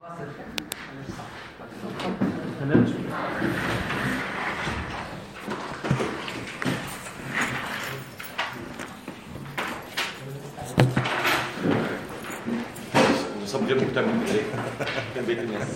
صب غير مهتم ليه؟ كان بيت الناس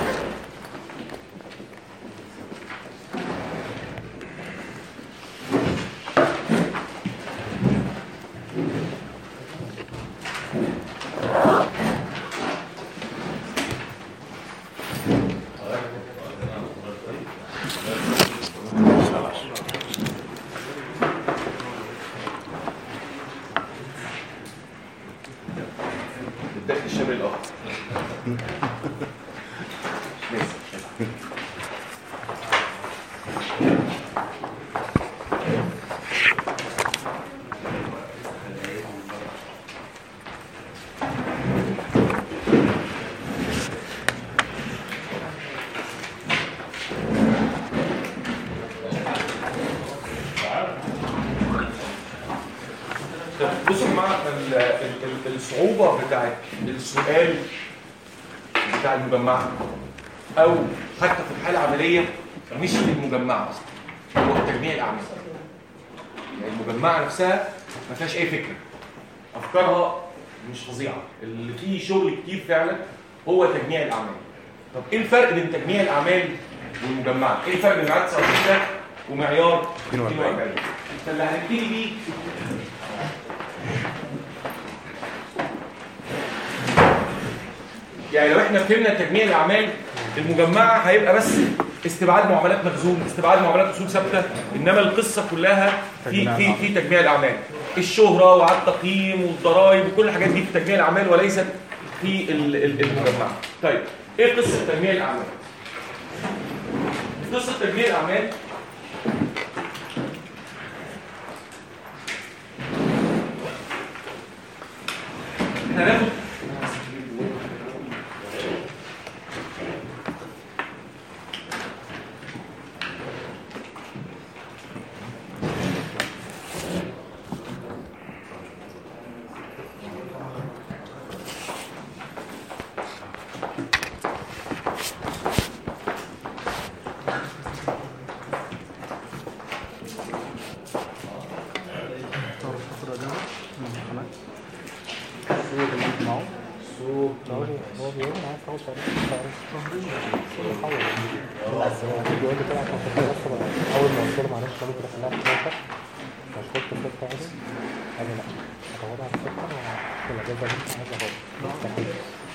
الدخل الشامل الاخر ماشي. طب بصوا يا جماعه ال- ال- ال- الصعوبه بتاعت السؤال بتاع المجمعه او حتى في الحاله العمليه مش في المجمعه اصلا هو تجميع الاعمال يعني المجمعه نفسها ما فيهاش اي فكره افكارها مش فظيعه اللي فيه شغل كتير فعلا هو تجميع الاعمال طب ايه الفرق بين تجميع الاعمال والمجمعه ايه الفرق بين معاد 19 ومعيار 42 فاللي هنبتدي بيه يعني لو احنا فهمنا تجميع الاعمال المجمعه هيبقى بس استبعاد معاملات مخزون استبعاد معاملات اصول ثابته انما القصه كلها في في في تجميع الاعمال الشهره وعلى التقييم والضرائب وكل الحاجات دي في تجميع الاعمال وليست في ال- ال- المجمعه طيب ايه قصه تجميع الاعمال قصه تجميع الاعمال احنا هناخد هو بيقول انا عايز اخد شهرين بس هو بيقول لي كده عشان كنت بس اول ما قلت له معلش لو كده خليها في 11 مش كنت في 6 عادي قال لي لا هتاخدها على 6 وفي الاجازه دي مش عايز اخدها مستحيل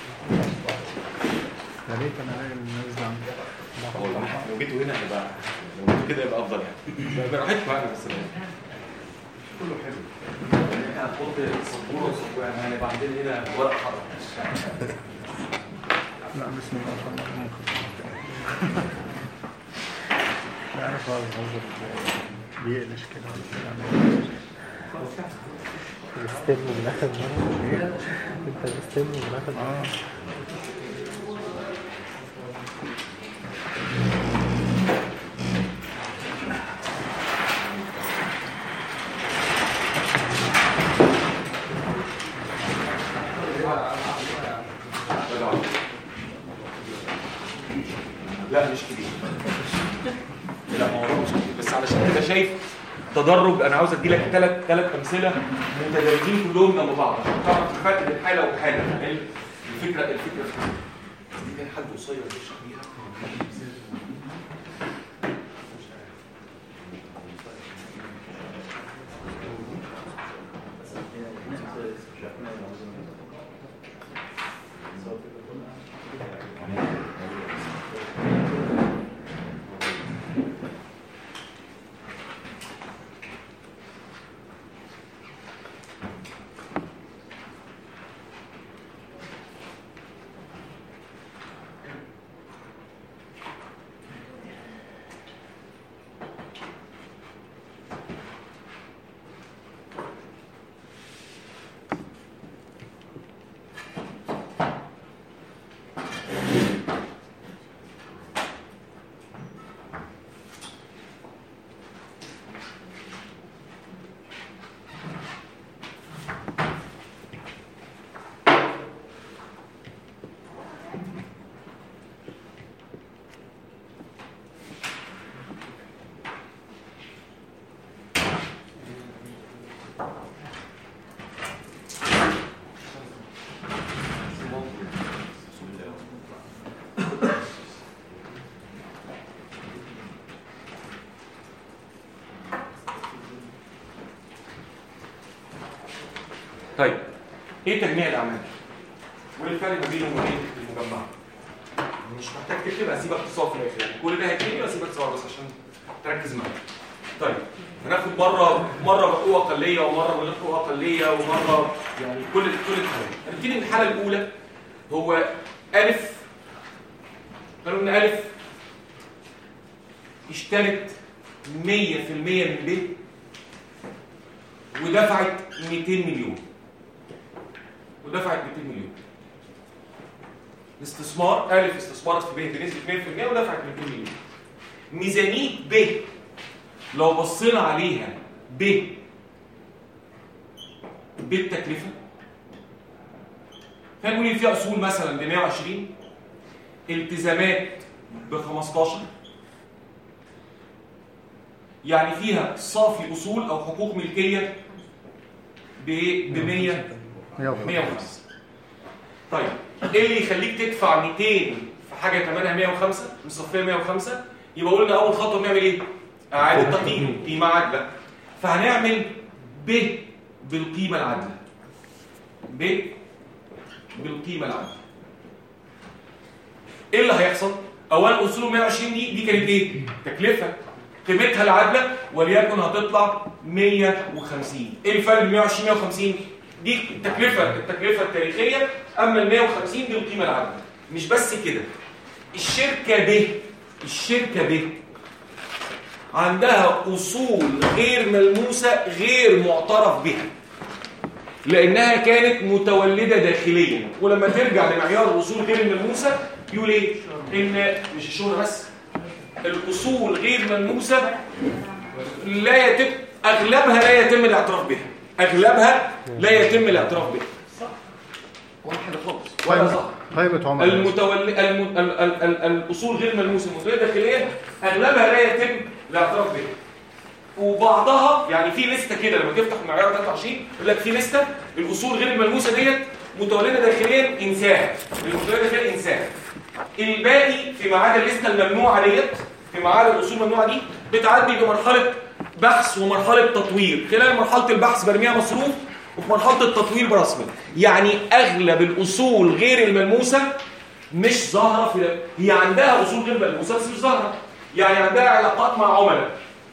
يا ريت انا الاقي الناس ده عندي والله لو جيتوا هنا هيبقى لو جيتوا كده يبقى افضل يعني براحتكم يعني بس كله حلو احنا هنحط سبوره وسبوره يعني هنبقى عندنا هنا ورق حرف لا بسم الله ما شاء الله ممكن لا عارف هو الغزر بيقلش كده بستلم من اخر مره انت بتستلم من اخر مره اه لا مش كبير لا ما هو مش كبير بس علشان كده شايف تدرج انا عاوز ادي لك ثلاث ثلاث امثله متدرجين كلهم جنب بعض عشان تعرف الفرق بين حاله وحاله يعني الفكره الفكره في كان حد قصير يشرح بيها طيب ايه تجميع الاعمال وايه الفرق ما بينه وبين المجمع مش محتاج تكتب هسيبك تصور في الاخر يعني كل ده هيتكتب واسيبك تصور بس عشان تركز معايا طيب هناخد مره مره بقوه اقليه ومره من غير قوه اقليه ومره يعني كل كل الحالات هنبتدي من الحاله الاولى هو الف قالوا ان الف اشترت 100% من ب ودفعت 200 مليون ودفعت 200 مليون الاستثمار ألف استثمارت في ب بنسبة 100% ودفعت 200 مليون ميزانية ب لو بصينا عليها ب بالتكلفة هنقول إن فيها أصول مثلا ب 120 التزامات ب 15 يعني فيها صافي أصول أو حقوق ملكية ب 100 105 طيب ايه اللي يخليك تدفع 200 في حاجه ثمنها 105 مصفيه 105 يبقى قلنا اول خطوه بنعمل ايه اعاده تقييم قيمه عادله فهنعمل ب بالقيمه العادله ب بالقيمه العادله ايه اللي هيحصل اولا اصول 120 دي دي كانت ايه تكلفه قيمتها العادله وليكن هتطلع 150 ايه الفرق بين 120 150 دي التكلفه التكلفه التاريخيه اما ال 150 دي القيمه العادله مش بس كده الشركه ب الشركه ب عندها اصول غير ملموسه غير معترف بها لانها كانت متولده داخليا ولما ترجع لمعيار الاصول غير الملموسه يقول ايه ان مش الشهره بس الاصول غير ملموسه لا يتم اغلبها لا يتم الاعتراف بها اغلبها لا يتم الاعتراف بها ولا حاجه خالص ولا صح قائمة عملاء المتولي الم... ال... ال... ال... الاصول غير ملموسه المتولده داخليا اغلبها لا يتم الاعتراف بها وبعضها يعني في لسته كده لما تفتح المعيار 23 يقول لك في لسته الاصول غير الملموسه ديت متولده داخليا انساها المتولده داخليا انساها الباقي في ميعاد الليسته الممنوعه ديت في ميعاد الاصول الممنوعه دي بتعدي بمرحله بحث ومرحله تطوير خلال مرحله البحث برميها مصروف وفي مرحله التطوير برسمي يعني اغلب الاصول غير الملموسه مش ظاهره في ده. هي عندها اصول غير ملموسه بس مش ظاهره يعني عندها علاقات مع عملاء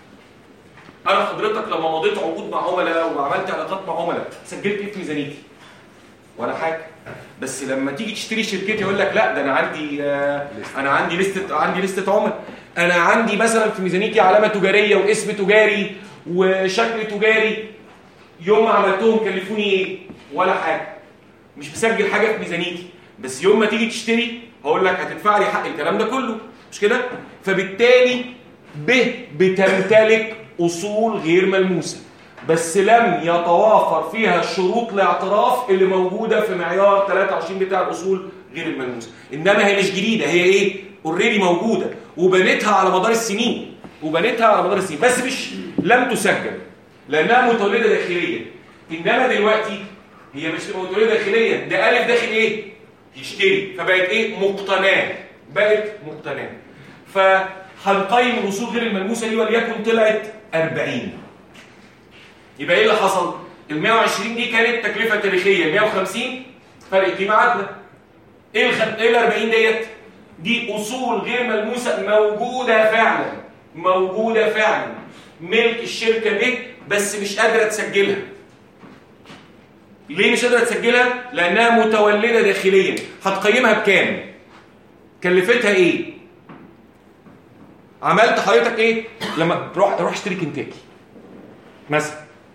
انا حضرتك لما مضيت عقود مع عملاء وعملت علاقات مع عملاء سجلت ايه في ميزانيتي ولا حاجه بس لما تيجي تشتري شركتي يقول لك لا ده انا عندي آه، انا عندي لسته عندي لسته عملاء انا عندي مثلا في ميزانيتي علامه تجاريه واسم تجاري وشكل تجاري يوم ما عملتهم كلفوني ايه ولا حاجه مش مسجل حاجه في ميزانيتي بس يوم ما تيجي تشتري هقول لك هتدفع لي حق الكلام ده كله مش كده فبالتالي ب بتمتلك اصول غير ملموسه بس لم يتوافر فيها الشروط الاعتراف اللي موجوده في معيار 23 بتاع الاصول غير الملموسه انما هي مش جديده هي ايه اوريدي موجوده وبنتها على مدار السنين وبنتها على مدار السنين بس مش لم تسجل لانها متولده داخليا انما دلوقتي هي مش متولده داخليا ده الف داخل ايه يشتري فبقت ايه مقتناه بقت مقتناه فهنقيم الاصول غير الملموسه دي وليكن طلعت 40 يبقى ايه اللي حصل ال 120 دي كانت تكلفه تاريخيه ال 150 فرق قيمه عادله ايه ال ايه ال 40 ديت دي اصول غير ملموسه موجوده فعلا موجوده فعلا ملك الشركه دي بس مش قادره تسجلها ليه مش قادره تسجلها لانها متولده داخليا هتقيمها بكام كلفتها ايه عملت حضرتك ايه لما روح روح اشتري كنتاكي مثلا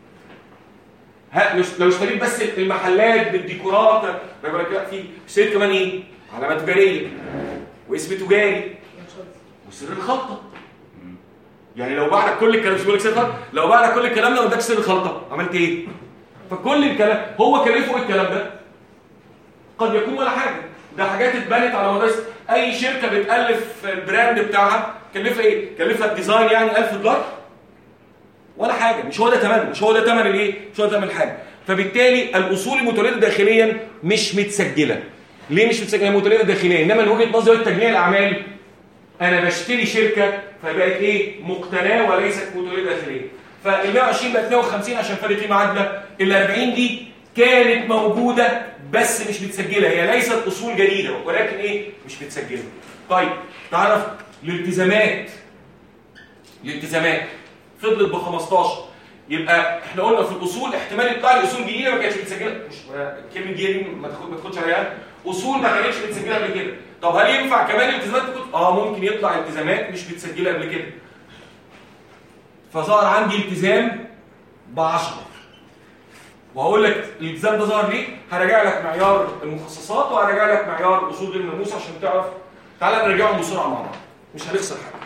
ها مش لو اشتريت بس المحلات بالديكورات ما يقول لك لا في اشتريت كمان ايه علامه تجاريه واسم تجاري وسر الخلطه يعني لو بعد كل الكلام مش بيقول لك سر الخلطه لو بعد كل الكلام ده ما ادكش سر الخلطه عملت ايه فكل الكلام هو كلفه ايه الكلام ده قد يكون ولا حاجه ده حاجات اتبنت على مدار اي شركه بتالف البراند بتاعها كلفها ايه كلفها الديزاين يعني 1000 دولار ولا حاجه مش هو ده ثمن مش هو ده ثمن الايه مش هو ده ثمن الحاجه فبالتالي الاصول المتولده داخليا مش متسجله ليه مش متسجله متولده داخليا انما من وجهه نظري تجميع الاعمال انا بشتري شركه فبقت ايه مقتناه وليست متولده داخليا فال 120 بقت 150 عشان فرق قيمه عادله ال 40 دي كانت موجوده بس مش متسجله هي ليست اصول جديده ولكن ايه مش متسجله طيب تعرف الالتزامات الالتزامات فضلت ب 15 يبقى احنا قلنا في الاصول احتمال يطلع لي اصول جديده ما كانتش متسجله مش كلمه جديده دي ما تاخد ما تاخدش عليها اصول ما كانتش متسجله قبل كده طب هل ينفع كمان التزامات تكون اه ممكن يطلع التزامات مش متسجله قبل كده فظهر عندي التزام ب 10 وهقول لك الالتزام ده ظهر ليه هراجع لك معيار المخصصات وهراجع لك معيار اصول غير الملموسه عشان تعرف تعالى نراجعهم بسرعه مع بعض مش هنخسر حاجه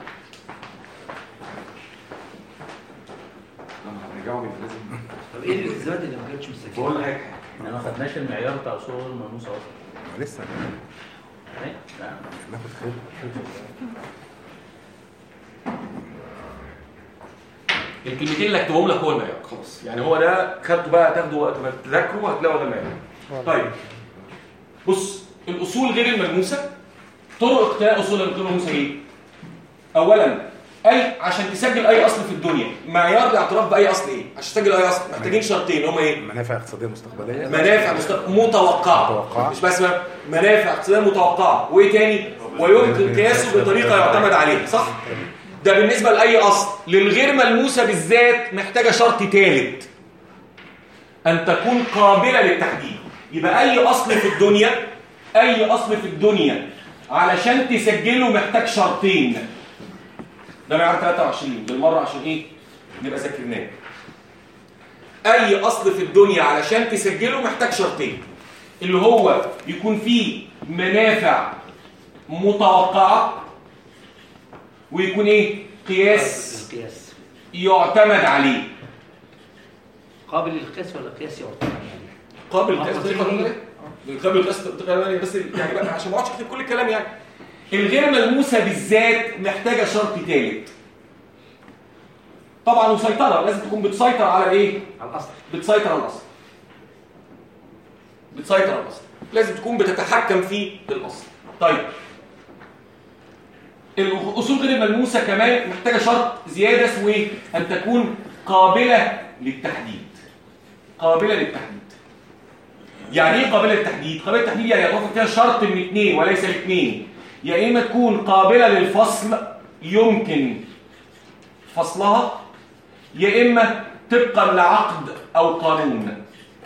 لما هنراجعهم يبقى لازم طب ايه الالتزامات اللي ما كانتش مسجله؟ بقول لك احنا ما خدناش المعيار بتاع اصول الملموسه اصلا لسه إيه؟ لا. ناخد خير الكلمتين اللي هكتبهم لك هو المعيار خلاص يعني هو ده خدته بقى تاخده وقت ما تذاكره هتلاقوا ده المعيار طيب بص الاصول غير الملموسه طرق اقتناء اصول غير الملموسه ايه اولا اي عشان تسجل اي اصل في الدنيا معيار الاعتراف باي اصل ايه عشان تسجل اي اصل محتاجين شرطين هما ايه منافع اقتصاديه مستقبليه منافع مست- متوقعه متوقعة. مش بس منافع اقتصاديه متوقعه وايه تاني ويمكن قياسه بطريقه يعتمد عليها صح ده بالنسبه لاي اصل للغير ملموسه بالذات محتاجه شرط ثالث ان تكون قابله للتحديد يبقى اي اصل في الدنيا اي اصل في الدنيا علشان تسجله محتاج شرطين ده معيار 23 بالمره عشان ايه نبقى ذاكرناه اي اصل في الدنيا علشان تسجله محتاج شرطين اللي هو يكون فيه منافع متوقعه ويكون ايه قياس القياس يعتمد عليه قابل للقياس ولا قياس يعتمد عليه؟ قابل للقياس بطريقه غير قابل للقياس بطريقه غير بس يعني بقى عشان ما اقعدش اكتب كل الكلام يعني الغير ملموسه بالذات محتاجه شرط ثالث طبعا وسيطره لازم تكون بتسيطر على الايه على الاصل بتسيطر على الاصل بتسيطر على الاصل لازم تكون بتتحكم في الاصل طيب الاصول غير الملموسه كمان محتاجه شرط زياده اسمه ايه ان تكون قابله للتحديد قابله للتحديد يعني ايه قابله للتحديد قابله للتحديد يعني يتوافق فيها شرط من اثنين وليس الاثنين يا اما تكون قابله للفصل يمكن فصلها يا اما طبقا لعقد او قانون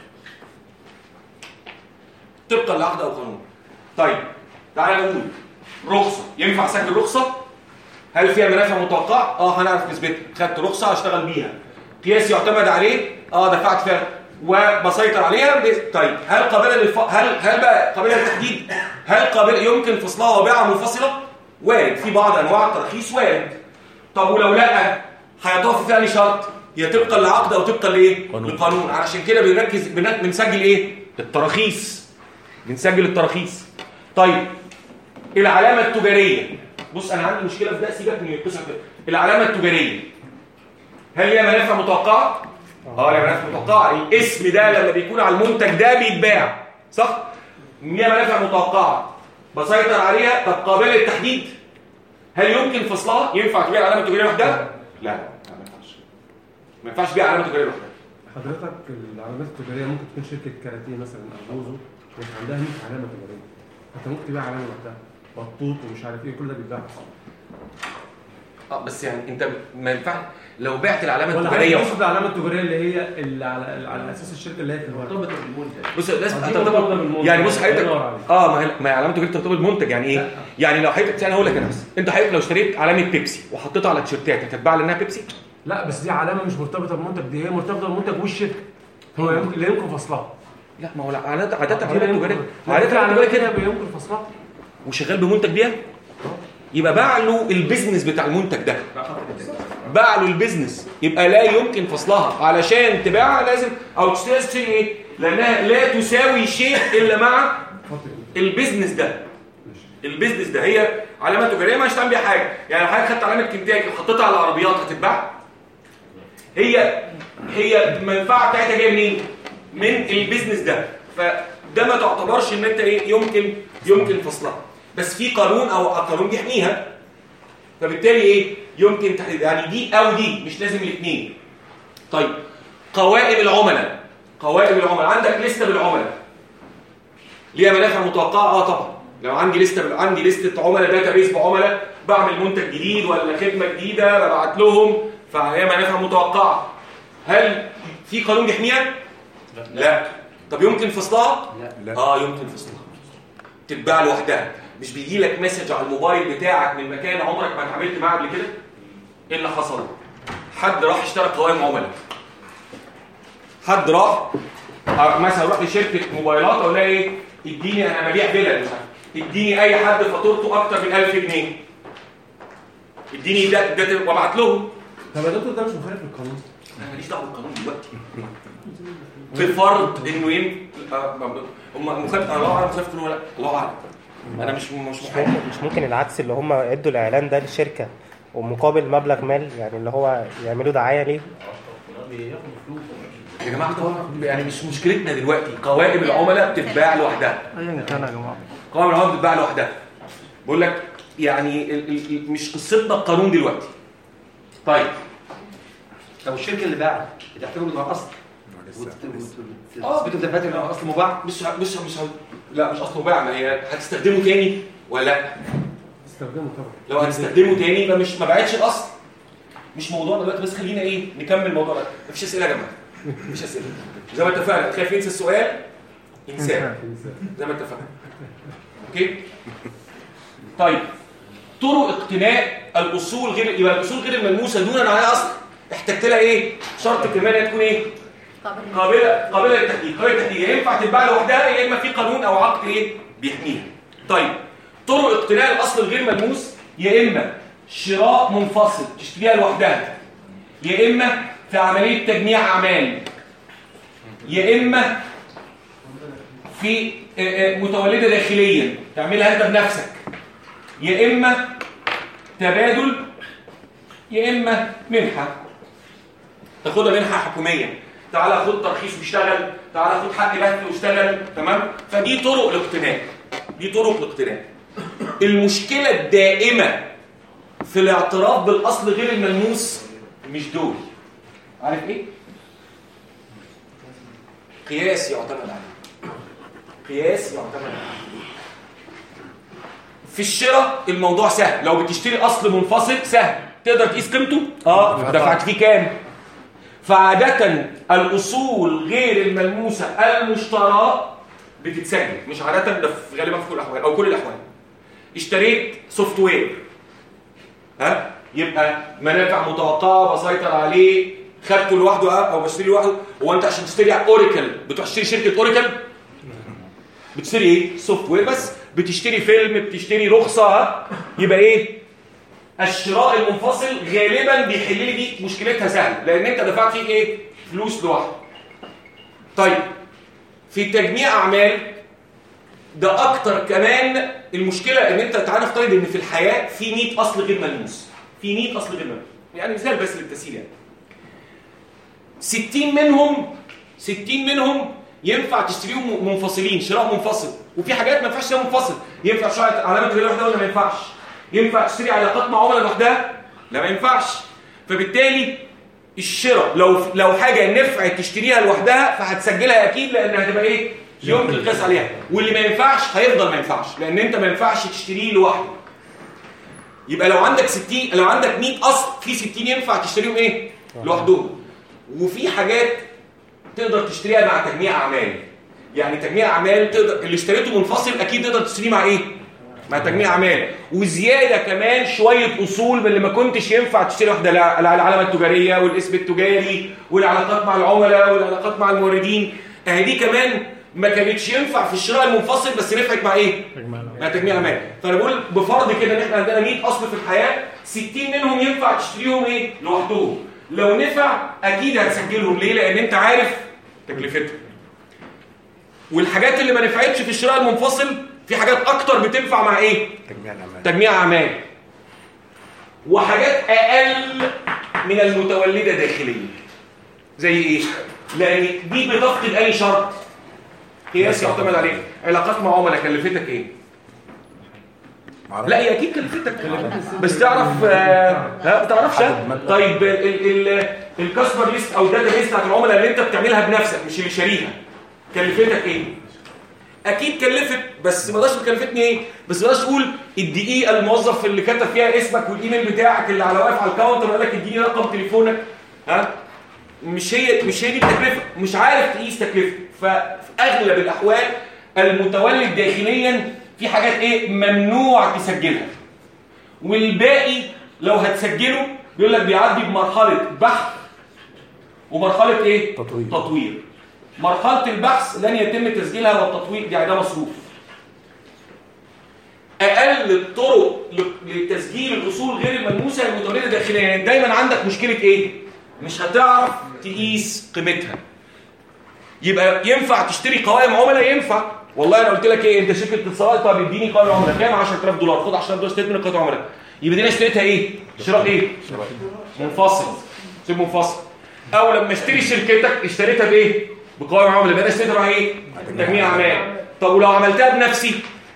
طبقا لعقد او قانون طيب تعالى نقول رخصه ينفع اسجل رخصه هل فيها منافع متوقعه اه هنعرف نسبتها خدت رخصه هشتغل بيها قياس يعتمد عليه اه دفعت فيها وبسيطر عليها ب- طيب هل قابله للف... هل هل بقى قابله للتحديد هل قابله يمكن فصلها وبيعها منفصله وارد في بعض انواع الترخيص وارد طب ولو لا هيتوافق فيها لي شرط يا طبقا لعقد او طبقا لايه قانون. لقانون علشان كده بنركز بن- بنسجل ايه التراخيص بنسجل التراخيص طيب العلامه التجاريه بص انا عندي مشكله في ده سيبك من القصه كده العلامه التجاريه هل ليها منافع متوقعه اه ليها منافع متوقعه الاسم ده لما بيكون على المنتج ده بيتباع صح ليها منافع متوقعه بسيطر عليها طب قابله للتحديد هل يمكن فصلها ينفع تبيع العلامه التجاريه لوحدها لا لا ما ينفعش ما ينفعش تبيع علامه تجاريه لوحدها حضرتك العلامات التجاريه ممكن تكون شركه كاراتيه مثلا او بوزو وانت عندها 100 علامه تجاريه انت ممكن تبيع علامه لوحدها بطوط ومش عارف ايه كل ده بيتباع اه بس يعني انت ما ينفع لو بعت العلامه ولا التجاريه حضرتك تقصد العلامه التجاريه اللي هي اللي على, على اساس الشركه اللي هي في الورق مرتبطه بالمنتج بص لازم دي هترتبط مرتبطة بالمنتج. يعني بص حضرتك الله ينور عليك. اه ما هي ما هي علامه تجاريه ترتبط بالمنتج يعني ايه لا. يعني لو حضرتك انا هقول لك انا بس انت حضرتك لو اشتريت علامه بيبسي وحطيتها على تيشيرتات هتتباع لانها بيبسي لا بس دي علامه مش مرتبطه بالمنتج دي هي مرتبطه بالمنتج والشركه هو يمكن لا يمكن فصلها لا ما هو لا عادات عادات هي لا علامه يمكن- تجاريه لا، عادات في علامه علامات تجاريه كده كده يمكن فصلها وشغال بمنتج بيها يبقى باع له البيزنس بتاع المنتج ده باع له البيزنس يبقى لا يمكن فصلها علشان تباعها لازم او تشتري لازم تشتري ايه لانها لا تساوي شيء الا مع اتفضل البيزنس ده ماشي البيزنس ده هي علامه تجاريه مش هتعمل بيها حاجه يعني لو حضرتك خدت علامه كنتاكي وحطيتها على العربيات هتتباع هي هي المنفعه بتاعتها جايه منين من البيزنس ده فده ما تعتبرش ان انت ايه يمكن يمكن فصلها بس في قانون او قانون بيحميها فبالتالي ايه يمكن تحديد يعني دي او دي مش لازم الاثنين طيب قوائم العملاء قوائم العملاء عندك لسته بالعملاء ليها منافع متوقعه اه طبعا لو عندي لسته بال... عندي لسته عملاء داتابيس بعملاء بعمل منتج جديد ولا خدمه جديده ببعت لهم فهي منافع متوقعه هل في قانون بيحميها لا طب يمكن فصلها لا اه يمكن فصلها تتباع لوحدها مش بيجي لك مسج على الموبايل بتاعك من مكان عمرك ما اتعاملت معاه قبل كده ايه اللي حصل حد راح اشترى قوائم عملاء حد راح آه، مثلا راح لشركه موبايلات اقول لها ايه اديني انا ببيع بلد مش عارف اديني اي حد فاتورته اكتر من 1000 جنيه اديني ده ده وابعت لهم طب يا دكتور ده مش مخالف للقانون انا ماليش دعوه بالقانون دلوقتي بفرض انه يم آه، ما- هم مخالف انا الله اعلم مخالف ولا لا الله اعلم انا مش مش مش محامي ممكن, مش ممكن العكس اللي هم ادوا الاعلان ده للشركه ومقابل مبلغ مال يعني اللي هو يعملوا دعايه ليه يا جماعه طبعا يعني مش مشكلتنا دلوقتي قوائم العملاء بتتباع لوحدها ايا كان يا جماعه قوائم العملاء بتتباع لوحدها بقول لك يعني ال ال ال- مش قصتنا القانون دلوقتي طيب لو الشركه اللي باعت بتعتبره انه اصل وتثبتوا دفاتر انه اصل مباع مش ه- مش ه- مش ه- لا مش اصله باع ما هي هتستخدمه تاني ولا لا استخدمه طبعا لو هتستخدمه تاني يبقى مش ما بعتش الاصل مش موضوعنا دلوقتي بس خلينا ايه نكمل الموضوع ده مفيش اسئله يا جماعه مفيش اسئله زي ما اتفقنا خايف ينسى السؤال انساه زي ما اتفقنا اوكي طيب طرق اقتناء الاصول غير يبقى الاصول غير الملموسه دون عن اصل احتجت لها ايه شرط كمان إنها تكون ايه قابله قابله للتحديد قابله للتحديد يا ينفع تتباع لوحدها يا اما في قانون او عقد ايه بيحميها طيب طرق اقتناء الاصل الغير ملموس يا اما شراء منفصل تشتريها لوحدها يا اما في عمليه تجميع اعمال يا اما في آه، آه، متولده داخليا تعملها انت بنفسك يا اما تبادل يا اما منحه تاخدها منحه حكوميه تعالى خد ترخيص واشتغل تعالى خد حق بث واشتغل تمام فدي طرق الاقتناء دي طرق الاقتناء المشكله الدائمه في الاعتراف بالاصل غير الملموس مش دول عارف ايه قياس يعتمد عليه قياس يعتمد عليه في الشراء الموضوع سهل لو بتشتري اصل منفصل سهل تقدر تقيس قيمته اه دفعت فيه كام فعادة الأصول غير الملموسة المشتراه بتتسجل مش عادة ده في غالبا في كل الأحوال أو كل الأحوال اشتريت سوفت وير ها يبقى منافع متوقعة بسيطر عليه خدته لوحده أه؟ أو بشتري لوحده هو أنت عشان تشتري أوراكل بتروح تشتري شركة أوراكل بتشتري إيه؟ سوفت وير بس بتشتري فيلم بتشتري رخصة ها؟ يبقى إيه؟ الشراء المنفصل غالبا بيحل لي دي مشكلتها سهل لان انت دفعت فيه ايه فلوس لوحده طيب في تجميع اعمال ده اكتر كمان المشكله ان انت تعالى نفترض ان في الحياه في 100 اصل غير ملموس في 100 اصل غير ملموس يعني مثال بس للتسهيل يعني 60 منهم 60 منهم ينفع تشتريهم منفصلين شراء منفصل وفي حاجات ما ينفعش تشتريها منفصل ينفع شراء علامه تجاريه لوحدها ولا ما ينفعش ينفع تشتري علاقات مع عملاء لوحدها لا ما ينفعش فبالتالي الشراء لو لو حاجه نفعت تشتريها لوحدها فهتسجلها اكيد لان هتبقى ايه يمكن القياس عليها واللي ما ينفعش هيفضل ما ينفعش لان انت ما ينفعش تشتريه لوحده يبقى لو عندك 60 لو عندك 100 اصل في 60 ينفع تشتريهم ايه لوحدهم وفي حاجات تقدر تشتريها مع تجميع اعمال يعني تجميع اعمال تقدر اللي اشتريته منفصل اكيد تقدر تشتريه مع ايه مع تجميع اعمال وزياده كمان شويه اصول من اللي ما كنتش ينفع تشتري واحده الع- العلامه التجاريه والاسم التجاري والعلاقات مع العملاء والعلاقات مع الموردين اهي دي كمان ما كانتش ينفع في الشراء المنفصل بس نفعت مع ايه مع تجميع اعمال فانا بقول بفرض كده ان احنا عندنا 100 اصل في الحياه 60 منهم ينفع تشتريهم ايه لوحدهم لو نفع اكيد هتسجلهم ليه لان انت عارف تكلفتهم والحاجات اللي ما نفعتش في الشراء المنفصل في حاجات اكتر بتنفع مع ايه تجميع الاعمال تجميع اعمال وحاجات اقل من المتولده داخليا زي ايه لان دي بتفقد اي شرط قياس يعتمد عليه علاقات مع عملاء كلفتك ايه لا هي اكيد كلفتك بس تعرف آه، ها ما تعرفش ها؟ طيب ال ال الكاستمر ليست او الداتا ليست بتاعت العملاء اللي انت بتعملها بنفسك مش اللي شاريها كلفتك ايه اكيد كلفت بس ما تقدرش كلفتني ايه بس ما تقدرش تقول الدقيقه الموظف اللي كتب فيها اسمك والايميل بتاعك اللي على واقف على الكاونتر وقال لك اديني رقم تليفونك ها مش هي مش هي دي التكلفه مش عارف تقيس تكلفه ففي اغلب الاحوال المتولد داخليا في حاجات ايه ممنوع تسجلها والباقي لو هتسجله بيقول لك بيعدي بمرحله بحث ومرحله ايه تطوير. تطوير مرحله البحث لن يتم تسجيلها والتطوير يعني ده مصروف اقل الطرق ل- لتسجيل الاصول غير الملموسه المتولده داخليا يعني دايما عندك مشكله ايه مش هتعرف تقيس قيمتها يبقى ينفع تشتري قوائم عملاء ينفع والله انا قلت لك ايه انت شركه اتصالات طب اديني قوائم عملاء كام 10000 دولار خد 10000 دولار اشتريت من قوائم عملاء يبقى دي انا اشتريتها ايه شراء ايه منفصل سيب منفصل او لما اشتري شركتك اشتريتها بايه بقوائم عملاء يبقى انا اشتريتها مع ايه تجميع اعمال طب ولو عملتها بنفسي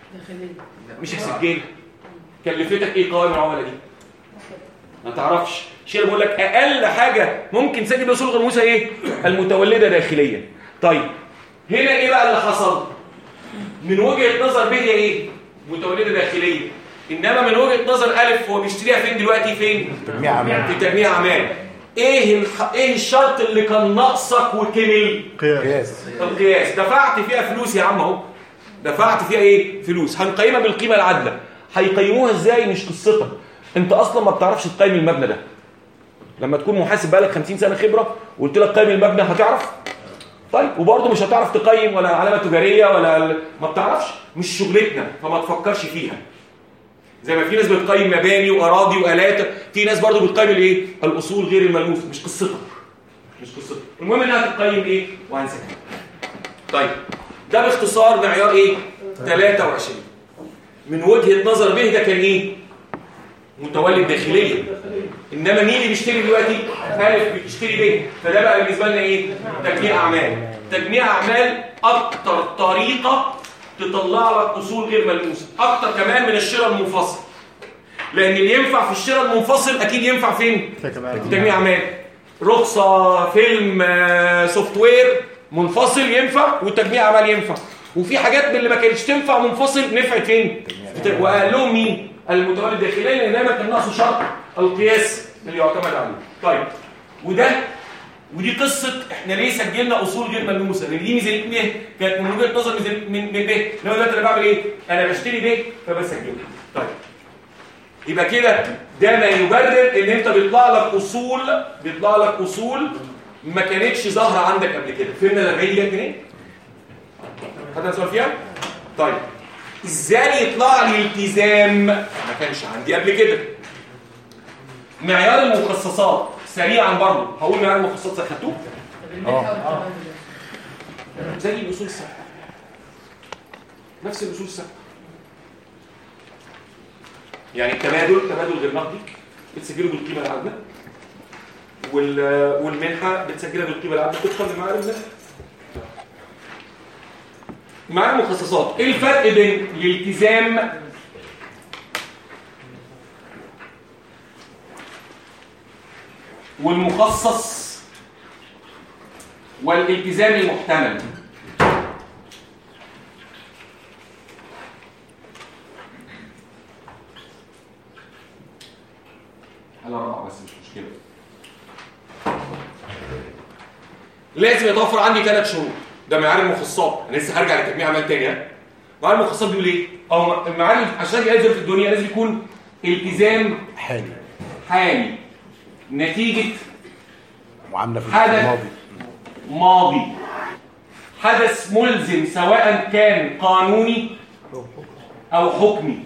مش هسجل كلفتك ايه قوائم العملاء دي ما تعرفش شيء بقول لك اقل حاجه ممكن تسجل باصول غير موسى ايه المتولده داخليا طيب هنا ايه بقى اللي حصل من وجهه نظر بيه ايه متولده داخليه انما من وجهه نظر الف هو بيشتريها فين دلوقتي فين تجميع اعمال في تجميع اعمال ايه الح... ايه الشرط اللي كان ناقصك وكمل قياس القياس دفعت فيها فلوس يا عم اهو دفعت فيها ايه فلوس هنقيمها بالقيمه العادله هيقيموها ازاي مش قصتك انت اصلا ما بتعرفش تقيم المبنى ده لما تكون محاسب بقالك 50 سنه خبره وقلت لك قيم المبنى هتعرف طيب وبرضه مش هتعرف تقيم ولا علامه تجاريه ولا ال- ما بتعرفش مش شغلتنا فما تفكرش فيها زي ما في ناس بتقيم مباني واراضي والات في ناس برضه بتقيم الايه الاصول غير الملموسه مش قصتك مش قصتك المهم انها تقيم ايه وهنسكت طيب ده باختصار معيار ايه 23 من وجهة نظر به ده كان ايه متولد داخليا انما مين اللي بيشتري دلوقتي الف بتشتري به فده بقى بالنسبه لنا ايه تجميع اعمال تجميع اعمال اكتر طريقه تطلع لك اصول غير ملموسه اكتر كمان من الشراء المنفصل لان اللي ينفع في الشراء المنفصل اكيد ينفع فين في تجميع اعمال رخصه فيلم آه، سوفت وير منفصل ينفع وتجميع اعمال ينفع وفي حاجات من اللي ما كانتش تنفع منفصل نفعت فين في- واقلهم مين المتولد داخليا لان دايما كان ناقصه شرط القياس اللي يعتمد عليه طيب وده ودي قصه احنا ليه سجلنا اصول غير ملموسه لان دي ميزانيه ب كانت من وجهه نظر ميزانيه من من ب لو دلوقتي انا بعمل ايه انا بشتري ب فبسجلها طيب يبقى كده ده ما يبرر ان انت بيطلع لك اصول بيطلع لك اصول ما كانتش ظاهره عندك قبل كده فهمنا ال 40 دي جت منين حد سؤال فيها طيب ازاي يطلع لي التزام ما كانش عندي قبل كده معيار المخصصات سريعا برضه هقول معيار المخصصات خدتوه زي الاصول السبعه نفس الاصول السبعه يعني التبادل تبادل غير نقدي بتسجله بالقيمه العادله وال والمنحه بتسجلها بالقيمه العادله طبقا لمعايير المنحه معايير المخصصات ايه الفرق بين الالتزام والمخصص والالتزام المحتمل حالة رابعة بس مش مشكلة لازم يتوفر عندي ثلاث شروط ده معيار المخصصات انا لسه هرجع لتجميع اعمال تاني ها معيار المخصصات بيقول ايه او المعيار عشان يلزم في الدنيا لازم يكون التزام حالي حالي نتيجة معامله في حدث. الماضي ماضي حدث ملزم سواء كان قانوني أو حكمي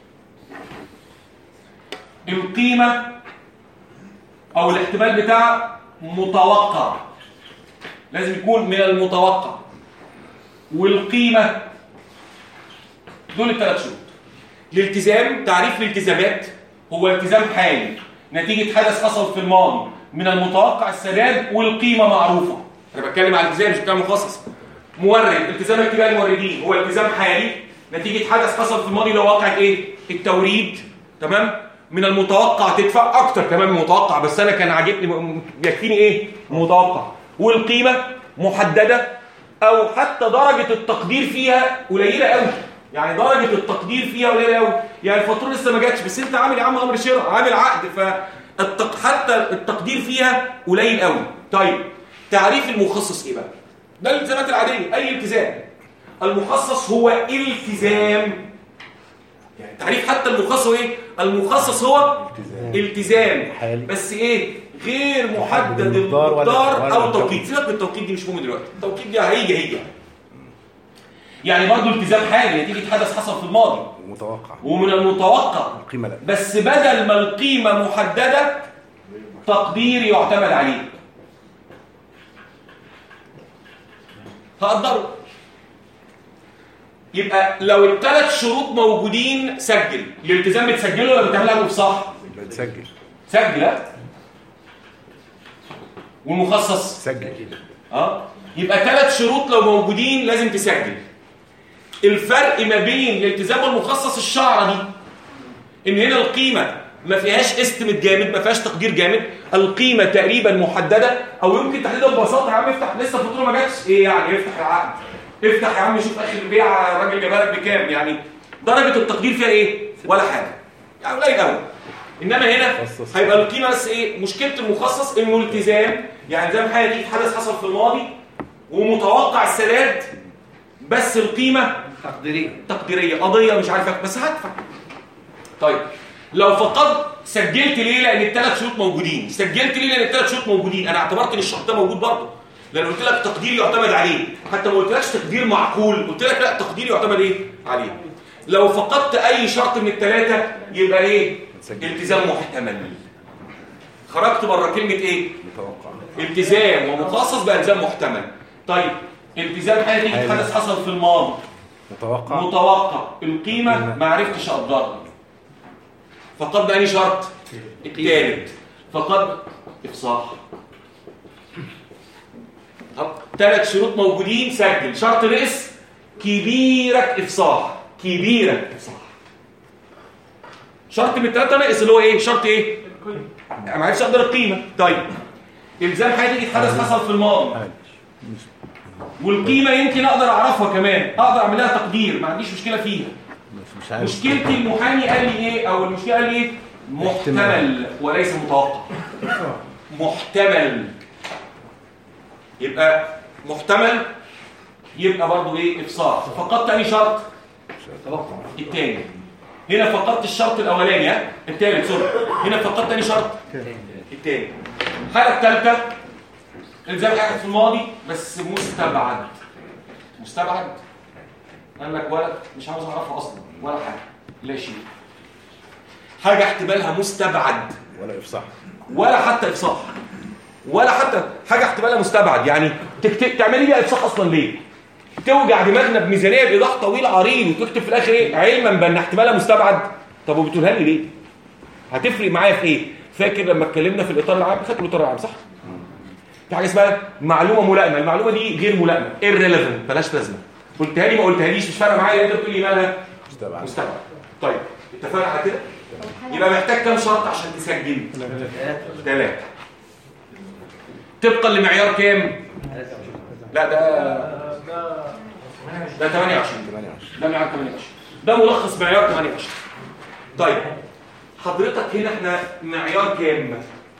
القيمة أو الاحتمال بتاع متوقع لازم يكون من المتوقع والقيمة دول الثلاث شروط الالتزام تعريف الالتزامات هو التزام حالي نتيجة حدث حصل في الماضي من المتوقع السداد والقيمة معروفة أنا بتكلم على الالتزام مش بتكلم مخصص مورد التزام اتباع الموردين هو التزام حالي نتيجه حدث حصل في الماضي لو واقع ايه التوريد تمام من المتوقع تدفع اكتر كمان من المتوقع بس انا كان عاجبني م- يكفيني ايه متوقع والقيمه محدده او حتى درجه التقدير فيها قليله قوي يعني درجه التقدير فيها قليله قوي يعني الفاتوره لسه ما جاتش بس انت عامل يا عم امر شراء عامل عقد فالتق... حتى التقدير فيها قليل قوي طيب تعريف المخصص ايه بقى ده الالتزامات العاديه اي التزام المخصص هو التزام يعني تعريف حتى المخصص هو ايه المخصص هو التزام حالي. بس ايه غير محدد المقدار ولا- المقدار ولا او التوقيت. التوقيت سيبك من التوقيت دي مش مهم دلوقتي التوقيت دي هيجي هيجي يعني برضه التزام حالي نتيجه حدث حصل في الماضي متوقع ومن المتوقع القيمة لا بس بدل ما القيمة محددة تقدير يعتمد عليه هقدره يبقى لو الثلاث شروط موجودين سجل الالتزام بتسجله ولا بتعملها بصح بتسجل سجل ها؟ والمخصص سجل اه يبقى ثلاث شروط لو موجودين لازم تسجل الفرق ما بين الالتزام والمخصص الشعره دي ان هنا القيمه ما فيهاش استمت جامد ما فيهاش تقدير جامد القيمه تقريبا محدده او يمكن تحديدها ببساطه يا عم افتح لسه الفاتوره ما جاتش ايه يعني افتح العقد افتح يا عم شوف اخر البيع الراجل جابها لك بكام يعني درجه التقدير فيها ايه ولا حاجه يعني قليل قوي انما هنا مخصص. هيبقى القيمه بس ايه مشكله المخصص انه التزام يعني زي ما حاجه دي حدث حصل في الماضي ومتوقع السداد بس القيمه تقديرية تقديريه قضيه مش عارف أك- بس هدفع طيب لو فقدت سجلت ليه لان الثلاث شروط موجودين سجلت ليه لان الثلاث شروط موجودين انا اعتبرت ان الشرط ده موجود برضه لان قلت لك تقدير يعتمد عليه حتى ما قلتلكش تقدير معقول قلت لك لا تقدير يعتمد ايه عليه لو فقدت اي شرط من الثلاثه يبقى ايه تسجل. التزام محتمل خرجت بره كلمه ايه متوقع التزام ومخصص بالتزام محتمل طيب التزام حاجه تيجي حدث حصل في الماضي متوقع متوقع القيمة ما عرفتش أقدرها فقد أني شرط الثالث فقد إفصاح طب ثلاث شروط موجودين سجل شرط نقص كبيرة إفصاح كبيرة إفصاح شرط من الثلاثة نقص اللي هو إيه شرط إيه ما عرفتش أقدر القيمة طيب إلزام حاجة تيجي حدث حصل في الماضي والقيمة يمكن أقدر أعرفها كمان أقدر أعمل لها تقدير ما عنديش مشكلة فيها مش عارف مشكلتي المحامي قال لي إيه أو المشكلة قال لي إيه محتمل وليس متوقع محتمل يبقى محتمل يبقى برضو إيه إفصاح فقدت أني شرط التاني هنا فقدت الشرط الأولاني ها التالت سوري هنا فقدت أني شرط التاني الحالة الثالثة الزام حاجة في الماضي بس مستبعد مستبعد قال لك ولد مش عاوز اعرفها اصلا ولا حاجه لا شيء حاجه احتمالها مستبعد ولا افصاح ولا حتى افصاح ولا حتى حاجه احتمالها مستبعد يعني تكتب تعملي بيها افصاح اصلا ليه توجع دماغنا بميزانيه بايضاح طويل عريض وتكتب في الاخر ايه علما بان احتمالها مستبعد طب وبتقولها لي ليه هتفرق معايا في ايه فاكر لما اتكلمنا في الاطار العام خدت الاطار العام صح في حاجه اسمها معلومه ملائمه المعلومه دي غير ملائمه irrelevant بلاش لازمه قلتها لي ما قلتهاليش مش فارقه معايا انت بتقول لي مالها مستبعد مستبعد طيب اتفقنا على كده يبقى محتاج كام شرط عشان تسجل ثلاثة طبقا لمعيار كام لا ده ده 28 28 ده معيار 28 ده ملخص معيار 28 طيب حضرتك هنا احنا معيار كام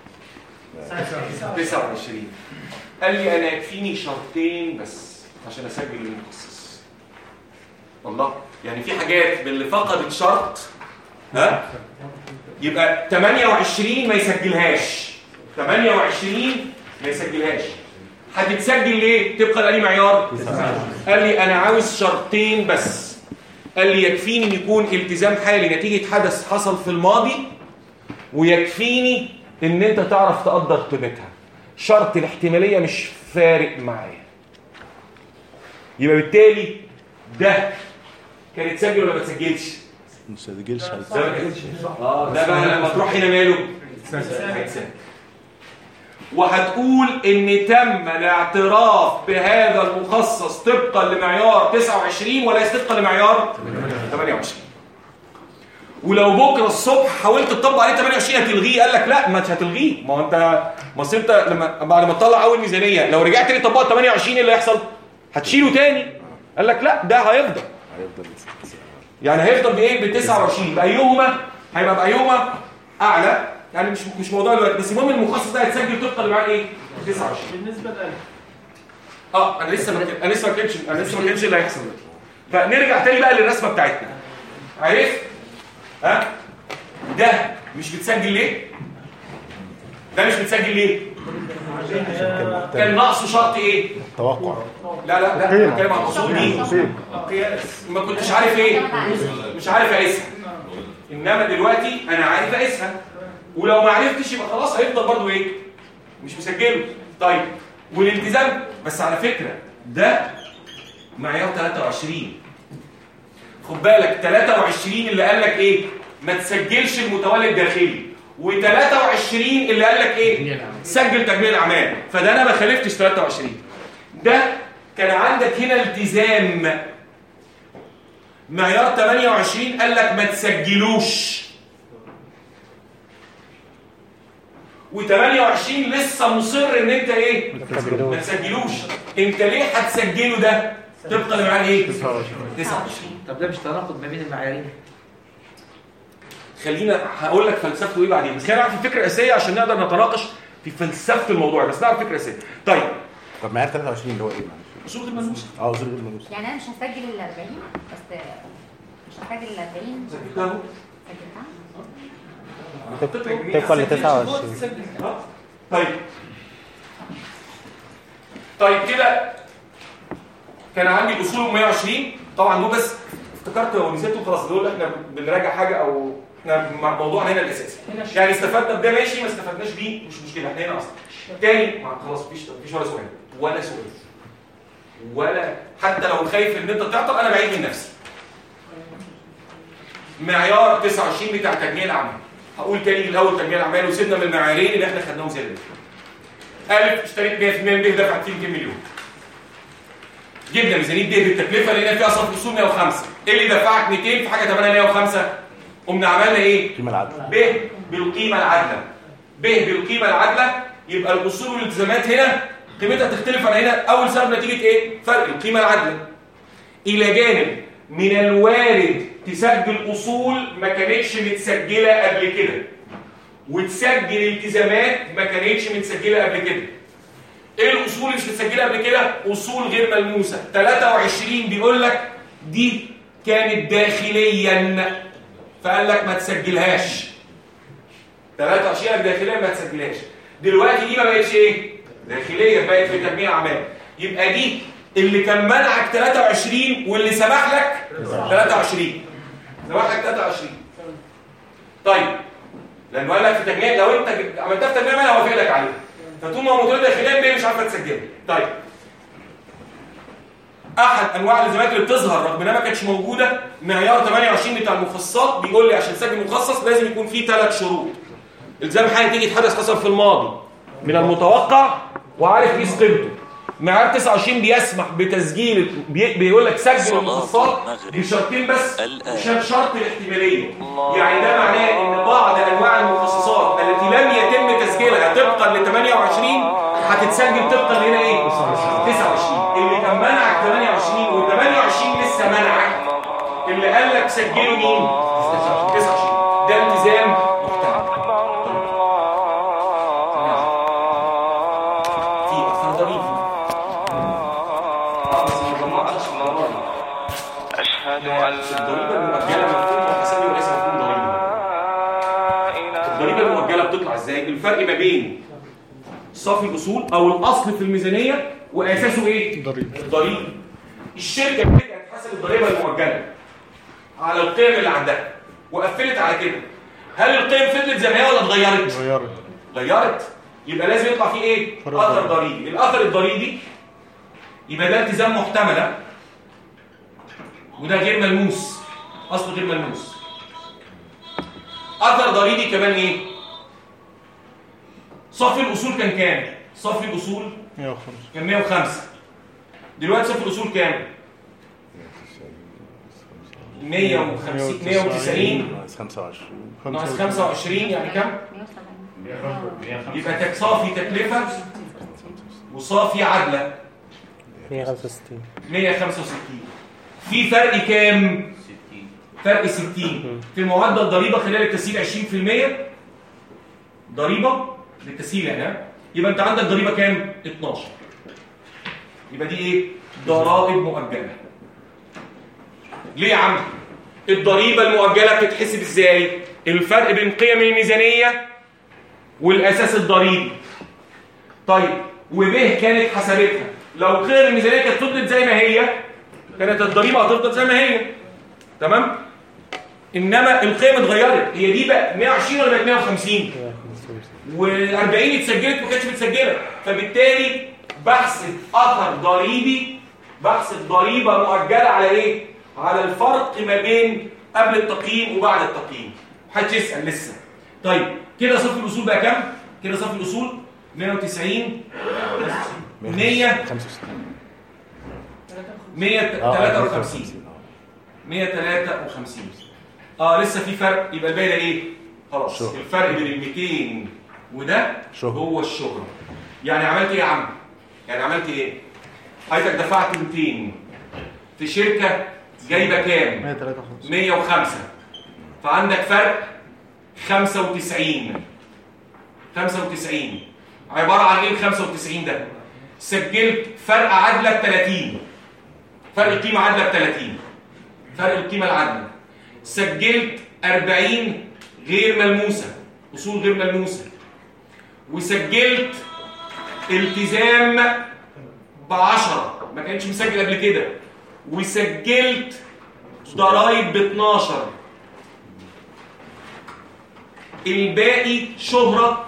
29 قال لي انا يكفيني شرطين بس عشان اسجل المخصص والله يعني في حاجات من اللي فقدت شرط ها يبقى 28 ما يسجلهاش 28 ما يسجلهاش هتتسجل ليه طبقا لأي معيار قال لي انا عاوز شرطين بس قال لي يكفيني ان يكون التزام حالي نتيجة حدث حصل في الماضي ويكفيني ان انت تعرف تقدر قيمتها شرط الاحتمالية مش فارق معايا يبقى بالتالي ده كان يتسجل ولا ما تسجلش مش هتجيلش اه ده بقى لما تروح هنا ماله هيتسجل وهتقول ان تم الاعتراف بهذا المخصص طبقا لمعيار 29 وليس طبقا لمعيار 28 ولو بكره الصبح حاولت تطبق عليه 28 هتلغيه قال لك لا ما هتلغيه ما هو انت ما أصل انت لما بعد ما تطلع اول ميزانيه لو رجعت تاني طبقت 28 ايه اللي هيحصل هتشيله تاني قال لك لا ده هيفضل هيفضل يعني هيفضل بايه ب 29 بايهما هيبقى بايهما اعلى يعني مش مش موضوع دلوقتي بس المهم المخصص ده هيتسجل طبقا لمعاه ايه 29 بالنسبه للألف اه انا لسه ما انا لسه ما كنتش انا لسه ما كنتش اللي هيحصل ده. فنرجع تاني بقى للرسمه بتاعتنا عرفت ها ده مش بتسجل ليه ده مش بتسجل ليه كان ناقصه شرط ايه توقع لا لا لا قيمة. بتكلم عن الاصول دي قياس ما كنتش عارف ايه مش عارف اقيسها انما دلوقتي انا عارف اقيسها ولو ما عرفتش يبقى خلاص هيفضل برضو ايه مش مسجله طيب والالتزام بس على فكره ده معيار 23 خد بالك 23 اللي قال لك ايه ما تسجلش المتولي الداخلي و23 اللي قال لك ايه سجل تجميع الاعمال فده انا ما خالفتش 23 ده كان عندك هنا التزام معيار 28 قال لك ما تسجلوش و28 لسه مصر ان انت ايه ما تسجلوش انت ليه هتسجله ده طبقا لمعاه ايه 29 طب ده مش تناقض ما بين المعايير خلينا هقول لك فلسفته ايه بعدين بس خلينا نعرف الفكره الاساسيه عشان نقدر نتناقش في فلسفه الموضوع بس نعرف الفكره الاساسيه طيب طب معايا 23 اللي هو ايه معلش اصول غير ملموسه اه اصول غير ملموسه يعني انا مش هسجل ال 40 بس مش هسجل ال 40 سجلتها اهو. سجلتها طبقا ل 29 اه طيب طيب كده كان عندي الاصول 120 طبعا دول بس افتكرت ونسيتهم خلاص دول احنا بنراجع حاجه او احنا مع موضوعنا هنا الاساسي يعني استفدنا بده ماشي ما استفدناش بيه مش مشكله احنا هنا اصلا تاني ما خلاص مفيش مفيش ولا سؤال ولا سؤال ولا حتى لو خايف ان انت تعطل انا بعيد من نفسي معيار 29 بتاع تجميع الاعمال هقول تاني الاول تجميع الاعمال وسيبنا من المعاييرين اللي احنا خدناهم زي ده الف اشتريت 100% من به دفعت فيه 200 مليون جبنا ميزانيه به بالتكلفه لقينا فيها صرف اصول 105 ايه اللي دفعك 200 في حاجه ثمنها 105 قمنا عملنا ايه القيمه العادله ب بالقيمه العادله ب بالقيمه العادله يبقى الاصول والالتزامات هنا قيمتها تختلف عن هنا اول سبب نتيجه ايه فرق القيمه العادله الى جانب من الوارد تسجل اصول ما كانتش متسجله قبل كده وتسجل التزامات ما كانتش متسجله قبل كده ايه الاصول اللي مش متسجله قبل كده اصول غير ملموسه 23 بيقول لك دي كانت داخليا فقال لك ما تسجلهاش 23 داخليا ما تسجلهاش دلوقتي دي ما بقتش ايه داخليا بقت في تجميع اعمال يبقى دي اللي كان منعك 23 واللي سمح لك 23 سمح لك 23 طيب لانه قال لك في تجميع لو انت عملتها في تجميع انا هوافق لك عليها فطول ما موجوده داخليا بيه مش عارفه تسجلها طيب احد انواع الالتزامات اللي بتظهر رغم انها ما كانتش موجوده معيار 28 بتاع المخصصات بيقول لي عشان تسجل مخصص لازم يكون فيه ثلاث شروط الزام حاجه تيجي تحدث حصل في الماضي من المتوقع وعارف قيس قيمته معيار 29 بيسمح بتسجيل بي بيقول لك سجل المخصصات بشرطين بس عشان شرط الاحتماليه يعني ده معناه ان بعض انواع المخصصات التي لم يتم تسجيلها طبقا ل 28 هتتسجل طبقا لهنا ايه 29 اللي كان منعك 28 و 28 لسه منعك اللي قال لك سجله مين 29 ده التزام محترم في اكثر ضريبه اه بس ما جمعتش في الضرائب أشهد أن الضريبه المؤجله مفهوم وحسابي وليس مفهوم ضريبه الضريبه المؤجله بتطلع ازاي الفرق ما بين صافي الاصول او الاصل في الميزانيه واساسه ايه ضريبة. الضريبه الشركه بدات تحسب الضريبه المؤجله على القيم اللي عندها وقفلت على كده هل القيم فضلت زي ما هي ولا اتغيرت غيرت غيرت يبقى لازم يطلع فيه ايه فرق اثر ضريبي. ضريبي الاثر الضريبي يبقى ده التزام محتمله وده غير ملموس اصل غير ملموس اثر ضريبي كمان ايه صافي الاصول كان كام صافي الاصول 105 كان 105 دلوقتي صافي الاصول كام 150 190 ناقص 25 ناقص 25 يعني كام 170 يبقى تك- صافي تكلفه وصافي عدله 165 165 في فرق كام فرق 60 في معدل ضريبه خلال التسهيل 20% ضريبه للتسهيل يعني ها؟ يبقى انت عندك ضريبه كام 12 يبقى دي ايه ضرائب مؤجله ليه يا عم الضريبه المؤجله بتتحسب ازاي الفرق بين قيم الميزانيه والاساس الضريبي طيب وب كانت حسبتها لو قيم الميزانيه كانت فضلت زي ما هي كانت الضريبه هتفضل زي ما هي تمام انما القيم اتغيرت هي دي بقى 120 ولا بقت 150 و40 اتسجلت وما كانتش متسجله فبالتالي بحسب اثر ضريبي بحسب ضريبه مؤجله على ايه على الفرق ما بين قبل التقييم وبعد التقييم محدش يسال لسه طيب كده صافي الاصول بقى كام كده صافي الاصول 190 100 153 153 اه لسه في فرق يبقى الباقي ده ايه خلاص شهرة. الفرق بين ال 200 وده شهرة. هو الشهرة يعني عملت ايه يا عم يعني عملت ايه حضرتك دفعت 200 في شركة جايبه كام 153 105 فعندك فرق 95 95 عبارة عن ايه ال 95 ده سجلت فرق عادلة ب 30 فرق القيمة عادلة ب 30 فرق القيمة العادلة سجلت 40 غير ملموسة أصول غير ملموسة وسجلت التزام ب 10 ما كانش مسجل قبل كده وسجلت ضرايب ب 12 الباقي شهرة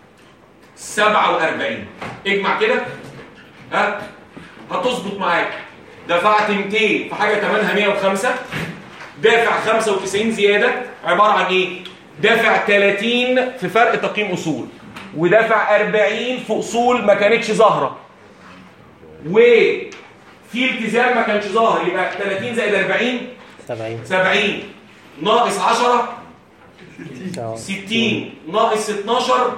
47 اجمع كده ها هتظبط معاك دفعت 200 في حاجة تمنها 105 دافع 95 زيادة عبارة عن ايه دافع 30 في فرق تقييم اصول ودافع 40 في اصول ما كانتش ظاهرة وفي التزام ما كانش ظاهر يبقى 30 زائد 40 70 70 ناقص 10 سواء. 60 ناقص 12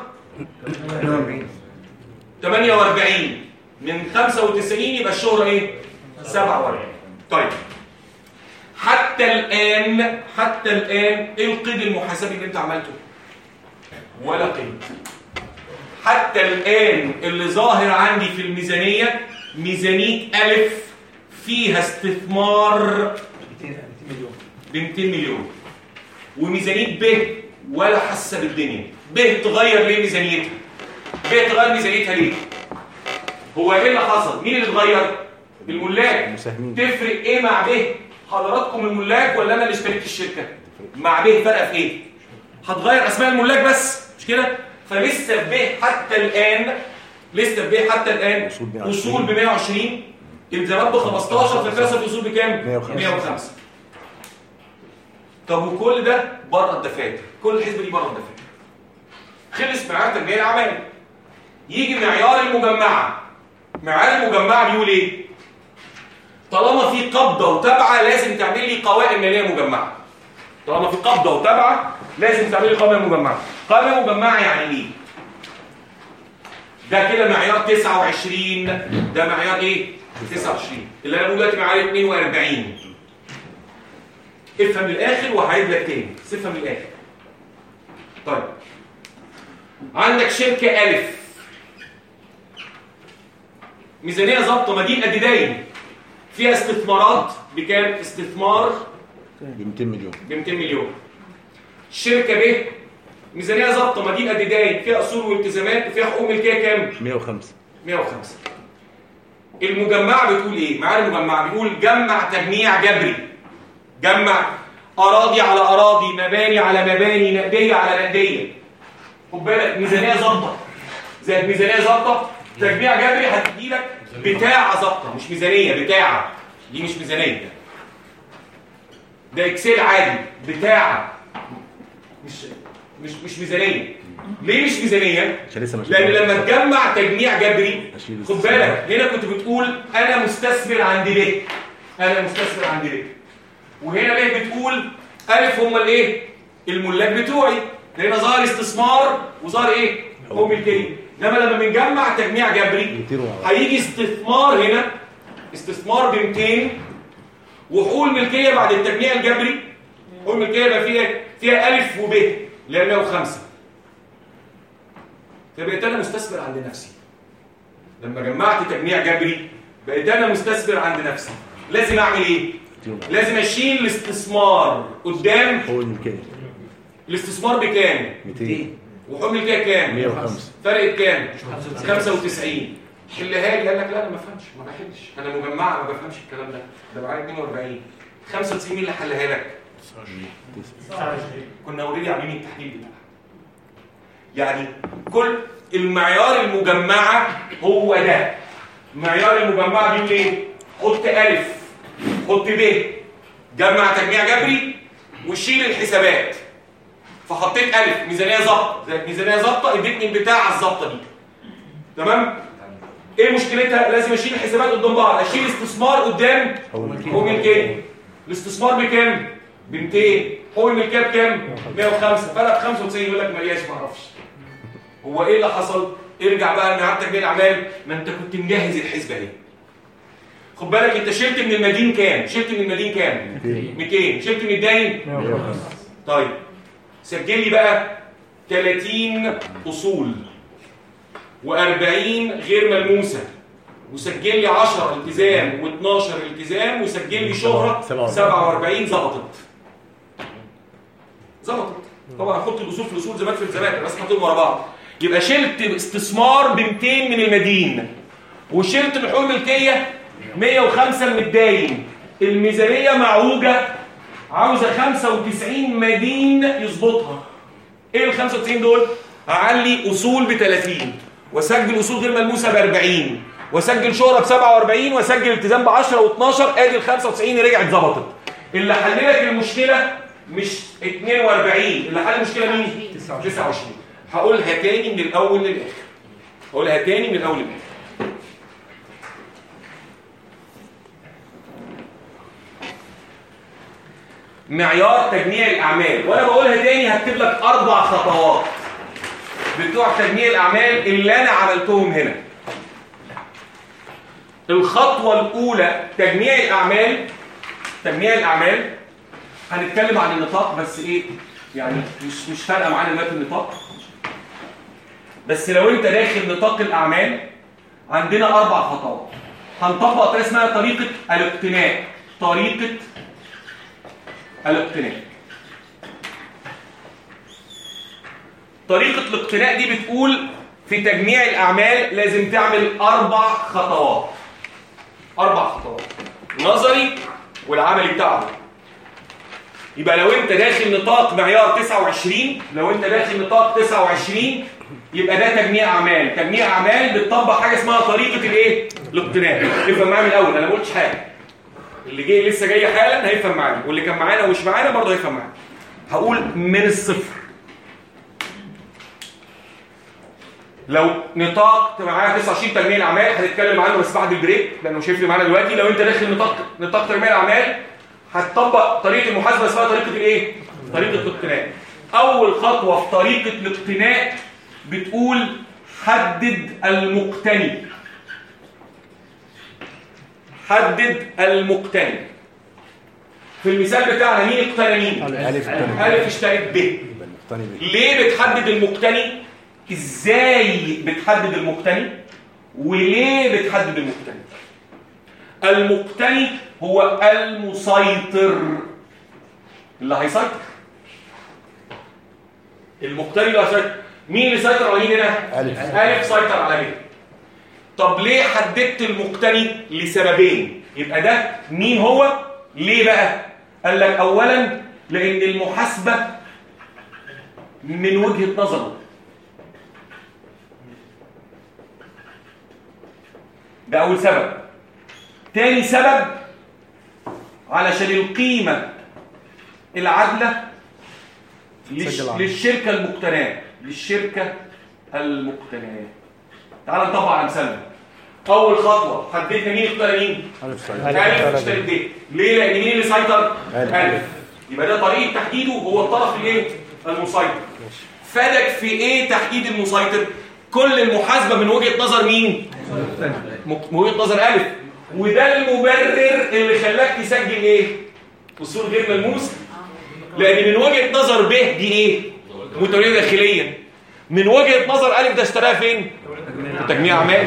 48 من 95 يبقى الشهرة ايه 47 طيب حتى الآن حتى الآن ايه القيد المحاسبي اللي انت عملته ولا قيد حتى الآن اللي ظاهر عندي في الميزانية ميزانية ألف فيها استثمار 200 مليون ب 200 مليون وميزانيه ب ولا حاسه بالدنيا ب تغير ليه ميزانيتها ب تغير ميزانيتها ليه هو ايه اللي حصل مين اللي اتغير الملاك المساهمين. تفرق ايه مع ب حضراتكم الملاك ولا انا اللي اشتريت الشركه مع ب فرق في ايه هتغير اسماء الملاك بس مش كده فلسه ب حتى الان لسه ب حتى الان أصول 120. اصول ب 120 التزامات ب 15 في الفلوس الاصول بكام 105. 105 طب وكل ده بره الدفاتر كل الحسبه دي بره الدفاتر خلص معيار تنميه الاعمال يجي معيار المجمعه معيار المجمعه بيقول ايه طالما في قبضه وتبعه لازم تعمل لي قوائم ماليه مجمعه طالما في قبضه وتبعه لازم تعمل لي قوائم مجمعه قوائم مجمعه يعني ايه ده كده معيار 29 ده معيار ايه 29 اللي انا بقول دلوقتي معيار 42 افهم للاخر وهعيد لك تاني بس افهم للاخر طيب عندك شركه الف ميزانيه ظابطه مدين قد داين فيها استثمارات بكام استثمار ب 200 مليون ب 200 مليون شركه ب ميزانيه ظابطه مدين قد داين فيها اصول والتزامات وفيها حقوق ملكيه كام 105 105 المجمع بتقول ايه معانا المجمع بيقول جمع تجميع جبري جمع اراضي على اراضي مباني على مباني نقديه على نقديه خد بالك ميزانيه ظابطه زائد ميزانيه ظابطه تجميع جبري هتدي لك بتاعه ظابطه مش ميزانيه بتاعه دي مش ميزانيه ده اكسل عادي بتاعه مش مش مش ميزانيه ليه مش ميزانيه عشان لسه مش لان لما تجمع تجميع جبري أشيل خد بالك هنا كنت بتقول انا مستثمر عند ب انا مستثمر عند ب وهنا ب بتقول ألف هم الايه الملاك بتوعي لان ظهر استثمار وظهر ايه حقوق ملكيه انما لما بنجمع تجميع جبري هيجي استثمار هنا استثمار ب 200 وحقوق الملكيه بعد التجميع الجبري حقوق الملكيه يبقى فيها فيها الف وب اللي هي 105 فبقيت انا مستثمر عند نفسي لما جمعت تجميع جبري بقيت انا مستثمر عند نفسي لازم اعمل ايه لازم اشيل الاستثمار قدام هو الملكية الاستثمار بكام 200 وحقوق الملكيه كام 105 فرق بكام 95 حلها لي قال لك لا انا ما بفهمش ما بحلش انا مجمعه ما بفهمش الكلام ده ده معايا 42 95 مين اللي حلها لك كنا اوريدي عاملين التحليل بتاعها يعني كل المعيار المجمعه هو ده معيار المجمعه بيقول ايه حط الف حط ب جمع تجميع جبري وشيل الحسابات فحطيت الف ميزانيه ظابطه زي ميزانيه ظابطه ادتني البتاع على الظابطه دي تمام ايه مشكلتها لازم اشيل الحسابات قدام بعض اشيل استثمار قدام حقوق ملكيه الاستثمار بكام ب 200 حقوق الملكيه بكام 105 فرق 95 يقول لك ملياش ما اعرفش هو ايه اللي حصل ارجع بقى لمعاد تجميع الاعمال ما انت كنت مجهز الحسبه اهي خد بالك انت شلت من المدين كام شلت من المدين كام 200 شلت من الداين طيب سجل لي بقى 30 اصول و40 غير ملموسه وسجل لي 10 التزام و12 التزام وسجل لي شهره 47 ظبطت ظبطت طبعا هحط الاصول في الاصول زي ما في الزمان بس حاططهم ورا بعض يبقى شلت استثمار ب 200 من المدين وشلت الحقوق الملكيه 105 من الداين الميزانيه معوجه عاوزه 95 مدين يظبطها ايه ال 95 دول هعلي اصول ب 30 واسجل اصول غير ملموسه ب 40 واسجل شهره ب 47 واسجل التزام ب 10 و12 ادي ال 95 رجعت ظبطت اللي حل لك المشكله مش 42 اللي حل المشكله مين 29 هقولها تاني من الاول للاخر هقولها تاني من الاول للاخر معيار تجميع الاعمال وانا بقولها تاني هكتب لك اربع خطوات بتوع تجميع الاعمال اللي انا عملتهم هنا الخطوه الاولى تجميع الاعمال تجميع الاعمال هنتكلم عن النطاق بس ايه يعني مش مش فارقه معانا دلوقتي النطاق بس لو انت داخل نطاق الاعمال عندنا اربع خطوات هنطبق طريقه اسمها طريقه الاقتناء طريقه الاقتناء طريقة الاقتناء دي بتقول في تجميع الأعمال لازم تعمل أربع خطوات أربع خطوات نظري والعملي بتاعه يبقى لو أنت داخل نطاق معيار 29 لو أنت داخل نطاق 29 يبقى ده تجميع أعمال تجميع أعمال بتطبق حاجة اسمها طريقة الإيه؟ الاقتناء افهم معايا من الأول أنا ما قلتش حاجة اللي جاي لسه جاي حالا هيفهم معانا واللي كان معانا ومش معانا برضه هيفهم معانا هقول من الصفر لو نطاق معايا 29 تجميع الاعمال هنتكلم عنه بس بعد البريك لانه مش هيفرق معانا دلوقتي لو انت داخل نطاق نطاق تجميع الاعمال هتطبق طريقه المحاسبه اسمها طريقه الايه طريقه الاقتناء اول خطوه في طريقه الاقتناء بتقول حدد المقتني حدد المقتني في المثال بتاعنا مين اقتنى مين ألف اقتني الف اشترت ب يبقى المقتني بيه ليه بتحدد المقتني ازاي بتحدد المقتني وليه بتحدد المقتني المقتني هو المسيطر اللي هيسيطر المقتني اللي هيسيطر مين اللي سيطر على مين هنا ألف. الف سيطر على ب طب ليه حددت المقتني لسببين يبقى ده مين هو ليه بقى قال لك اولا لان المحاسبه من وجهه نظره ده اول سبب تاني سبب علشان القيمه العادله للش... سجل عنه. للشركه المقتناه للشركه المقتناه تعال نطبق على مثالنا اول خطوه حددنا مين اختار مين ألف سعيد الف اشترك د ليه لان مين اللي سيطر ألف. الف يبقى ده طريقه تحديده هو الطرف الايه المسيطر فادك في ايه تحديد المسيطر كل المحاسبه من وجهه نظر مين مك- من وجهه نظر الف وده المبرر اللي خلاك تسجل ايه اصول غير ملموس لان من وجهه نظر ب دي ايه متوليه داخليا من وجهه نظر الف ده اشتراها فين في تجميع اعمال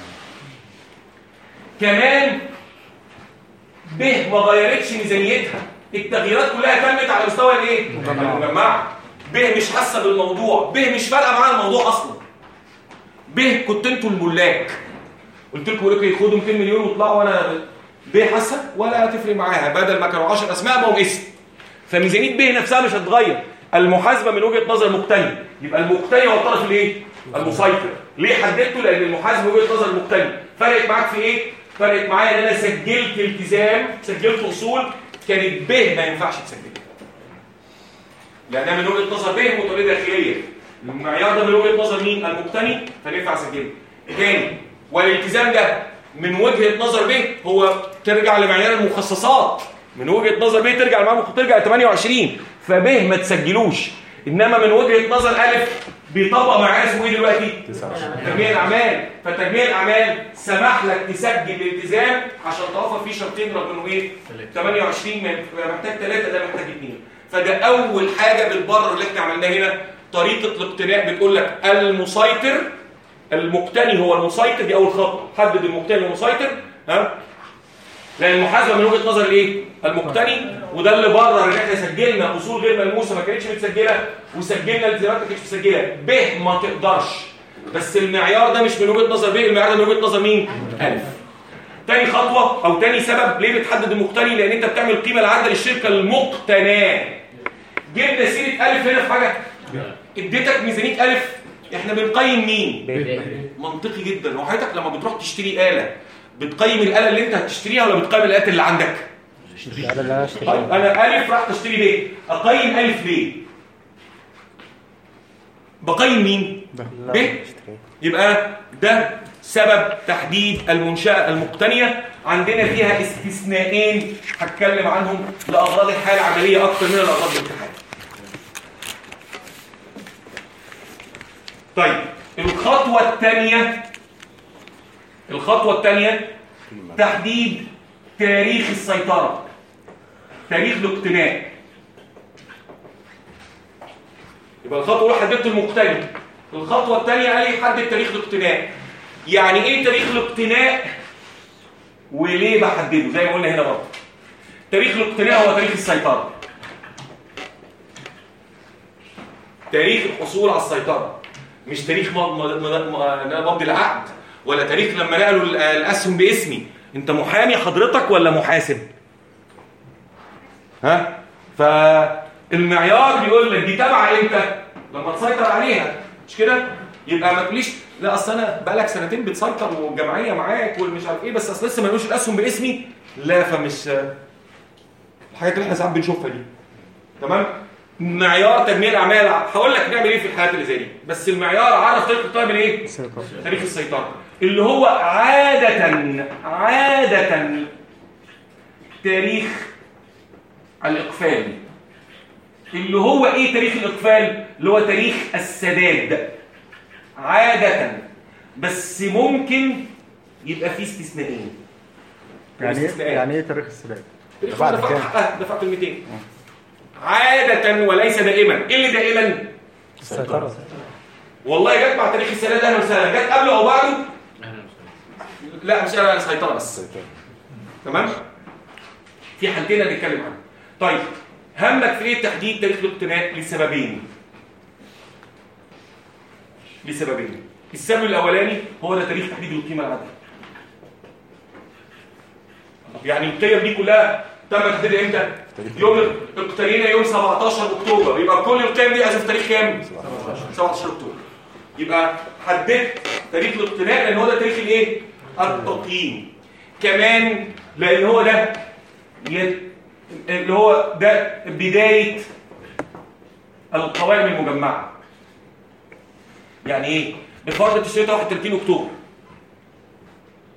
كمان ب ما غيرتش ميزانيتها التغييرات كلها تمت على مستوى الايه المجمع ب مش حاسه بالموضوع ب مش فارقه معاها الموضوع اصلا ب كنت انتوا الملاك قلت لكم لكم ايه خدوا 200 مليون واطلعوا وانا ب حاسه ولا هتفرق معاها بدل ما كانوا 10 اسماء بقوا اسم فميزانيه ب نفسها مش هتتغير المحاسبه من وجهه نظر مقتني يبقى المقتني هو الطرف الايه المسيطر ليه حددته لان المحاسبه من وجهه نظر المقتني فرقت معاك في ايه فرقت معايا ان انا سجلت التزام سجلت اصول كانت ب ما ينفعش تسجلها لانها من وجهه نظر ب متولده داخليه المعيار ده من وجهه نظر مين المقتني فينفع اسجله تاني والالتزام ده من وجهه نظر ب هو ترجع لمعيار المخصصات من وجهه نظر ب ترجع لمعيار ترجع ل 28 فب ما تسجلوش انما من وجهه نظر الف بيطبق معايا اسمه ايه دلوقتي تجميع الاعمال فتجميع الاعمال سمح لك تسجل الالتزام عشان توفر فيه شرطين رغم انه ايه 28 ما- محتاج ثلاثه ده محتاج اثنين فده اول حاجه بتبرر اللي احنا عملناه هنا طريقه الاقتناء بتقول لك المسيطر المقتني هو المسيطر دي اول خطوه حدد المقتني والمسيطر ها لان المحاسبه من وجهه نظر الايه المقتني وده اللي برر ان احنا سجلنا اصول غير ملموسه ما كانتش متسجله وسجلنا التزامات ما كانتش متسجله ب ما تقدرش بس المعيار ده مش من وجهه نظر ب المعيار ده من وجهه نظر مين الف تاني خطوه او تاني سبب ليه بتحدد المقتني لان انت بتعمل قيمه العادله للشركه المقتناه جبنا سيره الف هنا في حاجه اديتك ميزانيه الف احنا بنقيم مين منطقي جدا وحضرتك لما بتروح تشتري آلة بتقيم الآلة اللي انت هتشتريها ولا بتقيم الآلات اللي عندك ده اللي انا اشتري طيب انا ألف راح تشتري ب اقيم ألف ليه بقيم مين ب يبقى ده سبب تحديد المنشأة المقتنية عندنا فيها استثناءين هتكلم عنهم لأغراض الحالة العملية أكتر من الأغراض الامتحان طيب الخطوة الثانية الخطوة الثانية تحديد تاريخ السيطرة تاريخ الاقتناء يبقى الخطوة الأولى حددت المقتني الخطوة الثانية قال لي حدد تاريخ الاقتناء يعني ايه تاريخ الاقتناء وليه بحدده زي ما قلنا هنا برضه تاريخ الاقتناء هو تاريخ السيطرة تاريخ الحصول على السيطرة مش تاريخ م- م- م- م- ان انا بمضي العقد ولا تاريخ لما نقلوا ال- الاسهم باسمي انت محامي حضرتك ولا محاسب ها فالمعيار بيقول لك دي تابعه امتى لما تسيطر عليها مش كده يبقى ما تقوليش لا اصل انا بقالك سنتين بتسيطر والجمعيه معاك والمش عارف ايه بس اصل لسه ما لقوش الاسهم باسمي لا فمش الحاجات اللي احنا ساعات بنشوفها دي تمام معيار تجميع الاعمال هقول لك نعمل ايه في الحالات اللي زي دي بس المعيار عرف تاريخ الطلب من ايه تاريخ السيطره اللي هو عاده عاده تاريخ الاقفال اللي هو ايه تاريخ الاقفال اللي هو تاريخ السداد عاده بس ممكن يبقى فيه استثنائين يعني ايه استثناءات. يعني ايه تاريخ السداد؟ دفعت دفعت كام؟ حقها دفعت ال 200 عادة وليس دائما ايه اللي دائما السيطرة والله جت مع تاريخ السنة اهلا وسهلا جت قبله او بعده لا مش انا سيطرة بس تمام في حالتين هنتكلم عنهم طيب همك في ايه تحديد تاريخ الاقتناء لسببين لسببين السبب الاولاني هو ده تاريخ تحديد القيمه العادله يعني القيم دي كلها تم تحديدها امتى يوم اقتنينا يوم 17 اكتوبر يبقى كل القيم دي اسف تاريخ كام 17 اكتوبر يبقى حددت تاريخ الاقتناء لان هو ده تاريخ الايه التقييم كمان لان هو ده ي- اللي هو ده بدايه القوائم المجمعه يعني ايه بفرض تشريط 31 اكتوبر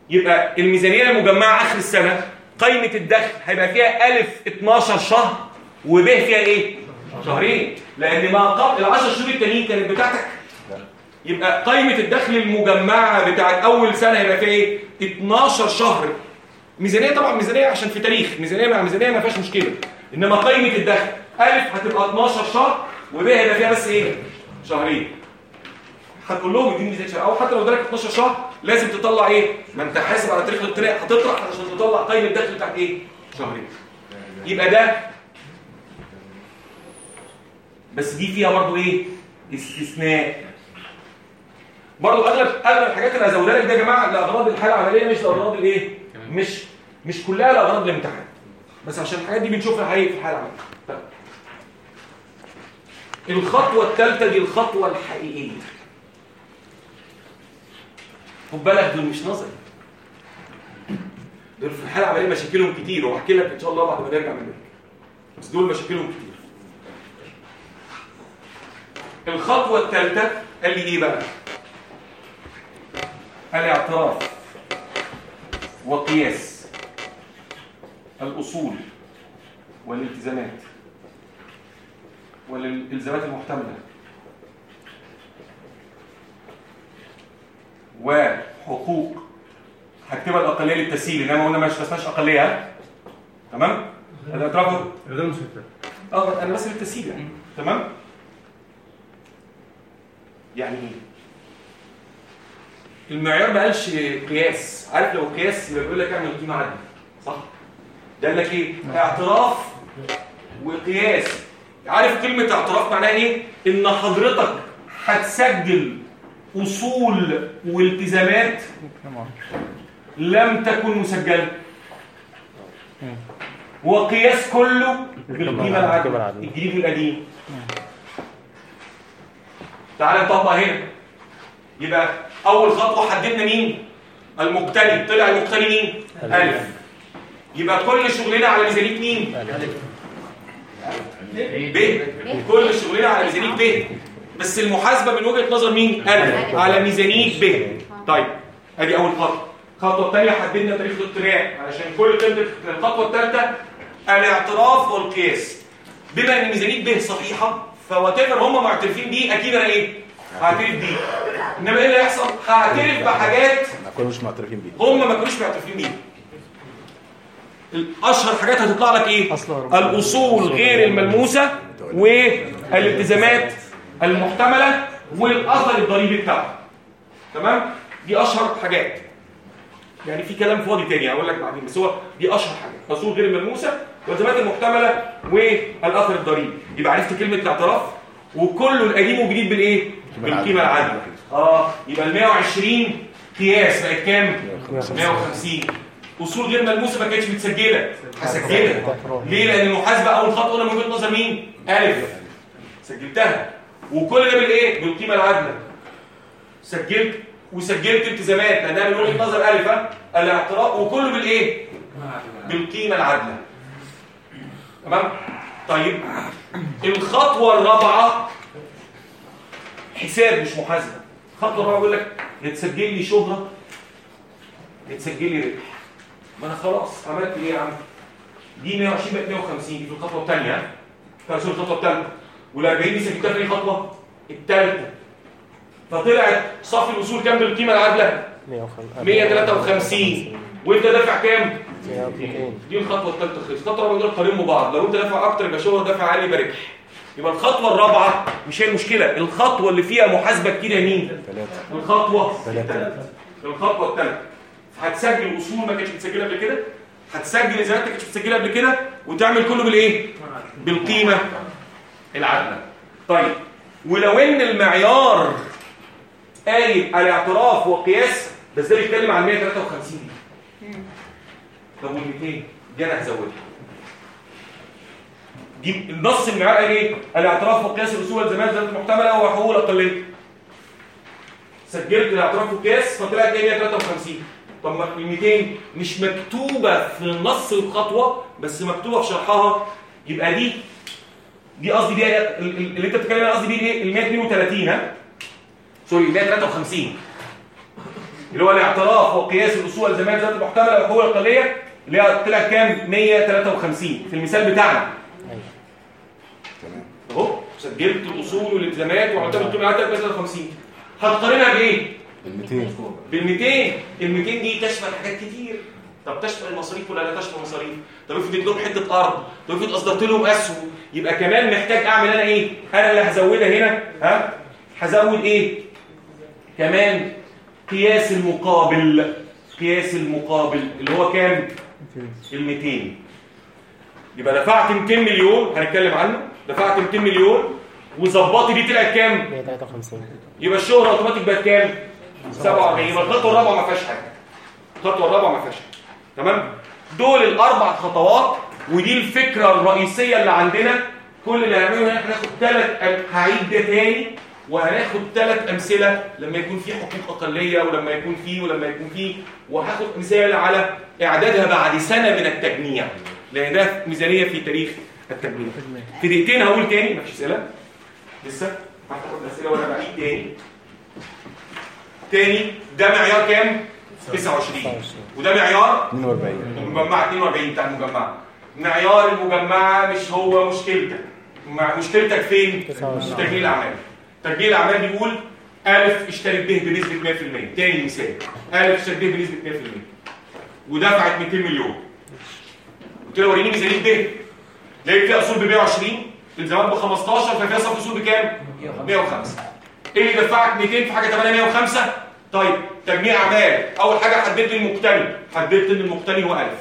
يبقى الميزانيه المجمعه اخر السنه قائمه الدخل هيبقى فيها الف 12 شهر وب فيها ايه شهرين لان ما قبل ال 10 شهور التانيين كانت بتاعتك يبقى قائمه الدخل المجمعه بتاعت اول سنه هيبقى فيها ايه 12 شهر ميزانيه طبعا ميزانيه عشان في تاريخ ميزانيه مع ميزانيه ما فيهاش مشكله انما قائمه الدخل الف هتبقى 12 شهر وب هيبقى فيها بس ايه شهرين هتقول لهم اديني ميزانيه شهر او حتى لو ادالك 12 شهر لازم تطلع ايه ما انت حاسب على تاريخ الاقتراع هتطرح عشان تطلع قائمه الدخل بتاعت ايه شهرين يبقى ده بس دي فيها برضو ايه استثناء برضو اغلب اغلب الحاجات اللي هزودها لك ده يا جماعه لاغراض الحاله العمليه مش لاغراض الايه مش مش كلها لاغراض الامتحان بس عشان الحاجات دي بنشوفها حقيقي في الحاله العمليه طيب. الخطوه الثالثه دي الخطوه الحقيقيه خد بالك دول مش نظري دول في الحاله العمليه مشاكلهم كتير وهحكي لك ان شاء الله بعد ما نرجع من هناك بس دول مشاكلهم كتير الخطوه الثالثه قال لي ايه بقى الاعتراف وقياس الاصول والالتزامات والالتزامات المحتمله وحقوق هكتبها الاقليه للتسهيل انما قلنا مش اسمهاش اقليه ها؟ تمام الاعتراف ده المشكله اه انا بس للتسهيل يعني تمام يعني ايه المعيار ما قالش قياس عارف لو قياس يبقى بيقول لك اعمل قيمه عادله صح ده قال لك ايه اعتراف وقياس عارف كلمه اعتراف معناها ايه ان حضرتك هتسجل اصول والتزامات لم تكن مسجله وقياس كله بالقيمه العادله الجديد والقديم تعال نطبق هنا يبقى اول خطوه حددنا مين المبتدئ طلع المبتدئ مين الف يبقى كل شغلنا على ميزانيه مين ب كل شغلنا على ميزانيه ب بس المحاسبه من وجهه نظر مين الف على ميزانيه ب طيب ادي اول خطوه الخطوه الثانيه حددنا تاريخ الاقتراع علشان كل قيمه الخطوه الثالثه الاعتراف والقياس بما ان ميزانيه ب صحيحه فواتيفر هم معترفين بيه اكيد انا ايه هعترف بيه انما ايه اللي هيحصل هعترف بحاجات ما كانوا مش معترفين بيه هم ما كانوش معترفين بيها اشهر حاجات هتطلع لك ايه الاصول غير الملموسه والالتزامات المحتمله والاثر الضريبي بتاعها تمام دي اشهر حاجات يعني في كلام فاضي تاني هقول لك بعدين بس هو دي اشهر حاجات الاصول غير الملموسه والالتزامات المحتمله والاثر الضريبي يبقى عرفت كلمه الاعتراف وكله القديم والجديد بالايه بالقيمه العادله اه يبقى ال 120 قياس بقت كام 150 اصول غير ملموسه ما كانتش متسجله هسجلها ليه لان المحاسبه اول خطوه انا من وجهه نظر مين الف سجلتها وكل ده بالايه بالقيمه العادله سجلت وسجلت التزامات لانها من وجهه نظر الف ها؟ الاعتراف وكله بالايه بالقيمه العادله تمام طيب الخطوه الرابعه حساب مش محاسبه الخطوه الرابعه بيقول لك يا تسجل لي شهره يا تسجل لي ربح ما انا خلاص عملت ايه يا عم دي 120 بقت 150 دي في الخطوه الثانيه ها في الخطوه الثالثه وال 40 دي سجلتها في أي خطوه الثالثه فطلعت صافي الوصول كام بالقيمه العادله 153 وانت دافع كام دي الخطوه الثالثه خلص الخطوه الرابعه دول قارنوا بعض لو انت دافع اكتر يبقى شغل دافع عالي يبقى ربح يبقى الخطوه الرابعه مش هي المشكله الخطوه اللي فيها محاسبه كتير يا مين الخطوه الثالثه الخطوه الثالثه هتسجل اصول ما كانتش متسجله قبل كده هتسجل اذا ما كانتش متسجله قبل كده وتعمل كله بالايه بالقيمه العادله طيب ولو ان المعيار قايل الاعتراف وقياس بس ده بيتكلم عن 153 دي طب وال 200 دي انا هزودها دي النص المعيار قال ايه الاعتراف وقياس الاصول والزمان ذات محتمله وحقوق الاقليه سجلت الاعتراف والقياس فطلعت ايه 153 طب ما ال 200 مش مكتوبه في نص الخطوه بس مكتوبه في شرحها يبقى دي دي قصدي دي ال- ال- اللي انت بتتكلم عنها قصدي دي ايه ال 132 ها سوري ال 153 اللي هو الاعتراف وقياس الاصول والالتزامات ذات المحتمله والحقوق الاقليه اللي هي طلع كام 153 في المثال بتاعنا اهو سجلت الاصول والالتزامات وعملت القيمه على 153 هتقارنها بايه ال 200 بال 200 ال 200 دي تشمل حاجات كتير طب تشمل المصاريف ولا لا تشمل المصاريف طب افرض اديت لهم حته ارض طب افرض اصدرت لهم اسهم يبقى كمان محتاج اعمل انا ايه انا اللي هزودها هنا ها هزود ايه كمان قياس المقابل قياس المقابل اللي هو كام ال 200 يبقى دفعت 200 مليون هنتكلم عنه دفعت 200 مليون وظبطت دي طلعت كام 153 يبقى الشهرة اوتوماتيك بقت كام 47 يبقى الخطوه الرابعه ما فيهاش حاجه الخطوه الرابعه ما فيهاش حاجه تمام دول الاربع خطوات ودي الفكره الرئيسيه اللي عندنا كل اللي هنعمله هنا هناخد ثلاث هعيد ده تاني وهناخد ثلاث امثله لما يكون في حقوق اقليه ولما يكون في ولما يكون في وهاخد مثال على اعدادها بعد سنه من التجميع لان ده ميزانيه في تاريخ التجميع في دقيقتين هقول تاني مفيش اسئله لسه هاخد الاسئله وانا بعيد تاني تاني ده معيار كام 29 وده معيار 42 المجمعة 42 بتاع المجمعة معيار المجمعة مش هو مشكلتك مع- مشكلتك فين؟ 29. تسجيل الأعمال تسجيل الأعمال بيقول ألف اشترك به بنسبة 100% تاني مثال ألف اشترك به بنسبة 100% ودفعت 200 مليون قلت له وريني ميزانية ب لقيت فيها أصول ب 120 التزامات ب 15 ففيها صف أصول بكام؟ 105 ايه اللي دفعك 200 في حاجة 805 طيب تجميع اعمال اول حاجه حددت لي المقتني حددت ان المقتني هو 1000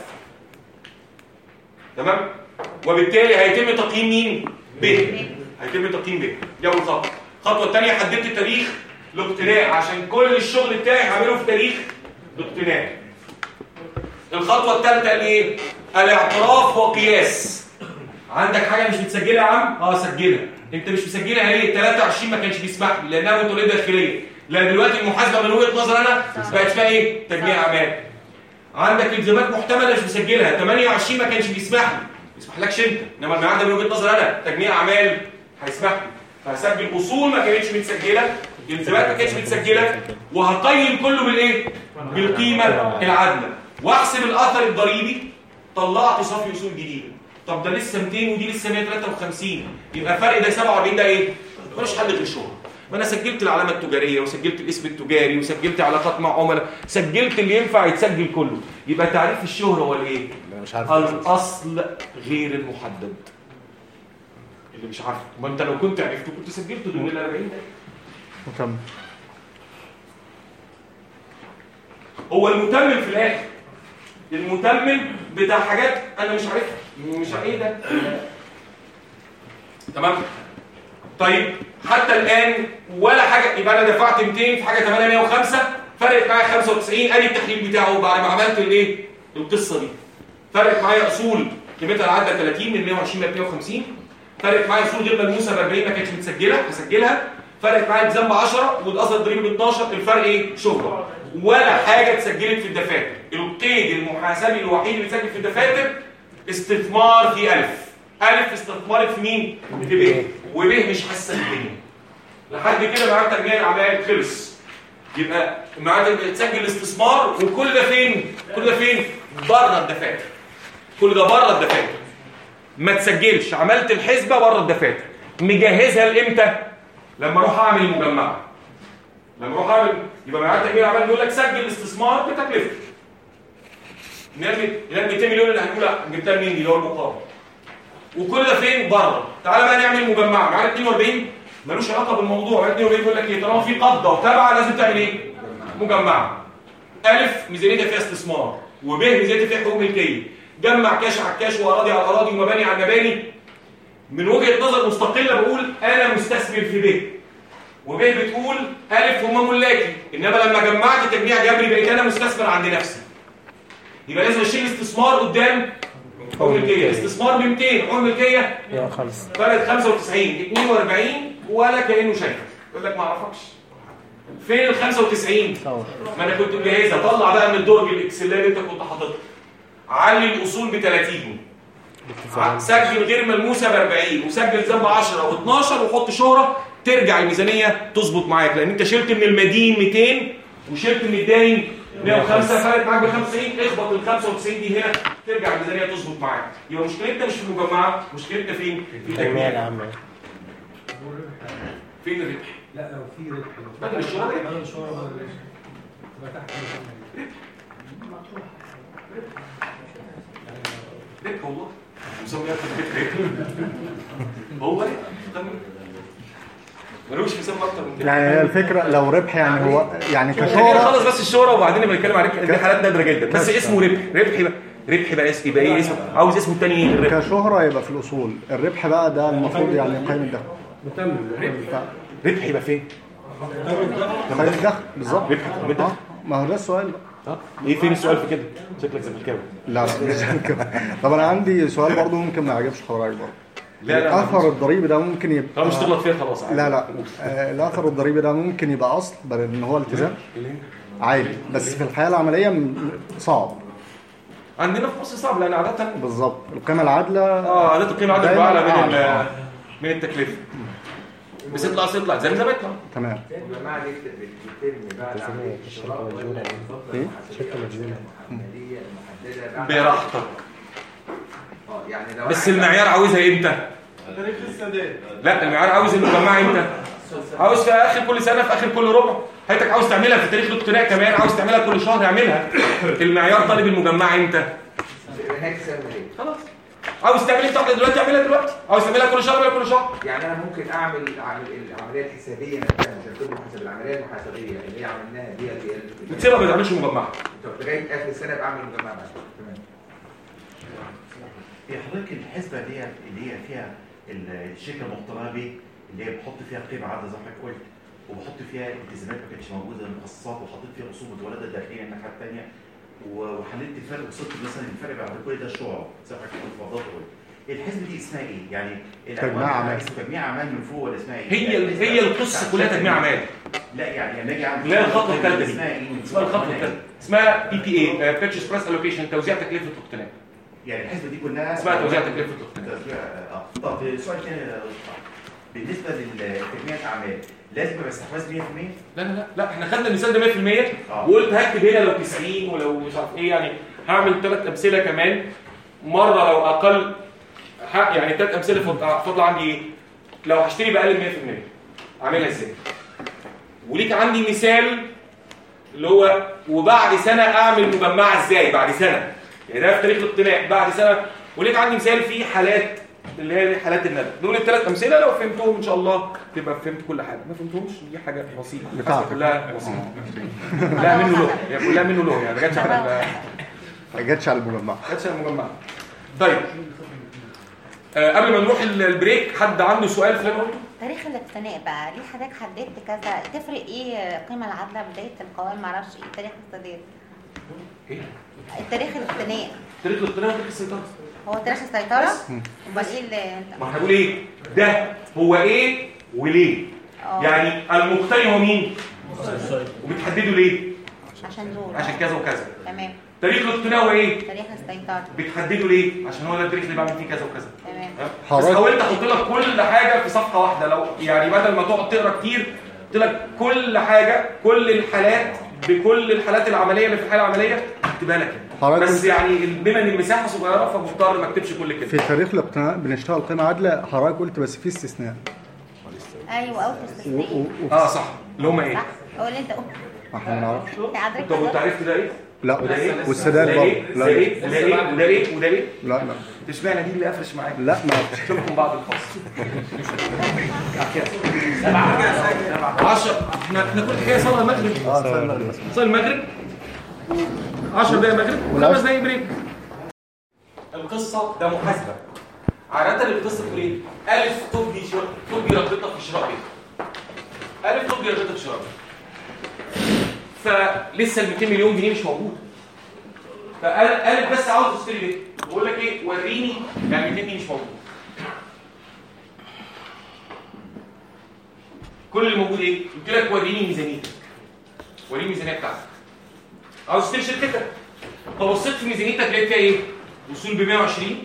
تمام وبالتالي هيتم تقييم مين ب هيتم تقييم ب دي اول خطوه الخطوه الثانيه حددت تاريخ الاقتناء عشان كل الشغل بتاعي هعمله في تاريخ الاقتناء الخطوه الثالثه ايه الاعتراف وقياس عندك حاجه مش متسجله يا عم اه سجلها انت مش مسجلها ليه 23 ما كانش بيسمح لي لانها متولده داخليه لا دلوقتي المحاسبه من وجهه نظر انا بقت فيها ايه تجميع اعمال عندك التزامات محتمله مش مسجلها 28 ما كانش بيسمح لي ما يسمحلكش انت انما الميعاد ده من وجهه نظر انا تجميع اعمال هيسمح لي فهسجل اصول ما كانتش متسجله التزامات ما كانتش متسجله وهقيم كله بالايه بالقيمه العادله واحسب الاثر الضريبي طلعت صافي اصول جديده طب ده لسه 200 ودي لسه 153 يبقى الفرق ده 47 ده ايه ملوش حل غير شهره ما انا سجلت العلامه التجاريه وسجلت الاسم التجاري وسجلت علاقات مع عملاء سجلت اللي ينفع يتسجل كله يبقى تعريف الشهره هو الايه لا مش عارف الاصل غير المحدد اللي مش عارفه ما انت لو كنت عرفته كنت سجلته ضمن ال 40 ده مكمل هو المتمم في الاخر المتمم بتاع حاجات انا مش عارفها مش عارف ايه ده تمام طيب حتى الان ولا حاجه يبقى انا دفعت 200 في حاجه 805 فرقت معايا 95 ادي التحليل بتاعه بعد ما عملت الايه القصه دي فرقت معايا اصول قيمتها العادله 30 من 120 ل 150 فرقت معايا اصول غير ملموسه ب 40 ما كانتش متسجله هسجلها فرقت معايا التزام ب 10 والاثر الضريبي ب 12 الفرق ايه شهره ولا حاجه اتسجلت في الدفاتر القيد المحاسبي الوحيد اللي اتسجل في الدفاتر استثمار في ألف ألف استثمرت في مين؟ في ب وب مش حاسه بالدنيا لحد كده معاد تجميع الاعمال خلص يبقى معاد تسجل الاستثمار وكل ده فين؟ كل ده فين؟ بره الدفاتر كل ده بره الدفاتر ما تسجلش عملت الحسبه بره الدفاتر مجهزها لامتى؟ لما اروح اعمل المجمعه لما اروح اعمل يبقى معاد تجميع الاعمال بيقول لك سجل الاستثمار بتكلفته نرمي نرمي 200 مليون اللي هنقول جبتها منين دي اللي هو المقابل وكل ده فين بره تعالى بقى نعمل مجمعه معانا 42 ملوش علاقه بالموضوع معانا 42 بيقول لك ايه طالما في قبضه وتبعه لازم تعمل ايه مجمعه الف ميزانيتها فيها استثمار وب ميزانيتها فيها حقوق ملكيه جمع كاش على الكاش واراضي على الاراضي ومباني على المباني من وجهه نظر مستقله بقول انا مستثمر في ب وب بتقول الف هم ملاكي انما لما جمعت تجميع جبري بقيت انا مستثمر عند نفسي يبقى لازم اشيل استثمار قدام حقوق ملكيه استثمار ب 200 حقوق ملكيه 105 فرق 95 42 ولا كانه شايفك يقول لك ما اعرفكش فين ال 95 صور ما انا كنت مجهزها طلع بقى من الدرج الاكسل اللي انت كنت حاططها علي الاصول ب 30 بالتزام سجل غير ملموسه ب 40 وسجل ذنب 10 و12 وحط شهره ترجع الميزانيه تظبط معاك لان انت شلت من المدين 200 وشلت من الداين 105 فرقت معاك ب 95 اخبط ال 95 دي هنا ترجع الميزانيه تظبط معاك يبقى مشكلتنا مش في المجمعه مشكلتنا فين؟ في والله التجميع يا عم فين الربح؟ لا لو في ربح بدل الشغل ربح. بدل الشغل بدل الربح. تبقى تحت ربح والله مسميها في البيت ربح هو ربح طب ملوش مسمى اكتر من كده يعني هي الفكره لو ربح يعني هو يعني خلينا كشهره نخلص بس الشهرة وبعدين نبقى نتكلم عن ربح دي حالات نادرة جدا بس اسمه ربح ربح يبقى ربح يبقى اسم يبقى ايه اسمه عاوز اسمه التاني ايه الربح كشهره يبقى في الاصول الربح بقى ده المفروض يعني قيم الدخل مكمل ربح يبقى فين؟ قيم الدخل بالظبط ربح قيم الدخل. آه، ما هو ده السؤال بقى اه ايه فين السؤال في كده؟ شكلك زملكاوي لا لا مش كده طب انا عندي سؤال برضو ممكن ما يعجبش حضرتك برضه لا لا الاثر الضريبي ده ممكن يبقى طالما مش تغلط فيها خلاص عادي. لا لا آه، الاثر الضريبي ده ممكن يبقى اصل بدل ان هو التزام عادي بس في الحياه العمليه م- صعب عندنا في مصر صعب لان عادة بالظبط القيمه العادله اه عادة القيمة عادة دايماً بتبقى اعلى من أعلى. ال- من التكلفة بس يطلع يطلع زي ما زمتنا تمام المجمعة دي بتتم بعد تسمية عملية الشركة الشراء والجولة ولا يعني. بالظبط إيه؟ الشركة والجولة. عملية محددة بعد براحتك اه يعني لو بس أنا- المعيار عاوزها امتى؟ تاريخ السداد لا المعيار عاوز المجمعة امتى؟ عاوز في اخر كل سنة في اخر كل ربع حضرتك عاوز تعملها في تاريخ الاقتناء كمان عاوز تعملها كل شهر اعملها المعيار طالب المجمعة امتى؟ نهاية السنة دي خلاص عاوز تعمل انت واحده دلوقتي اعملها دلوقتي عاوز تعملها كل شهر اعملها كل شهر يعني انا ممكن اعمل اعمل العمليه الحسابيه نفسها مش هكتب حسب العمليه المحاسبيه اللي هي عملناها دي دي بتسيبها ما تعملش مجمعة طب لغايه اخر السنه ابقى اعمل مجمع بعد تمام هي حضرتك الحسبه دي اللي هي فيها ال- الشركه المقترنه بيه اللي هي بحط فيها قيمه عادله زي ما حضرتك قلت وبحط فيها التزامات ما كانتش موجوده المخصصات وحطيت فيها اصول متولده داخليه الناحيه الثانيه وحللت الفرق وصلت مثلا الفرق بعد كل ده الشعراء زي ما حضرتك قلت في وضعت قلت الحسبه دي اسمها ايه؟ يعني العنوان تجميع بتاعها أعمال. اسمه تجميع اعمال من فوق ولا اسمها ايه؟ هي يعني ال- هي القصه كلها تجميع اعمال لا يعني لما اجي اعمل لا الخطوه الثالثه دي اسمها ايه؟ اسمها الخطوه الثالثه اسمها بي بي اي بيرتشيز برايس الوكيشن توزيع تكلفه الاقتناء يعني الحسبه دي كلها اسمها توزيع تكلفه الاقتناء توزيع اه طب سؤال تاني يا دكتور. بالنسبه لتجميع الاعمال لازم ابقى استحواذ 100%؟ لا لا لا لا احنا خدنا المثال ده 100% اه وقلت هكتب هنا لو 90 ولو مش عارف ايه يعني هعمل ثلاث امثله كمان مره لو اقل ح- يعني ثلاث امثله فاضله فاضلة عندي ايه لو هشتري باقل من 100% اعملها ازاي وليك عندي مثال اللي هو وبعد سنه اعمل مجمعه ازاي بعد سنه يعني ده في تاريخ الاقتناء بعد سنه وليك عندي مثال في حالات اللي هي حالات الندم دول الثلاث امثله لو فهمتهم ان شاء الله تبقى فهمت كل حاجه ما فهمتهمش دي حاجه بسيطه بتاعتك. كلها بسيطه كلها منه له يعني كلها منه له يعني ما جاتش على ال- ما جاتش على المجمع ما جاتش على المجمع طيب آه قبل ما نروح ال- البريك حد عنده سؤال في اللي انا قلته تاريخ الاقتناء بقى ليه حضرتك حددت كذا تفرق ايه القيمه العادله بدايه القوائم معرفش ايه تاريخ السداد ايه تاريخ الاقتناء تاريخ الاقتناء وتاريخ السيطره هو تاريخ السيطره امال ايه اللي انت ما احنا بنقول ايه ده هو ايه وليه اه يعني المقتني هو مين وبتحدده ليه عشان دول عشان كذا وكذا تمام تاريخ الاقتناء هو ايه تاريخ السيطره بتحدده ليه عشان هو ده التاريخ اللي بعمل فيه كذا وكذا تمام ها؟ بس حضرتك- حاولت احط لك كل حاجه في صفحه واحده لو يعني بدل ما تقعد تقرا كتير قلت لك كل حاجه كل الحالات بكل الحالات العمليه اللي في الحاله العمليه هكتبها لك حضرتك بس انت- يعني بما ان المساحه صغيره فمضطر ما اكتبش كل في كده تاريخ الاقتناء بنشتغل قيمه عادله حضرتك قلت بس في استثناء ايوه او و- استثناء و- و- اه صح اللي هم ايه صح هو اللي انت قلت ما احنا ما نعرفش انت حضرتك طب وانت قلت. عرفت ده ايه لا وده ايه والسداد ده برضه ايه لا ده ايه وده ايه وده ايه وده ايه لا لا اشمعنى دي اللي قافش معاك لا ما اشوفكم بعد الفصل 10 احنا احنا كل حكايه صلاه المغرب اه استنى بس. صلاه المغرب 10 دقايق مغرب وخمس دقايق بريك القصه ده محاسبه عادة القصه بتقول ايه؟ ألف تبدي شر... تبدي رغبتك في شراء بيت ألف تبدي رغبتك في شراء بيت فلسه ال 200 مليون جنيه مش موجود فألف بس عاوز تشتري بيت بقول لك ايه وريني يعني 200 دي مش موجود كل اللي موجود ايه؟ قلت لك وريني ميزانيتك وريني الميزانيه بتاعتك عاوز تشتري شركتك فبصيت في ميزانيتك لقيت فيها ايه؟ وصول ب 120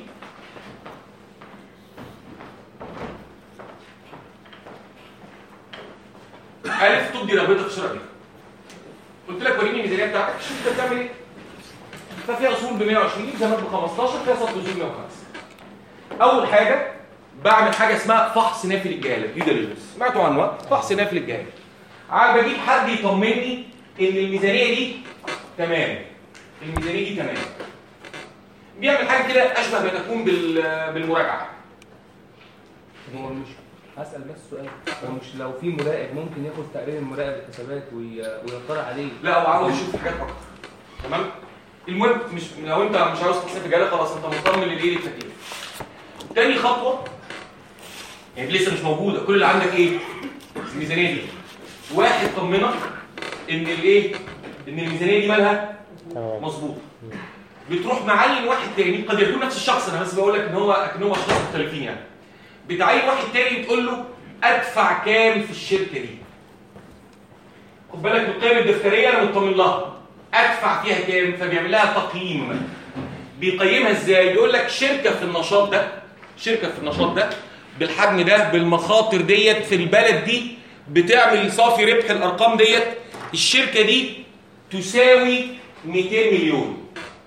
ألف تبدي رغبتك في شراء بيت قلت لك وريني الميزانيه بتاعتك شوف انت بتعمل ايه ففيها اصول ب 120 التزامات ب 15 فيها سطر اصول 105 اول حاجه بعمل حاجه اسمها فحص نافي للجهاله دي ديليجنس سمعتوا عنه فحص نافي للجهاله عاد بجيب حد يطمني ان الميزانيه دي تمام الميزانيه دي تمام بيعمل حاجه كده اشبه ما تكون بال- بالمراجعه هو مش هسأل بس سؤال هو مش لو في مراقب ممكن ياخد تقرير المراقب الحسابات وي- ويطلع عليه لا هو عاوز يشوف حاجات اكتر تمام المهم مش لو انت مش عاوز تصرف الجهاله خلاص انت مطمن للايه للتكليف تاني خطوه يعني لسه مش موجوده كل اللي عندك ايه الميزانيه دي واحد طمنك ان الايه ان الميزانيه دي مالها تمام مظبوط بتروح معين واحد تاني قد يكون نفس الشخص انا بس بقول لك ان هو اكنهم اشخاص مختلفين يعني بتعين واحد تاني بتقول له ادفع كام في الشركه دي خد بالك من القيم الدفتريه انا مطمن لها ادفع فيها كام فبيعمل لها تقييم بيقيمها ازاي بيقول لك شركه في النشاط ده شركه في النشاط ده بالحجم ده بالمخاطر ديت في البلد دي بتعمل صافي ربح الارقام ديت الشركه دي تساوي 200 مليون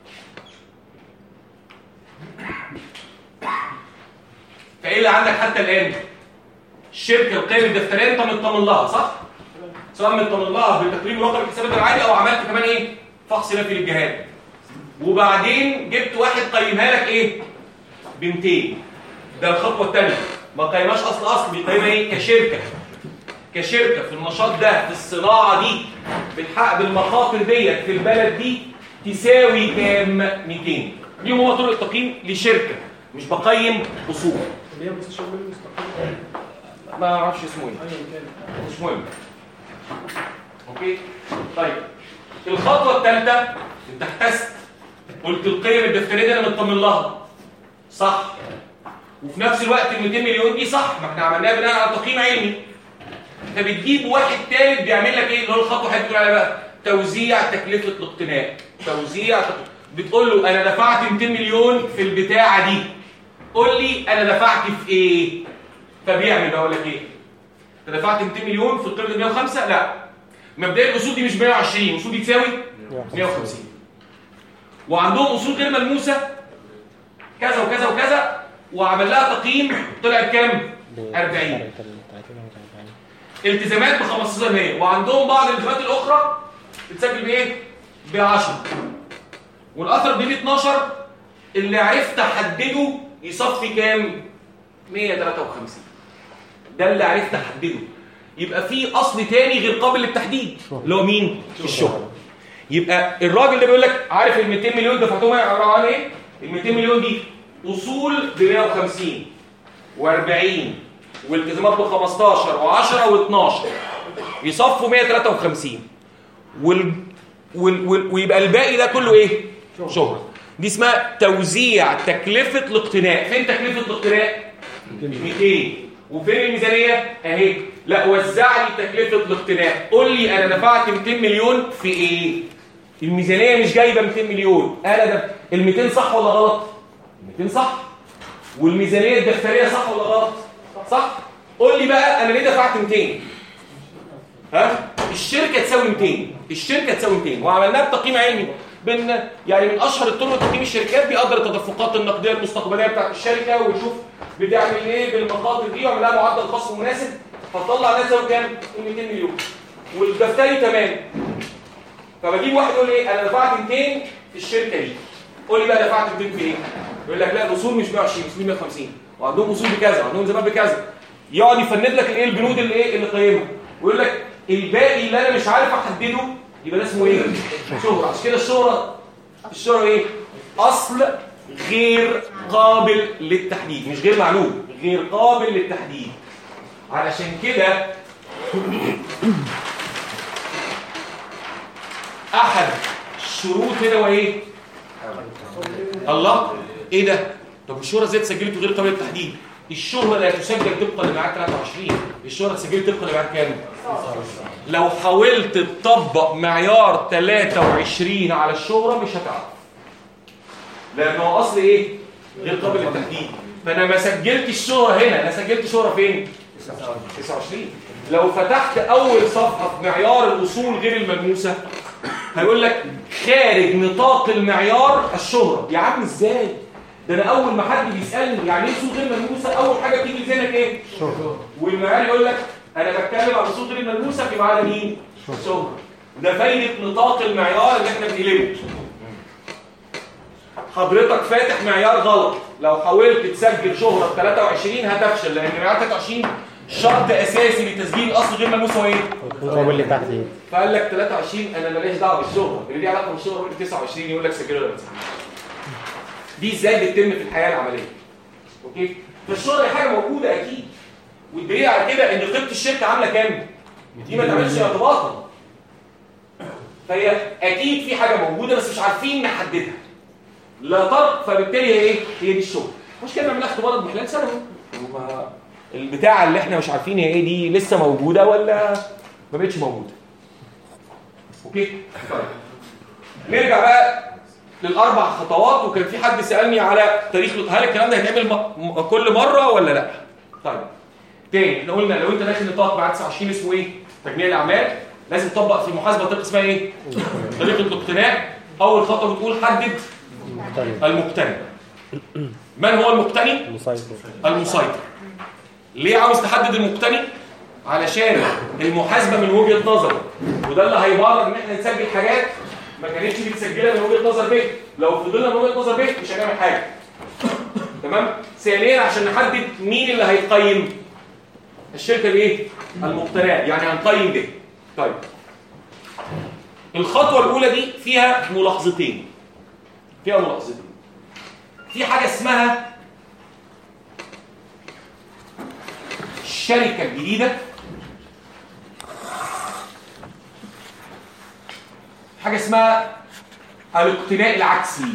فايه اللي عندك حتى الان الشركه القيم الدفتريه انت مطمن لها صح سواء مطمن لها بتقريب رقم الحسابات العادي او عملت كمان ايه فحص نافي للجهات وبعدين جبت واحد قيمها لك ايه ب 200 ده الخطوه الثانيه ما قيمهاش اصل اصل بيقيمها ايه كشركه كشركه في النشاط ده في الصناعه دي بالحق بالمخاطر ديت في البلد دي تساوي كام 200 دي هو طرق التقييم لشركه مش بقيم اصول اللي هي مستشار مالي مستقل ما اعرفش اسمه ايه ايا كان مش مهم اوكي طيب الخطوه الثالثه انت احتست قلت القيم الدفتريه دي انا مطمن لها صح وفي نفس الوقت ال 200 مليون دي صح ما احنا عملناها بناء على تقييم علمي فبتجيب واحد ثالث بيعمل لك ايه اللي هو الخطوه اللي بتقول عليها بقى توزيع تكلفه الاقتناء توزيع تك... بتقول له انا دفعت 200 مليون في البتاعه دي قول لي انا دفعت في ايه فبيعمل بقول لك ايه انت دفعت 200 مليون في القيمه 105 لا مبدئيا الاصول دي مش 120 الاصول دي تساوي 150 وعندهم اصول غير ملموسه كذا وكذا وكذا وعمل لها تقييم طلعت كام 40 التزامات ب 15% وعندهم بعض الالتزامات الاخرى بتسجل بايه ب 10 والاثر دي ب 12 اللي عرفت احدده يصفي كام 153 ده اللي عرفت احدده يبقى في اصل تاني غير قابل للتحديد اللي هو مين الشهره يبقى الراجل ده بيقول لك عارف ال 200 مليون دفعتهم عباره عن ايه ال 200 مليون دي اصول ب 150 و40 والتزامات ب 15 و10 و12 يصفوا 153 وال... وال... وال... ويبقى الباقي ده كله ايه شهره دي اسمها توزيع تكلفه الاقتناء فين تكلفه الاقتناء 200 وفين الميزانيه اهي لا وزع لي تكلفه الاقتناء قول لي انا دفعت 200 مليون في ايه الميزانيه مش جايبه 200 مليون انا ده ال 200 صح ولا غلط 200 صح والميزانيه الدفتريه صح ولا غلط صح قول لي بقى انا ليه دفعت 200 ها الشركه تساوي 200 الشركه تساوي 200 وعملناها بتقييم علمي بين يعني من اشهر الطرق تقييم الشركات بيقدر التدفقات النقديه المستقبليه بتاعت الشركه ويشوف بتعمل ايه بالمخاطر دي ويعمل لها معدل خصم مناسب فتطلع ناس تساوي كام 200 مليون والدفتري تمام فبجيب واحد يقول لي ايه انا دفعت 200 في الشركه دي قول لي بقى دفعت 200 في ايه يقول لك لا الاصول مش 120 اصول 150 وعندهم اصول بكذا وعندهم زمان بكذا يقعد يفند لك الايه البنود اللي ايه اللي قيمها ويقول لك الباقي اللي انا مش عارف احدده يبقى ده اسمه ايه شهره عشان كده الشهره الشهره ايه اصل غير قابل للتحديد مش غير معلوم غير قابل للتحديد علشان كده احد الشروط هنا هو ايه الله ايه ده طب الشهره ازاي اتسجلت غير قابل للتحديد الشهره لا تسجل طبقا لميعاد 23 الشهره اتسجلت طبقا لميعاد كام لو حاولت تطبق معيار 23 على الشهره مش هتعرف لانه اصل ايه غير قابل للتحديد فانا ما سجلتش الشهره هنا انا سجلت شهره فين 29 لو فتحت اول صفحه في معيار الاصول غير الملموسه هيقول لك خارج نطاق المعيار الشهرة يا عم ازاي ده انا اول ما حد بيسالني يعني ايه صوت غير ملموسه اول حاجه بتيجي في ذهنك ايه شهرة والمعيار يقول لك انا بتكلم عن صوت غير ملموسه في معنى مين شهرة ده فايده نطاق المعيار اللي احنا بنقلبه حضرتك فاتح معيار غلط لو حاولت تسجل شهرة ب 23 هتفشل لان معيار 23 شرط اساسي لتسجيل الاصل غير ملموس هو ايه هو اللي تحت ايه فقال لك 23 انا ماليش دعوه بالشهره اللي ليه علاقه بالشهره يقول لك 29 يقول لك سجله ولا ما تسجلش دي ازاي بتتم في الحياه العمليه اوكي فالشهره حاجه موجوده اكيد والدليل على كده ان قيمه الشركه عامله كام دي ما تعملش ارتباطا فهي اكيد في حاجه موجوده بس مش عارفين نحددها لا طرق فبالتالي هي ايه هي دي الشغل مش كده نعملها اختبارات بخلال سنه وما- البتاعه اللي احنا مش عارفين هي ايه دي لسه موجوده ولا ما بقتش موجوده اوكي طيب نرجع بقى للاربع خطوات وكان في حد سالني على تاريخ هل الكلام ده هيتعمل م- م- كل مره ولا لا طيب تاني احنا قلنا لو انت داخل نطاق بعد 29 اسمه ايه تجميع الاعمال لازم تطبق في المحاسبه طريقه اسمها ايه طريقه الاقتناء اول خطوه بتقول حدد مختلف المقتني من هو المقتني مسيطر المسيطر ليه عاوز تحدد المقتني علشان المحاسبه من وجهه نظر وده اللي هيبرر ان احنا نسجل حاجات ما كانتش متسجله من وجهه نظر ب لو فضلنا من وجهه نظر ب مش هنعمل حاجه تمام ثانيا عشان نحدد مين اللي هيقيم الشركه الايه المقتناه يعني هنقيم ده طيب الخطوه الاولى دي فيها ملاحظتين فيها ملاحظتين في حاجه اسمها الشركة الجديدة حاجة اسمها الاقتناء العكسي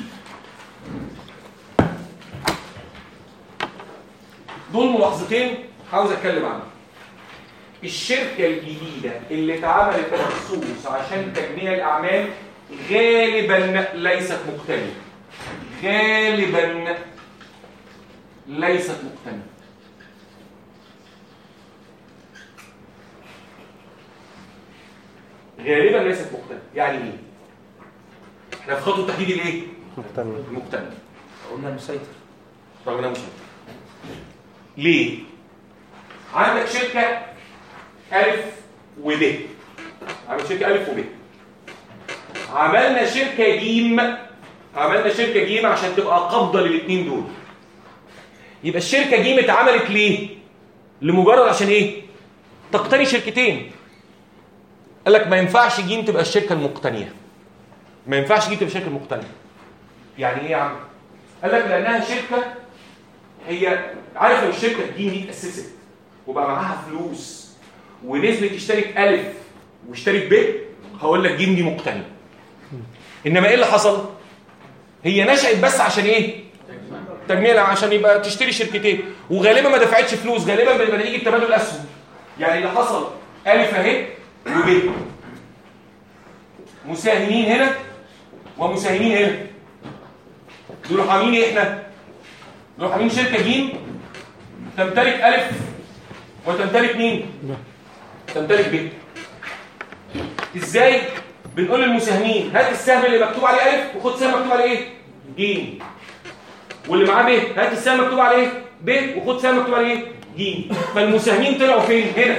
دول ملاحظتين عاوز اتكلم عنهم الشركة الجديدة اللي اتعملت مخصوص عشان تجميع الأعمال غالبا ليست مقتنية غالبا ليست مقتنية غالبا ليست مقتنعه يعني ايه احنا في خطوه تحديد الايه مختلف المقتنع قلنا مسيطر رغم انها مش عارف. ليه عندك شركه الف وب عندك شركه الف وب عملنا شركه جيم عملنا شركه جيم عشان تبقى قابضه للاثنين دول يبقى الشركه جيم اتعملت ليه لمجرد عشان ايه تقتني شركتين قال لك ما ينفعش جيم تبقى الشركه المقتنيه ما ينفعش جيم تبقى الشركه المقتنيه يعني ايه يا عم قال لك لانها شركه هي عارف لو الشركه جيم دي اتاسست وبقى معاها فلوس ونزلت اشترت الف واشترت ب هقول لك جيم دي مقتنيه انما ايه اللي حصل هي نشأت بس عشان ايه تجميع عشان يبقى تشتري شركتين وغالبا ما دفعتش فلوس غالبا بيبقى نتيجه تبادل اسهم يعني اللي حصل الف اهي وب مساهمين هنا ومساهمين هنا دول عاملين ايه احنا دول عاملين شركه جيم تمتلك الف وتمتلك مين تمتلك ب ازاي بنقول للمساهمين هات السهم اللي مكتوب عليه الف وخد سهم مكتوب عليه ايه جيم واللي معاه ب هات السهم مكتوب عليه ايه ب وخد سهم مكتوب عليه ايه جيم فالمساهمين طلعوا فين هنا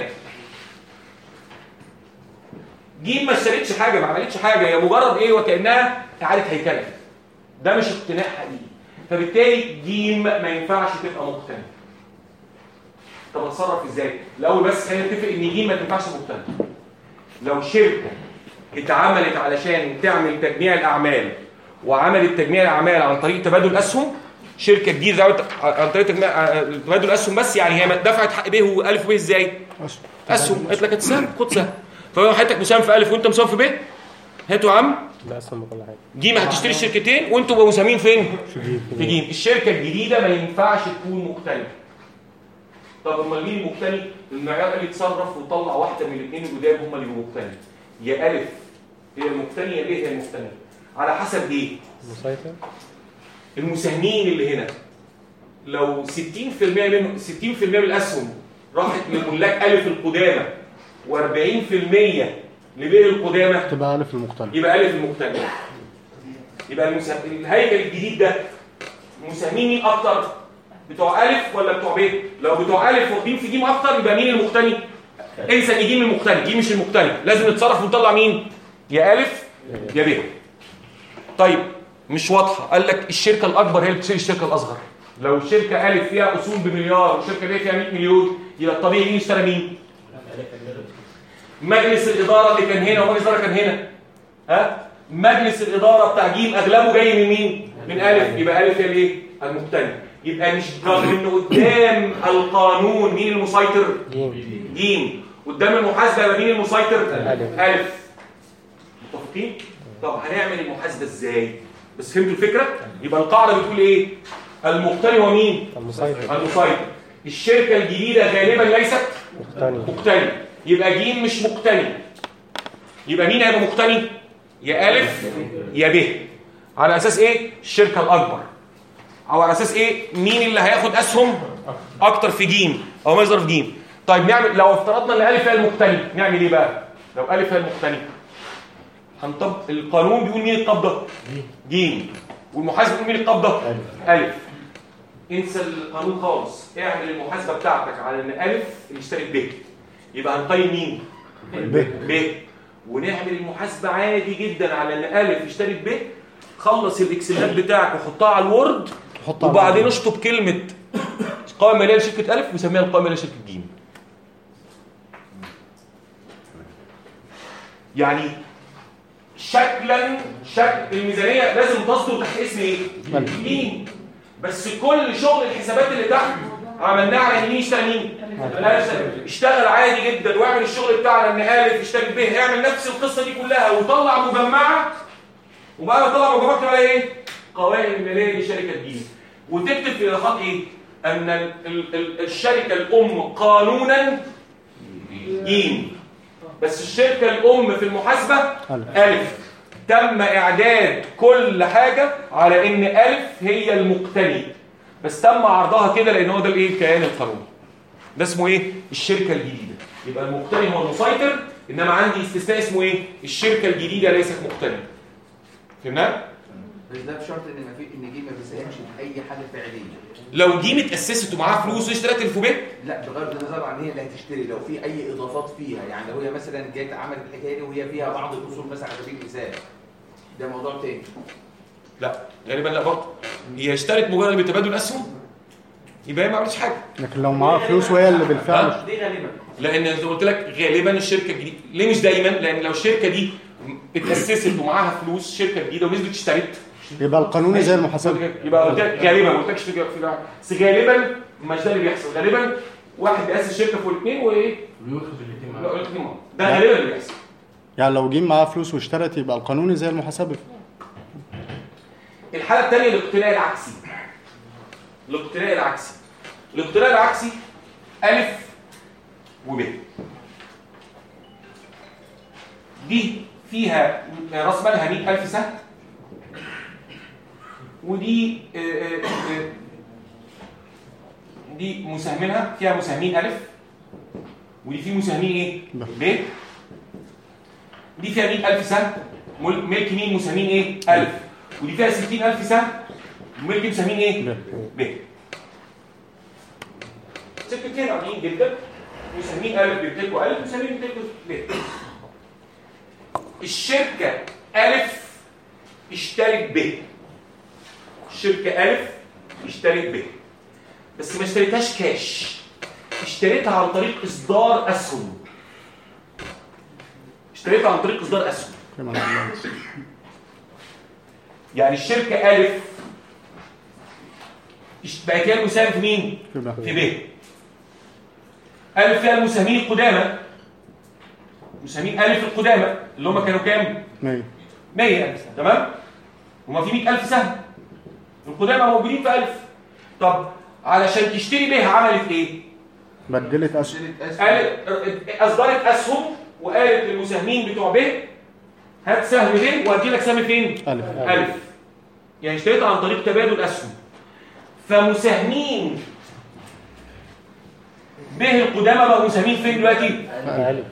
جيم ما اشتريتش حاجه ما عملتش حاجه هي مجرد ايه وكانها اعاده هيكله ده مش اقتناع حقيقي فبالتالي جيم ما ينفعش تبقى مقتنع طب اتصرف ازاي الاول بس خلينا نتفق ان جيم ما تنفعش مقتنع لو شركه اتعملت علشان تعمل تجميع الاعمال وعملت تجميع الاعمال عن طريق تبادل اسهم شركه جديده عملت عن طريق تجميع تبادل اسهم بس يعني هي دفعت حق ب والف وب ازاي اسهم قالت لك هتسهم خد سهم فلو حضرتك مساهم في الف وانت مساهم في ب هاتوا يا عم لا اسهم بكل حاجه جيم هتشتري الشركتين وانتوا بقوا مساهمين فين في جيم في جيم الشركه الجديده ما ينفعش تكون مقتنعه طب امال مين المقتني المعيار قال يتصرف وطلع واحده من الاثنين الجداد هم اللي يبقوا مقتني يا الف هي المقتنيه يا ب هي المقتنيه على حسب ايه مسيطر المساهمين اللي هنا لو 60% منهم 60% من الاسهم راحت لملاك الف القدامى و40% لب القدامى تبقى الف المختلف يبقى الف المختلف يبقى المسا... الهيكل الجديد ده مساهمين مين اكتر بتوع الف ولا بتوع ب لو بتوع الف واخدين في جيم اكتر يبقى مين المختلف انسى ان جيم المختلف جيم مش المختلف لازم نتصرف ونطلع مين يا الف يا ب طيب مش واضحه قال لك الشركه الاكبر هي اللي بتشتري الشركه الاصغر لو الشركه الف فيها اصول بمليار والشركه ب فيها 100 مليون يبقى الطبيعي مين يشتري مين مجلس الاداره اللي كان هنا ومجلس الاداره كان هنا ها مجلس الاداره بتاع جيم اغلبه جاي من مين من الف يبقى الف هي الايه المختلف يبقى مش رغم ان قدام القانون مين المسيطر جيم جيم قدام المحاسبه يبقى مين المسيطر ألف. الف متفقين طب هنعمل المحاسبه ازاي بس فهمتوا الفكره يبقى القاعده بتقول ايه المقتني هو مين المسيطر المسيطر الشركه الجديده غالبا ليست مقتني مقتني يبقى جيم مش مقتني يبقى مين هيبقى مقتني يا الف يا ب على اساس ايه الشركه الاكبر او على اساس ايه مين اللي هياخد اسهم اكتر في جيم او مصدر في جيم طيب نعمل لو افترضنا ان الف هي المقتني نعمل ايه بقى لو الف هي المقتني هنطبق القانون بيقول مين القبضه جيم والمحاسب بيقول مين القبضه الف انسى القانون خالص اعمل المحاسبه بتاعتك على ان الف اللي اشترك ب يبقى هنقيم مين ب ب ونعمل المحاسبه عادي جدا على ان الف يشترك ب خلص الاكسلات بتاعك وحطها على الوورد حطها على وبعدين الوورد. اشطب كلمه قائمه ماليه لشركه الف وسميها القائمه ماليه لشركه ج يعني شكلا شكل الميزانيه لازم تصدر تحت اسم ايه مين بس كل شغل الحسابات اللي تحت عملناه على ان مين يشتغل مين لا يشتغل. اشتغل عادي جدا واعمل الشغل بتاعنا ان الف يشتغل ب اعمل نفس القصه دي كلها وطلع مجمعه وبعد ما تطلع مجمعه تبقى ايه قوائم الماليه لشركه جيم وتكتب في الاضافات ايه ان ال ال ال الشركه الام قانونا جيم بس الشركه الام في المحاسبه ألف. الف تم اعداد كل حاجه على ان الف هي المقتني بس تم عرضها كده لان هو ده الايه الكيان القانوني ده اسمه ايه الشركه الجديده يبقى المقتني هو المسيطر انما عندي استثناء اسمه ايه الشركه الجديده ليست مقتنيه فهمنا بس ده بشرط ان ما في ان جيم ما بيساهمش في اي حاجه فعليه لو جيم اتاسست ومعاها فلوس واشترت الفوبيت لا بغض النظر عن هي اللي هتشتري لو في اي اضافات فيها يعني لو هي مثلا جت عملت الحكايه دي وهي فيها بعض الاصول مثلا على سبيل المثال ده موضوع تاني لا غالبا لا برضه هي اشترت مجرد بتبادل اسهم يبقى هي ما عملتش حاجه لكن لو معاها فلوس وهي اللي بالفعل دي غالبا لان انت قلت لك غالبا الشركه الجديده ليه مش دايما لان لو الشركه دي اتاسست ومعاها فلوس شركه جديده ونزلت اشترت يبقى القانوني زي المحاسبه يبقى قلت لك غالبا ما قلتلكش في في بس غالبا مش ده اللي بيحصل غالبا واحد بيأسس شركه فوق الاثنين وايه وياخد الاثنين لا، معاه الاثنين مع بعض. ده غالبا اللي بيحصل يعني لو جيم معاها فلوس واشترت يبقى القانوني زي المحاسبه الحاله الثانيه الاقتناء العكسي الاقتناء العكسي الاقتناء العكسي الف وب دي فيها راس مالها 100000 سهم ودي آه، آه، آه، دي مساهمينها فيها مساهمين الف ودي في مساهمين ايه ب دي فيها 100000 سهم مل- ملك مين مساهمين ايه 1000 ودي فيها 60000 سهم ملك مساهمين ايه ب شركتين عاديين جدا مساهمين الف بيمتلكوا الف مساهمين بيمتلكوا ب الشركه الف اشترت ب الشركه الف اشترت ب بس ما اشتريتهاش كاش اشتريتها عن طريق اصدار اسهم اشتريتها عن طريق اصدار اسهم يعني الشركه الف اشت- بقت هي المساهم في مين في ب الف فيها المساهمين القدامى مساهمين الف القدامى اللي هم كانوا كام 100 100 تمام هما في 100000 سهم القدامى موجودين في 1000 طب علشان تشتري بيها عملت ايه بدلت اسهم قالت اصدرت اسهم وقالت للمساهمين بتوع ب هات سهم ب وهدي لك سهم فين ألف. ألف يعني اشتريتها عن طريق تبادل اسهم فمساهمين ب القدامى بقوا مساهمين فين دلوقتي ألف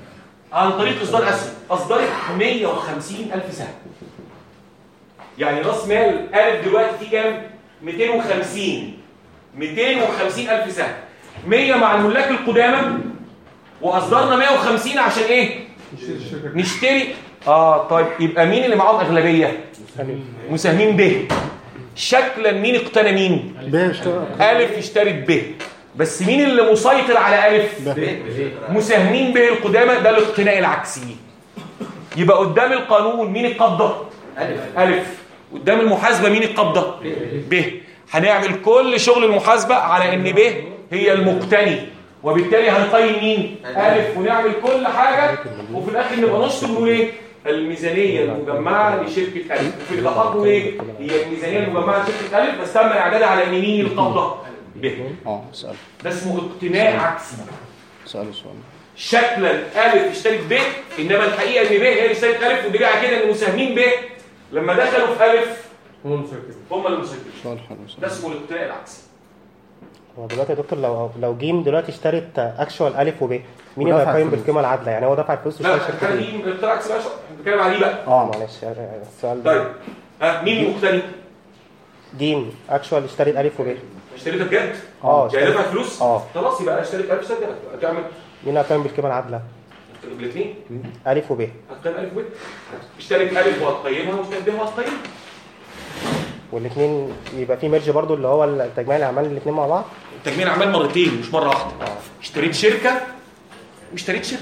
عن طريق اصدار اسهم اصدرت 150 الف سهم يعني راس مال الف دلوقتي فيه كام 250 250 الف سهم 100 مع الملاك القدامى واصدرنا 150 عشان ايه نشتري اه طيب يبقى مين اللي معاهم اغلبيه مساهمين ب شكلا مين اقتنى مين الف اشترت ب بس مين اللي مسيطر على الف مساهمين به القدامى ده الاقتناء العكسي يبقى قدام القانون مين القبضه ألف. الف قدام المحاسبه مين القبضه ب هنعمل كل شغل المحاسبه على ان ب هي المقتني وبالتالي هنقيم مين الف ونعمل كل حاجه وفي الاخر نبقى نشطب نقول ايه الميزانيه المجمعه لشركه الف وفي الاخر نقول ايه هي الميزانيه المجمعه لشركه الف بس تم اعدادها على ان مين القبضه ب اه اسال ده اسمه اقتناء عكسي اساله سؤال شكلا الف اشترت ب انما الحقيقه ان ب هي اللي اشترت الف ودراعه كده ان مساهمين ب لما دخلوا في الف هو المسيطر هم اللي مسيطرين سؤال حلو ده اسمه الاقتناء العكسي هو دلوقتي يا دكتور لو لو جيم دلوقتي اشترت اكشوال الف وب مين اللي ودفع هيقيم الفلوس. بالقيمه العادله يعني هو دفع الفلوس لا واشترى الحاله الشركه دي دي الاقتناء العكسي بقى احنا بنتكلم عليه بقى اه معلش السؤال ده طيب ها مين المقتني جيم اكشوال اشترت الف وب اشتريتها بجد اه يعني دفع اشترت فلوس اه خلاص يبقى اشتريت الف اشتريت هتعمل مين اللي هيقيم بالقيمه العادله الاثنين الف وب هتقيم الف ب اشتريت الف وهتقيمها واشتريت ب وهتقيمها والاثنين يبقى في ميرج برضو اللي هو التجميع الاعمال الاثنين مع بعض تجميع اعمال مرتين مش مره واحده اشتريت شركه واشتريت شركه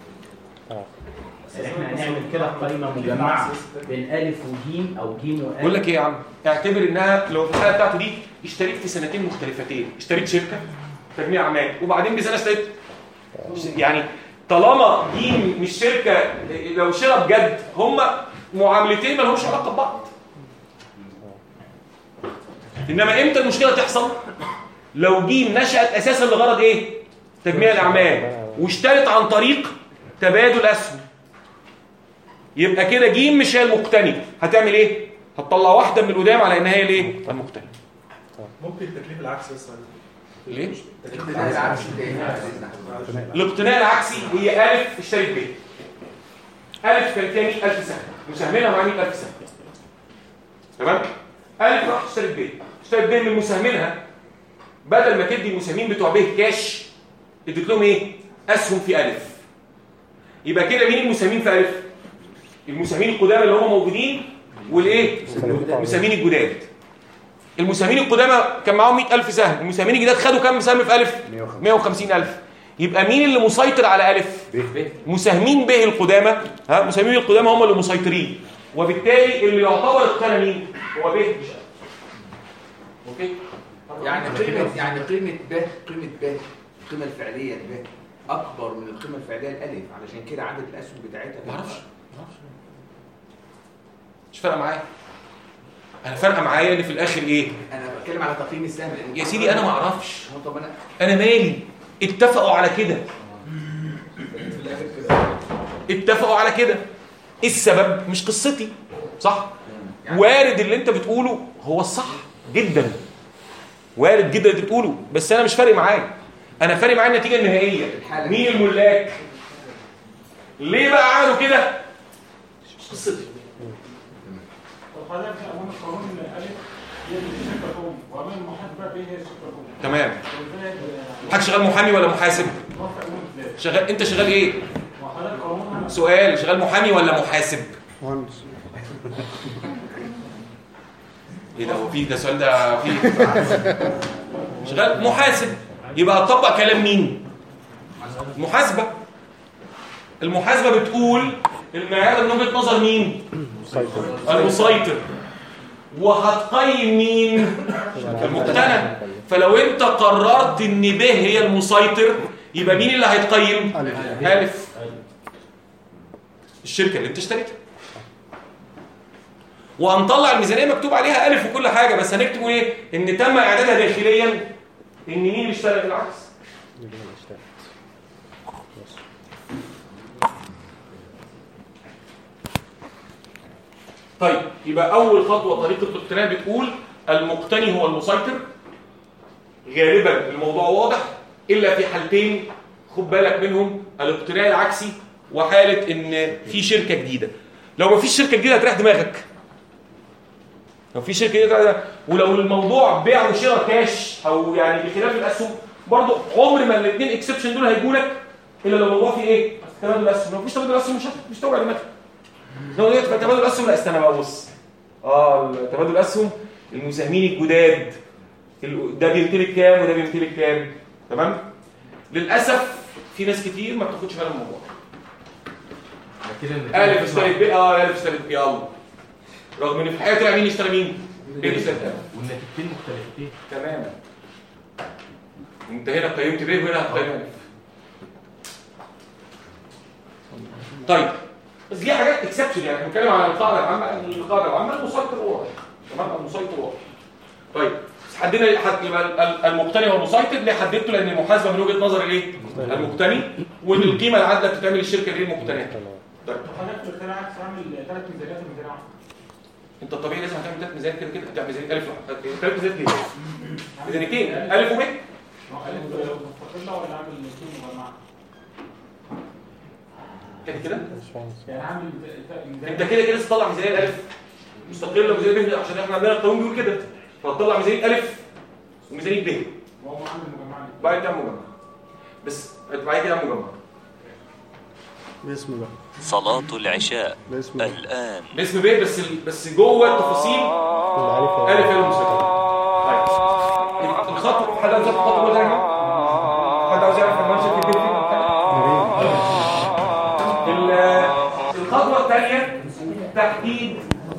احنا هنعمل كده قائمه مجمعه بين الف وجيم او جيم والف بقول لك ايه يا عم اعتبر انها لو في الحاله بتاعتي دي اشتريت في سنتين مختلفتين اشتريت شركه تجميع اعمال وبعدين بسنه اشتريت يعني طالما دي مش شركه لو شراء بجد هم معاملتين ما لهمش علاقه ببعض انما امتى المشكله تحصل لو جيم نشأت اساسا لغرض ايه تجميع الاعمال واشترت عن طريق تبادل اسهم يبقى كده جيم مش هي المقتني هتعمل ايه هتطلع واحده من القدام على ان هي الايه المقتني ممكن التكليف العكسي بس ليه التكليف لا، العكس العكسي تاني. الاقتناء العكسي هي الف اشترت ب الف كانت فيها 100000 سهم مساهمينها مع 100000 سهم تمام الف راح اشترت ب اشترت ب من مساهمينها بدل ما تدي المساهمين بتوع ب كاش اديت لهم ايه اسهم في الف يبقى كده مين المساهمين في الف المساهمين القدامى اللي هم موجودين والايه المساهمين الجداد المساهمين القدامى كان معاهم 100000 سهم المساهمين الجداد خدوا كام سهم في الف 150000 يبقى مين اللي مسيطر على الف مساهمين به القدامى ها مساهمين القدامى هم اللي مسيطرين وبالتالي اللي يعتبر اقتنى مين هو به مش ألف. اوكي يعني قيمة يعني قيمة ب قيمة ب القيمة الفعلية ب أكبر من القيمة الفعلية الألف علشان كده عدد الأسهم بتاعتها ما اعرفش مش فارقه معايا انا فارقه معايا ان في الاخر ايه أنا بتكلم على تقييم السهم لأن يا سيدي انا ما اعرفش هو طب أنا انا مالي اتفقوا على كده في الآخر كده اتفقوا على كده ايه السبب مش قصتي صح وارد اللي انت بتقوله هو الصح جدا وارد جدا اللي بتقوله بس انا مش فارق معايا انا فارق معايا النتيجه النهائيه مين الملاك ليه بقى عملوا كده مش قصتي وحضرتك امام القانون ان الالف هي اللي شركه ام وامام المحاسبه هي شركه ام تمام حضرتك شغال محامي ولا محاسب شغال انت شغال ايه وحضرتك قانون سؤال شغال محامي ولا محاسب مهندس ايه ده هو في ده السؤال ده في شغال محاسب يبقى اطبق كلام مين محاسبه المحاسبه بتقول المعيار من وجهه نظر مين المسيطر وهتقيم مين المقتنع فلو انت قررت ان ب هي المسيطر يبقى مين اللي هيتقيم الف الشركه اللي انت اشتريتها وهنطلع الميزانيه مكتوب عليها الف وكل حاجه بس هنكتب ايه ان تم اعدادها داخليا ان مين اللي اشترى بالعكس طيب يبقى اول خطوه طريقه الاقتناع بتقول المقتني هو المسيطر غالبا الموضوع واضح الا في حالتين خد بالك منهم الاقتناع العكسي وحاله ان في شركه جديده لو ما فيش شركه جديده هتريح دماغك لو في شركه جديده هتريح دماغك. ولو الموضوع بيع وشراء كاش او يعني بخلاف الاسهم برضه عمر ما الاثنين اكسبشن دول هيجوا لك الا لو الموضوع فيه ايه؟ تبادل اسهم لو مفيش تبادل اسهم مش هت- مش هتوجع دماغك لو لقيت تبادل اسهم لا استنى بقى بص اه تبادل الاسهم المساهمين الجداد ال- ده بيمتلك كام وده بيمتلك كام تمام للاسف في ناس كتير ما بتاخدش بالها من الموضوع الف اشترت ب اه الف اشترت ب يلا رغم ان في الحقيقه طلع مين يشتري مين؟ ايه اشترت الف والنتيجتين مختلفتين تماما انت هنا قيمت ب وهنا هتقيم الف طيب بس دي حاجات اكسبشن يعني احنا بنتكلم على القاعده العامه القاعده العامه المسيطر واضح تمام المسيطر واضح طيب بس حددنا حد يبقى ال- ال- المقتني والمسيطر ليه حددته لان المحاسبه من وجهه نظر الايه المقتني وان القيمه العادله بتتعمل الشركه دي المقتنيه طيب حضرتك قلت لنا عايز تعمل ثلاث ميزانيات وميزانيه انت الطبيعي لازم هتعمل ثلاث ميزانيات كده كده هتعمل ميزانيه الف ثلاث ميزانيات ليه؟ ميزانيتين الف وب مستقله ولا عامل اثنين مجمعه؟ كده كده يعني عامل انت كده كده تطلع ميزانيه الالف مستقله وميزانيه ب عشان احنا عندنا القانون بيقول كده فتطلع ميزانيه الف وميزانيه ب وهو عامل مجمعه بعد تعمل مجمع بس بعد كده اعمل مجمع باسم بقى صلاة العشاء باسم الآن باسم ب بس ال... بس جوه التفاصيل الف هي المستقله طيب الخط حد عاوز يعرف الخط هو ده يا جماعه حد عاوز يعرف المنشأ في ال- الخطوه الثانيه تحديد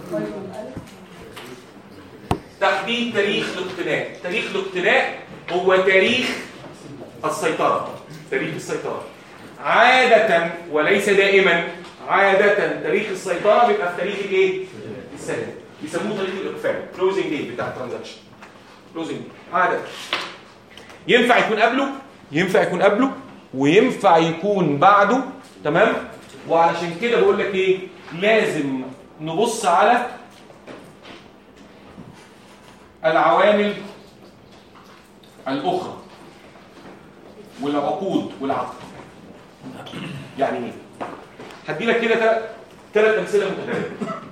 تحديد تاريخ الاقتناء تاريخ الاقتناء هو تاريخ السيطرة تاريخ السيطرة عادة وليس دائما عادة تاريخ السيطرة بيبقى في تاريخ الايه؟ السلام يسموه تاريخ الاقفال كلوزنج ديت بتاع الترانزاكشن كلوزنج عادة ينفع يكون قبله ينفع يكون قبله وينفع يكون بعده تمام وعلشان كده بقول لك ايه لازم نبص على العوامل الأخرى والعقود والعقد يعني ايه هدي لك كده ثلاث امثله متتاليه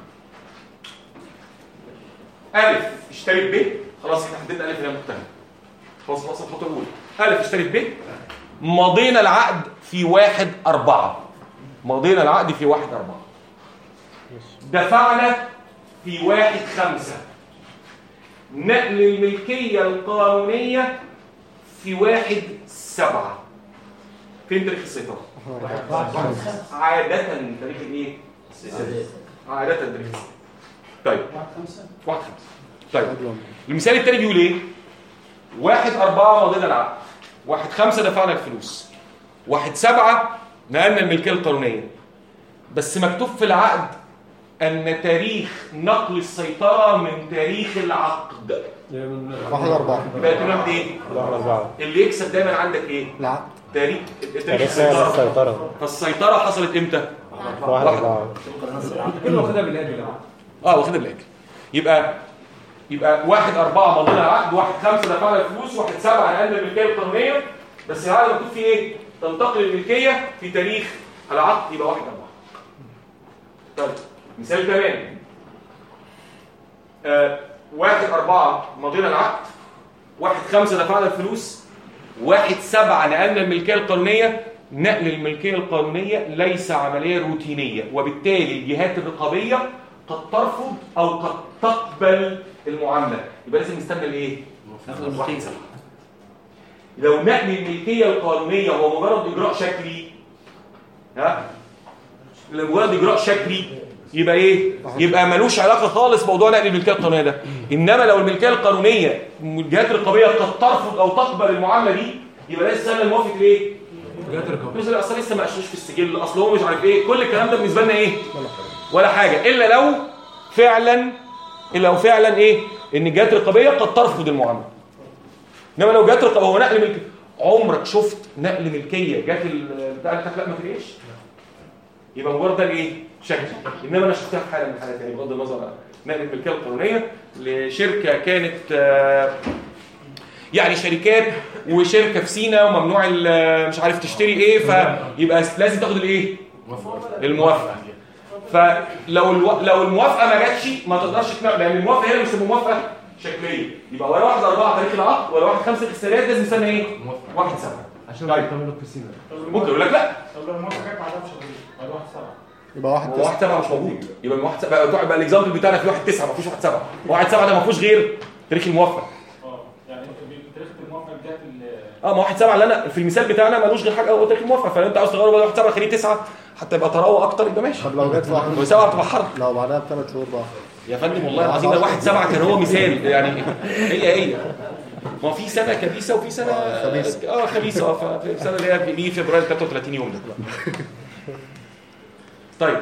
الف اشتريت ب خلاص احنا حددنا الف هنا مختلفه خلاص خلاص الخطوه الاولى الف اشتريت ب مضينا العقد في واحد أربعة مضينا العقد في واحد أربعة دفعنا في واحد خمسة نقل الملكية القانونية في واحد سبعة فين تاريخ السيطرة؟ عادة تاريخ الايه؟ عادة تاريخ السيطرة طيب واحد خمسة واحد خمسة طيب المثال التاني بيقول ايه؟ واحد أربعة مضينا العقد واحد خمسة دفعنا الفلوس واحد سبعة نقلنا الملكية القانونية بس مكتوب في العقد أن تاريخ نقل السيطرة من تاريخ العقد واحد أربعة يبقى تمام ايه؟ واحد أربعة اللي يكسب دايما عندك ايه؟ العقد تاريخ تاريخ تاريخ السيطرة السيطرة فالسيطرة حصلت امتى؟ واحد أربعة كله واخدها بالاجل بقى اه واخدها بالاجل يبقى يبقى واحد أربعة مضينا العقد واحد خمسة دفعنا الفلوس واحد سبعة نقلنا الملكية القانونية بس العقد مكتوب فيه ايه؟ تنتقل الملكية في تاريخ العقد يبقى واحد أربعة طيب مثال كمان آه واحد أربعة مضينا العقد واحد خمسة دفعنا الفلوس واحد سبعة نقلنا الملكية القانونية نقل الملكية القانونية ليس عملية روتينية وبالتالي الجهات الرقابية قد ترفض أو قد تقبل المعاملة يبقى لازم نستنى الايه؟ واحد سبعة لو نقل الملكية القانونية هو مجرد إجراء شكلي ها لمجرد إجراء شكلي يبقى ايه يبقى ملوش علاقه خالص بموضوع نقل الملكيه القانونيه ده انما لو الملكيه القانونيه الجهات الرقابيه قد ترفض او تقبل المعامله دي يبقى لازم استنى الموافق الايه جهات الرقابيه مثلا اصل لسه ما قشوش في السجل اصل هو مش عارف ايه كل الكلام ده بالنسبه لنا ايه ولا حاجه الا لو فعلا الا لو فعلا ايه ان الجهات الرقابيه قد ترفض المعامله انما لو جهات الرقابيه هو نقل ملكيه عمرك شفت نقل ملكيه جات ال- بتاع قالت لك لا ما تنقلش يبقى مجرد ده الايه شكل انما انا شفتها في حاله من الحالات يعني بغض النظر عن نقل الملكيه القانونيه لشركه كانت آه، يعني شركات وشركه في سينا وممنوع ال- مش عارف تشتري ايه فيبقى لازم تاخد الايه الموافقه فلو الو... لو الموافقه ما جاتش ما تقدرش تنقل لان الموافقه هنا مش تبقى موافقه شكليه يبقى ولا واحد أربعة تاريخ العقد ولا واحد خمسة السريات لازم يستنى ايه؟ واحد سبعة عشان طيب. تعملوا القسيمه ممكن يقول لك لا طب لو الموافقه جت بعدها بشهرين بعد واحد سبعه يبقى واحد هو واحد سبعة مش موجود يبقى من واحد سبعة يبقى يبقى الاكزامبل بتاعنا في واحد تسعة ما فيهوش واحد سبعة واحد سبعة ده ما فيهوش غير تاريخ الموافقة اه يعني تاريخ الموافقه جت ال- اه ما واحد سبعة اللي انا في المثال بتاعنا ملوش غير حاجة هو تاريخ الموافقة فلو انت عاوز تغيره بدل واحد سبعة خليه تسعة حتى يبقى تروى اكتر يبقى ماشي طب لو جت في واحد وسبعة بتبقى حرب لو بعدها بثلاث شهور بقى يا فندم والله العظيم ده واحد سبعة كان هو مثال يعني هي هي ما في سنة كبيسة وفي سنة خبيثة. اه خبيثة اه ففي السنة اللي هي بيجي فبراير 33 يوم ده طيب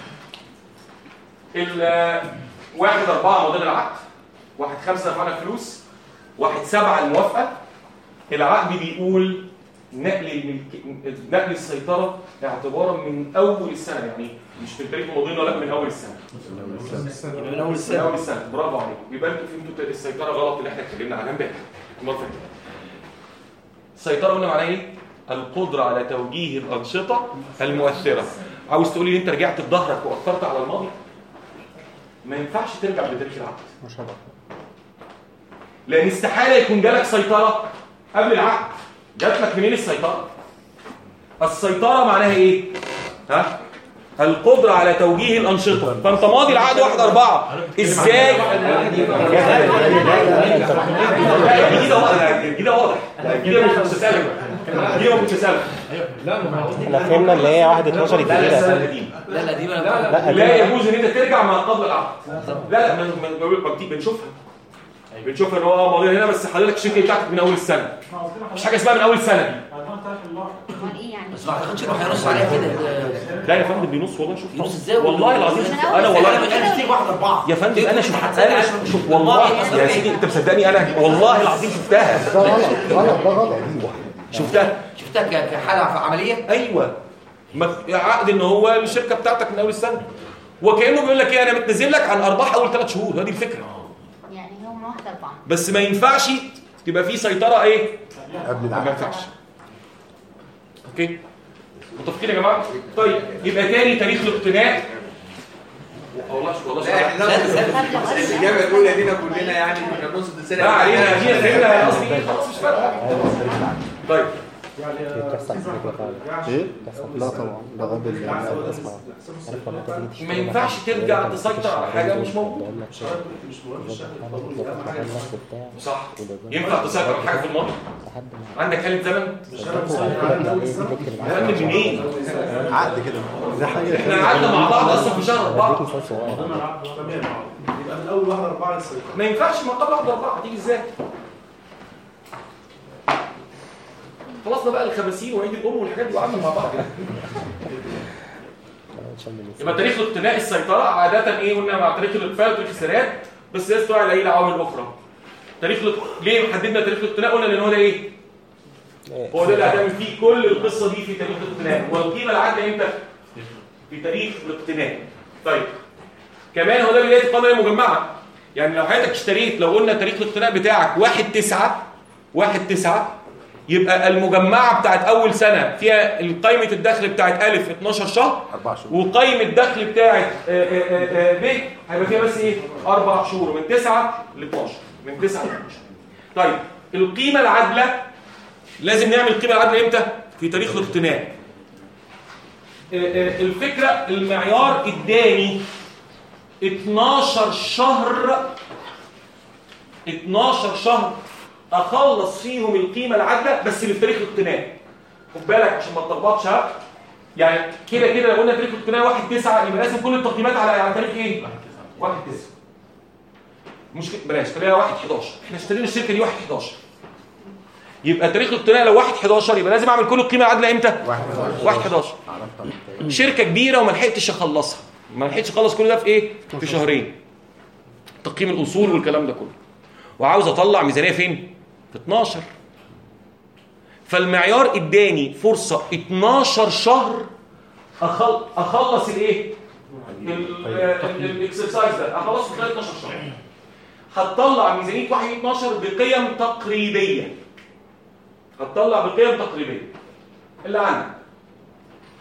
ال واحد أربعة مضان العقد واحد خمسة دفعنا فلوس واحد سبعة الموافقة العقد بيقول نقل الملك... نقل السيطرة اعتبارا من أول السنة يعني مش في التاريخ الماضي ولا من أول السنة من اول من السنه اول السنه برافو عليك يبقى انتوا فهمتوا السيطره غلط اللي احنا اتكلمنا عنها امبارح المره اللي فاتت السيطره قلنا معناها ايه القدره على توجيه الانشطه المؤثره عاوز تقول لي انت رجعت بظهرك واثرت على الماضي ما ينفعش ترجع لتاريخ العقد مش هبقى لان استحاله يكون جالك سيطره قبل العقد جات لك منين السيطره السيطره معناها ايه ها القدرة على توجيه الأنشطة فأنت ماضي العقد واحد أربعة إزاي لا الجديدة واضح الجديدة واضح الجديدة مش متسالة الجديدة مش متسالة احنا فهمنا اللي هي واحد 12 لا الجديدة السنة القديمة لا لا دي ما لا لا قديمة. يجوز ان انت ترجع ما قبل العقد لا لا من من من بنتي- بنشوفها بنشوفها ان هو ماضي هنا بس حضرتك الشركه بتاعتك من اول السنه احنا قصدنا مش حاجه اسمها من اول السنه دي بعدها تاريخ اللحظه امال ايه يعني بس ما اعتقدش انه هينص عليها كده لا يا فندم بينص والله شوف ينص ازاي والله العظيم من شفت أول انا السنة. والله انا انا بتيجي واحد اربعه يا فندم انا شفت هتسألني انا عشان شوف والله يا سيدي انت مصدقني انا والله العظيم شفتها ده غلط غلط ده غلط شفتها شفتها ك- كحاله في عمليه ايوه ما- عقد ان هو الشركه بتاعتك من اول السنه وكانه بيقول لك ايه انا متنزل لك عن ارباح اول ثلاث شهور هذه الفكره يعني هو من واحد أربعة بس ما ينفعش تبقى في سيطره ايه قبل ما العقد ينفعش اوكي متفقين يا جماعه طيب يبقى تاني تاريخ الاقتناء والله والله لا احنا لازم الاجابه الاولى لينا كلنا يعني كنا بنقصد السنه لا علينا دي فهمنا قصدي إيه؟ خلاص مش فارقه طيب بتحصل كده فعلا ايه؟ بتحصل لا طبعا ده غبي اللي بتحصل أنا اسمع عارف لما انت تيجي تشتري ما ينفعش حاجة، ترجع يقول لك تسيطر على حاجة مش موجودة. بقول لك شيء. يقول لك حاجة تظبط محلك وبتاع. صح وده- ينفع تسيطر على حاجه في الماضي لحد ما عندك آلة زمن تظبط على كده إيه، تكتب يا فندم منين عقد كده دي حاجه احنا قعدنا مع بعض اصلا في شهر اربعه اديك مثال صغير يبقى من اول واحده اربعه للسيطره ما ينفعش ما قبل واحد اربعه هتيجي ازاي خلصنا بقى الخمسين وعيد الام والحاجات دي وقعدنا مع بعض يعني. عشان من يبقى تاريخ اقتناء السيطره عاده ايه قلنا مع تاريخ الاطفاء وتاريخ السريات بس لازم تراعي اي عوامل اخرى تاريخ الاق... ليه حددنا تاريخ الاقتناء قلنا لان هو ده ايه هو ده اللي هتعمل فيه كل القصه دي في تاريخ الاقتناء والقيمه العادله امتى في تاريخ الاقتناء طيب كمان هو ده بدايه القائمه المجمعه يعني لو حضرتك اشتريت لو قلنا تاريخ الاقتناء بتاعك 1 9 1 9 يبقى المجمعه بتاعت اول سنه فيها قائمه الدخل بتاعت الف 12 شهر اربع شهور وقائمه الدخل بتاعت آه، آه، آه، آه، ب هيبقى فيها بس ايه اربع شهور من 9 ل 12 من 9 ل 12 طيب القيمه العادله لازم نعمل القيمه العادله امتى في تاريخ الاقتناء آه، آه، الفكره المعيار اداني 12 شهر 12 شهر اخلص فيهم القيمه العادله بس اللي في تاريخ الاقتناء خد بالك عشان ما تلخبطش ها يعني كده كده لو قلنا تاريخ الاقتناء 1 9 يبقى لازم كل التقييمات على على تاريخ ايه 1 9 مشكله بلاش خليها 1 11 احنا اشترينا الشركه دي 1 11 يبقى تاريخ الاقتناء لو 1 11 يبقى لازم اعمل كل القيمه العادله امتى 1 11 شركه كبيره وما لحقتش اخلصها ما لحقتش اخلص كل ده في ايه في شهرين تقييم الاصول والكلام ده كله وعاوز اطلع ميزانيه فين في 12 فالمعيار اداني فرصه 12 شهر أخل... اخلص الايه الاكسرسايز ده اخلصه خلال 12 شهر هتطلع ميزانيه 1 12 بقيم تقريبيه هتطلع بقيم تقريبيه اللي عندك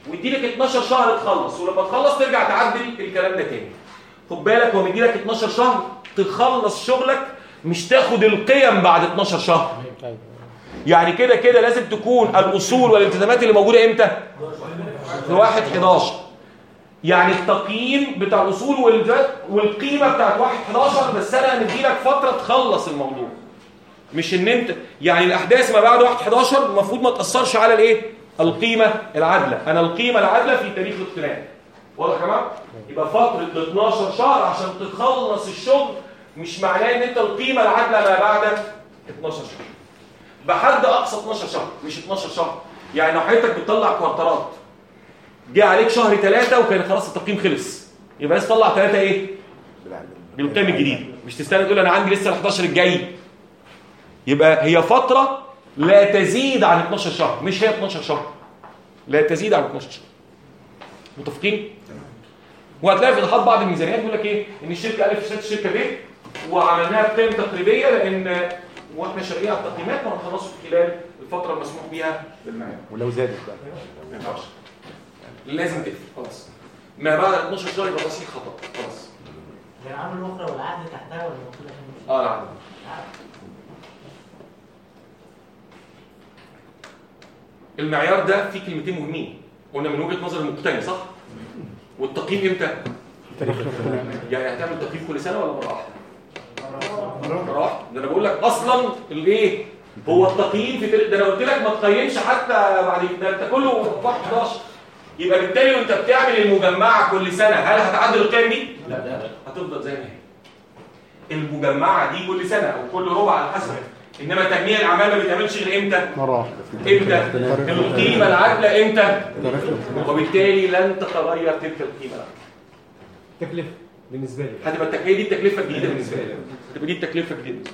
ويدي لك 12 شهر تخلص ولما تخلص ترجع تعدل الكلام ده تاني خد بالك هو مدي لك 12 شهر تخلص شغلك مش تاخد القيم بعد 12 شهر يعني كده كده لازم تكون الاصول والالتزامات اللي موجوده امتى في 1 11 يعني التقييم بتاع الاصول والالتزامات والقيمه بتاعت 1 11 بس انا مدي لك فتره تخلص الموضوع مش ان انت يعني الاحداث ما بعد 1 11 المفروض ما تاثرش على الايه القيمه العادله انا القيمه العادله في تاريخ الاقتناء واضح يا جماعه يبقى فتره 12 شهر عشان تخلص الشغل مش معناه ان انت القيمه العادله ما بعد 12 شهر بحد اقصى 12 شهر مش 12 شهر يعني لو حضرتك بتطلع كوارترات جه عليك شهر ثلاثة وكان خلاص التقييم خلص يبقى لازم تطلع ثلاثة ايه بالقيم الجديد مش تستنى تقول انا عندي لسه ال 11 الجاي يبقى هي فترة لا تزيد عن 12 شهر مش هي 12 شهر لا تزيد عن 12 شهر متفقين وهتلاقي في اضافات بعض الميزانيات بيقول لك ايه ان الشركه الف اشترت الشركه ب وعملناها بقيم تقريبيه لان واحنا شغالين على التقييمات وهنخلصه في خلال الفتره المسموح بيها بالمعيار ولو زادت بقى ما ينفعش لازم تقفل خلاص ما بعد 12 شهر يبقى تصحيح خطا خلاص العامل الاخرى والعقد تحتها ولا المفروض عشان اه نعم المعيار ده فيه كلمتين مهمين قلنا من وجهه نظر المقتني صح والتقييم امتى يعني هتعمل تقييم كل سنه ولا مره واحده مره واحده ده انا بقول لك اصلا الايه هو التقييم في تل... ده انا قلت لك ما تقيمش حتى بعد ده انت كله في 11 يبقى بالتالي وانت بتعمل المجمعه كل سنه هل هتعدل القيم دي لا هتفضل زي ما هي المجمعه دي كل سنه او كل ربع على حسب انما تجميع الاعمال ما بيتعملش غير امتى مرة واحدة امتى القيمه العادله امتى وبالتالي لن تتغير تلك القيمه العادله تكلفه بالنسبه لي هتبقى التكلفه دي التكلفه الجديده بالنسبه لي هتبقى دي التكلفه الجديده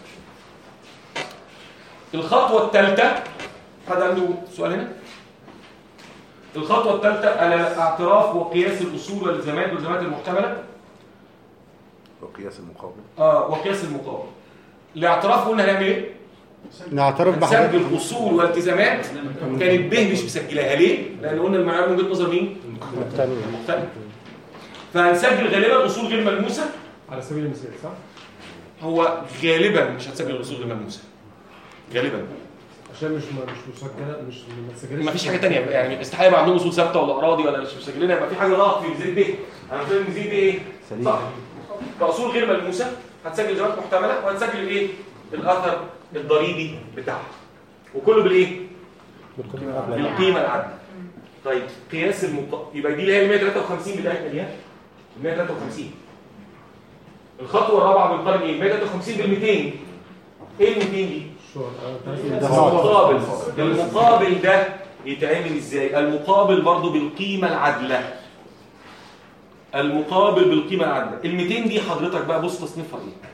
الخطوه الثالثه حد عنده سؤال هنا الخطوه الثالثه الاعتراف وقياس الاصول والالتزامات والالتزامات المحتمله وقياس المقابل اه وقياس المقابل الاعتراف قلنا هنعمل ايه نعترف بحاجات هنسجل اصول والتزامات كانت به مش مسجلاها ليه لان قلنا المعيار من وجهه نظر مين المقتنع فهنسجل غالبا اصول غير ملموسه على سبيل المثال صح هو غالبا مش هتسجل الاصول غير ملموسه غالبا عشان مش مش مسجله مش ما تسجلش ما فيش حاجه ثانيه يعني استحاله يبقى عندهم اصول ثابته ولا اراضي ولا مش مسجلينها يبقى في حاجه غلط في ميزان ب انا فاهم ميزان ب ايه سليم. صح كاصول غير ملموسه هتسجل التزامات محتمله وهتسجل الايه الاثر الضريبي بتاعها وكله بالايه بالقيمه العادله طيب قياس المق... يبقى دي اللي هي ال 153 بتاعتنا دي ها؟ ال 153 الخطوه الرابعه بنقارن ايه 153 بال 200 ايه ال 200 دي المقابل المقابل ده يتعمل ازاي المقابل برضو بالقيمه العادله المقابل بالقيمه العادله ال 200 دي حضرتك بقى بص تصنيفها ايه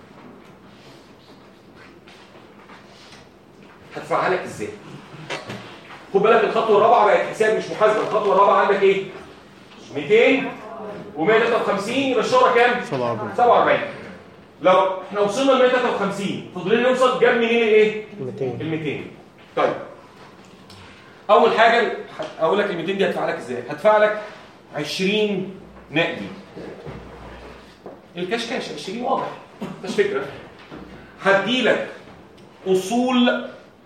هدفعها لك ازاي خد بالك الخطوه الرابعه بقت حساب مش محاسبه الخطوه الرابعه عندك ايه 200 و153 يبقى الشهره كام 47 47 لو احنا وصلنا ل 153 فاضلين نوصل جاب منين الايه 200 ال 200 طيب اول حاجه اقول لك ال 200 دي هدفع لك ازاي هدفع لك 20 نقدي الكاش كاش 20 واضح مش فكره هدي لك اصول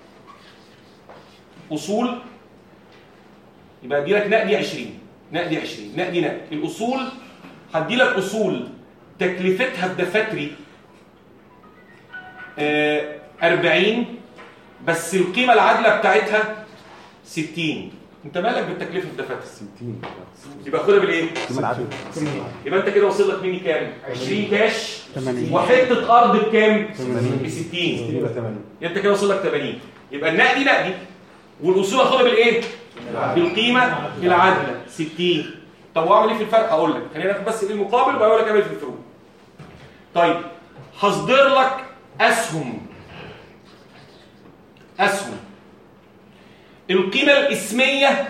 اصول يبقى هدي لك نقدي 20 نقدي 20 نقدي نقدي الاصول هدي لك اصول تكلفتها بدفاتري آه 40 بس القيمه العادله بتاعتها 60 انت مالك بالتكلفه بدفاتري 60 يبقى خدها بالايه ثم العدد يبقى انت كده وصل لك مني كام 20 كاش 80 وحته ارض بكام 80. ب 60 يبقى 80 انت كده وصل لك 80 يبقى النقدي نقدي والاصول هاخدها بالايه بالقيمه العادله 60 طب واعمل ايه في الفرق هقول لك خلينا ناخد بس ايه المقابل وبقول لك اعمل في الفروق طيب هصدر لك اسهم اسهم القيمه الاسميه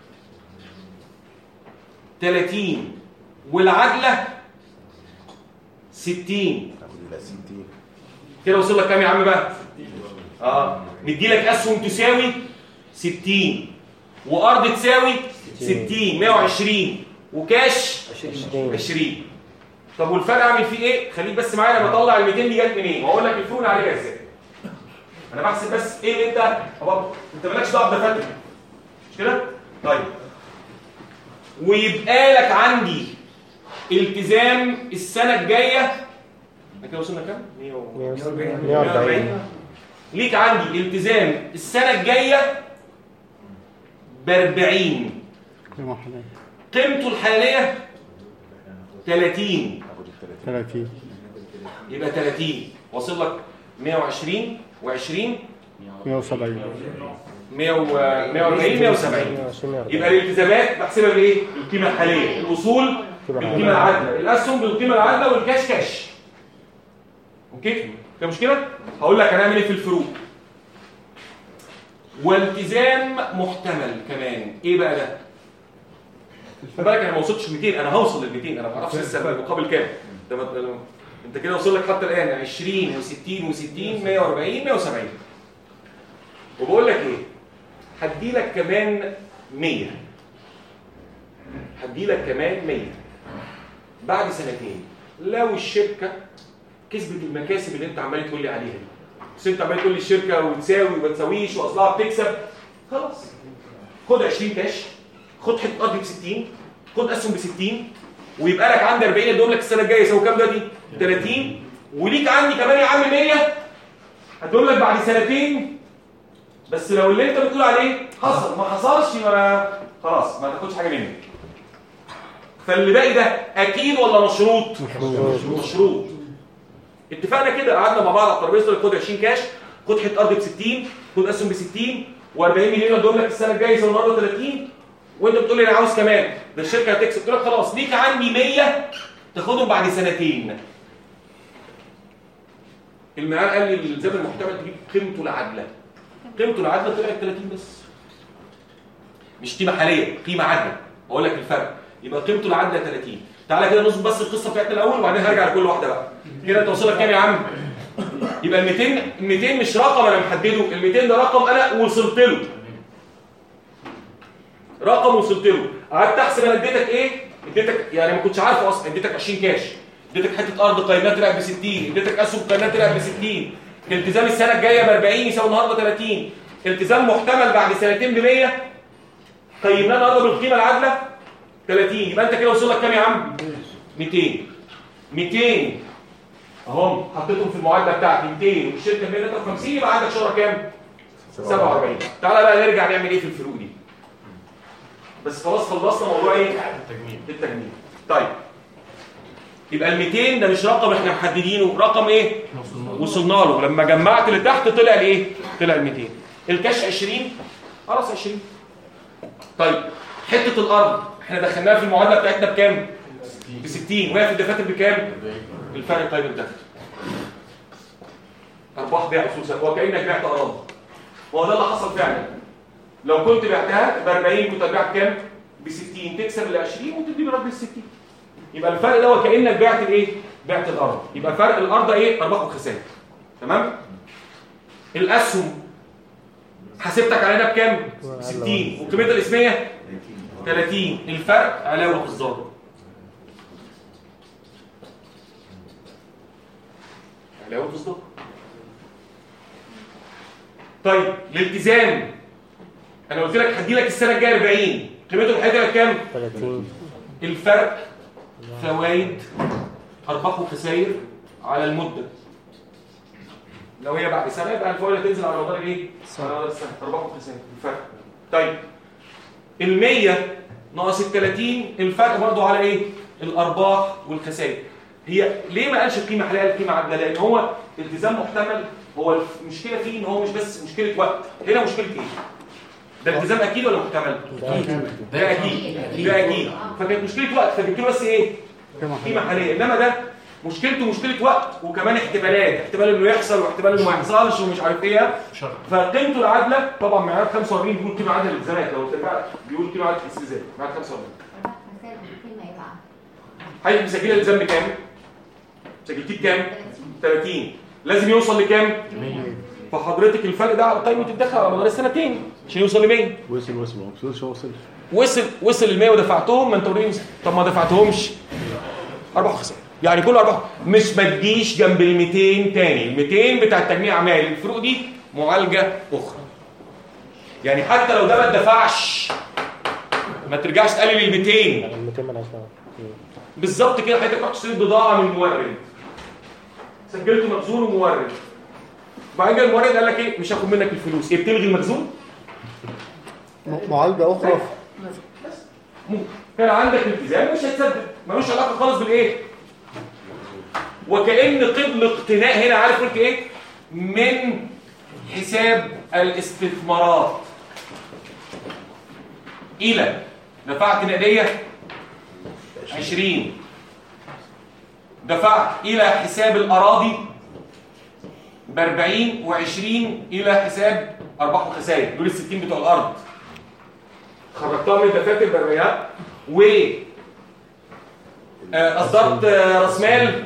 30 والعادله 60 الى 60 كده وصل لك كام يا عم بقى اه مدي لك اسهم تساوي 60 وارض تساوي 60 120 وكاش 20 طب والفرق اعمل فيه ايه خليك بس معايا لما اطلع ال 200 دي جت منين واقول لك الفرق عليها ازاي انا بحسب بس ايه اللي انت طب انت مالكش دعوه بدفاتره مش كده طيب ويبقى لك عندي التزام السنه الجايه احنا كده وصلنا كام 140 ليك عندي التزام السنه الجايه ب 40 قيمته الحاليه 30 30 يبقى 30 واصل لك 120 و20 170 100 و 140 170 يبقى الالتزامات بحسبها بايه بالقيمه الحاليه الاصول بالقيمه العادله الاسهم بالقيمه العادله والكاش كاش اوكي في مشكله هقول لك هنعمل ايه في الفروق والتزام محتمل كمان ايه بقى ده خد بالك انا ما وصلتش 200 انا هوصل لل 200 انا ما اعرفش لسه المقابل كام ده ما- انت كده وصل لك حتى الان 20 و60 و60 140 170 وبقول لك ايه هدي لك كمان 100 هدي لك كمان 100 بعد سنتين لو الشركه كسبت المكاسب اللي انت عمال تقول لي عليها دي بس انت عمال تقول لي الشركه وتساوي وما تساويش واصلها بتكسب خلاص خد 20 كاش خد حته ارض ب 60 خد اسهم ب 60 ويبقى لك عندي 40 ادوم لك السنه الجايه يساوي كام دلوقتي 30 وليك عندي كمان يا عم 100 هتقول لك بعد سنتين بس لو اللي انت بتقول عليه حصل ما حصلش يبقى خلاص ما تاخدش حاجه مني فاللي باقي ده اكيد ولا مشروط مشروط. مشروط اتفقنا كده قعدنا مع بعض على الترابيزه خد 20 كاش خد حته ارض ب 60 خد اسهم ب 60 و40 مليون ادوم لك السنه الجايه يساوي النهارده 30 وانت بتقول لي انا عاوز كمان ده الشركه هتكسب قلت لك خلاص ليك عندي 100 تاخدهم بعد سنتين المعيار قال لي الالزام المحتمل تجيب قيمته العادله قيمته العادله طلعت 30 بس مش قيمه حاليه قيمه عادله اقول لك الفرق يبقى قيمته العادله 30 تعالى كده نظبط بس القصه بتاعتنا الاول وبعدين هرجع لكل واحده بقى كده انت وصلك كام يا عم يبقى ال 200 ال 200 مش رقم انا محدده ال 200 ده رقم انا وصلت له رقم وصلت له قعدت احسب انا اديتك ايه اديتك يعني ما كنتش عارفه اصلا اديتك 20 كاش اديتك حته ارض قيمتها طلعت ب 60 اديتك اسهم قيمتها طلعت ب 60 التزام السنه الجايه ب 40 يساوي النهارده 30 التزام محتمل بعد سنتين ب 100 قيمناه النهارده بالقيمه العادله 30 يبقى انت كده وصل لك كام يا عم 200 200 اهم حطيتهم في المعادله بتاعتي 200 والشركه 153 يبقى عندك شهره كام 47 تعالى بقى نرجع نعمل ايه في الفروق دي بس خلاص خلصنا موضوع ايه التجميل التجميل طيب يبقى ال 200 ده مش رقم احنا محددينه رقم ايه وصلنا له لما جمعت اللي تحت طلع الايه طلع ال 200 الكاش 20 خلاص 20 طيب حته الارض احنا دخلناها في المعادله بتاعتنا بكام ب 60 وهي في الدفاتر بكام الفرق طيب الدفاتر ارباح بيع اصول هو كانك بعت اراضي هو ده اللي حصل فعلا لو كنت بعتها ب 40 كنت هتبيع بكام ب 60 تكسب ال 20 وتدي لي رد ال 60 يبقى الفرق ده هو كانك بعت الايه بعت الارض يبقى فرق الارض ايه ارباح وخسائر تمام الاسهم حسبتك علينا بكام 60 وقيمتها الاسميه 30 الفرق علاوه الظاهر علاوه الظاهر طيب الالتزام انا قلت لك هدي لك السنه الجايه 40 قيمته الحقيقيه كام 30 الفرق فوائد ارباح وخسائر على المده لو هي بعد سنه يبقى الفوائد هتنزل على مدار ايه على مدار السنه ارباح وخسائر الفرق طيب ال 100 ناقص ال 30 الفرق برضو على ايه الارباح والخسائر هي ليه ما قالش القيمه حاليا القيمه عادله لان هو التزام محتمل هو المشكله فيه ان هو مش بس مشكله وقت هنا مشكله ايه ده التزام اكيد ولا محتمل ده اكيد ده اكيد فكانت مشكله وقت فجبت له بس ايه قيمه حاليه انما ده مشكلته مشكله وقت وكمان احتمالات احتمال انه يحصل واحتمال انه ما يحصلش ومش عارف ايه فقيمته العادله طبعا معيار 45 بيقول قيمه عادله للالتزامات لو اتفقت بيقول قيمه عادله الاستلزام معيار 45 حضرتك مسجله الالتزام بكام؟ سجلتيه بكام؟ 30 لازم يوصل لكام؟ فحضرتك الفرق ده على قائمه الدخل على مدار السنتين عشان يوصل ل 100 وصل وصل ما وصلش ما وصلش وصل وصل ال 100 ودفعتهم ما انت اوريدي طب ما دفعتهمش ارباح وخسائر يعني كل ارباح مش ما تجيش جنب ال 200 تاني ال 200 بتاع تجميع اعمال الفروق دي معالجه اخرى يعني حتى لو ده ما اتدفعش ما ترجعش تقلل ال 200 ال 200 مالهاش دعوه بالظبط كده حضرتك رحت تشتري بضاعه من مورد سجلته مخزون ومورد وبعدين جه المورد قال لك ايه مش هاخد منك الفلوس ايه بتلغي المخزون م- معالجه اخرى ممكن. كان عندك التزام مش هتسدد ملوش علاقه خالص بالايه وكأن قبل اقتناء هنا عارف قلت ايه من حساب الاستثمارات الى دفعت نقديه 20 دفعت الى حساب الاراضي ب 40 و20 الى حساب ارباح وخسائر دول ال 60 بتوع الارض خرجتها من الدفاتر بالرياض و آه، اصدرت آه، راس مال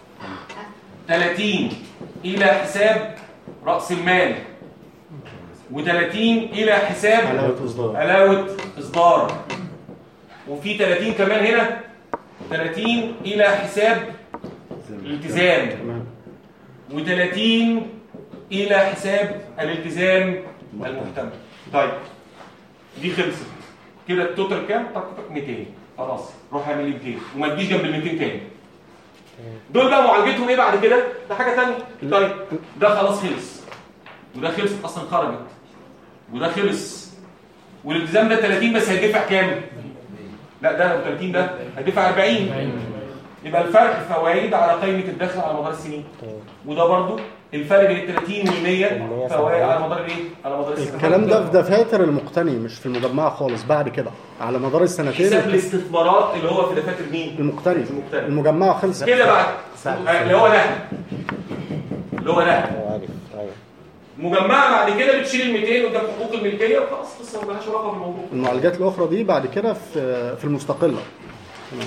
30 الى حساب راس المال و30 الى حساب علاوة إصدار. علاوه اصدار وفي 30 كمان هنا 30 الى حساب الالتزام و30 الى حساب الالتزام المحتمل طيب دي خلصت كده التوتال كام طق طق 200 خلاص روح اعمل لي 200 وما تجيش جنب ال 200 تاني دول بقى معالجتهم ايه بعد كده ده حاجه ثانيه طيب ده خلاص خلص وده خلص اصلا خرجت وده خلص والالتزام ده 30 بس هيدفع كام لا ده لو 30 ده هيدفع 40 يبقى الفرق فوائد على قائمه الدخل على مدار السنين وده برضو الفرق بين ال 30 وال 100 فوائد على مدار الايه على مدار السنين الكلام ده في دفاتر المقتني مش في المجمعة خالص بعد كده على مدار السنتين حساب الاستثمارات اللي هو في دفاتر مين المقتني المقتني. المجمعة خلصت كده بعد آه، اللي هو ده اللي هو ده عارف ايوه مجمعه بعد كده بتشيل ال 200 قدام حقوق الملكيه وخلاص قصه مالهاش علاقه بالموضوع المعالجات الأخرى دي بعد كده في في المستقلة تمام.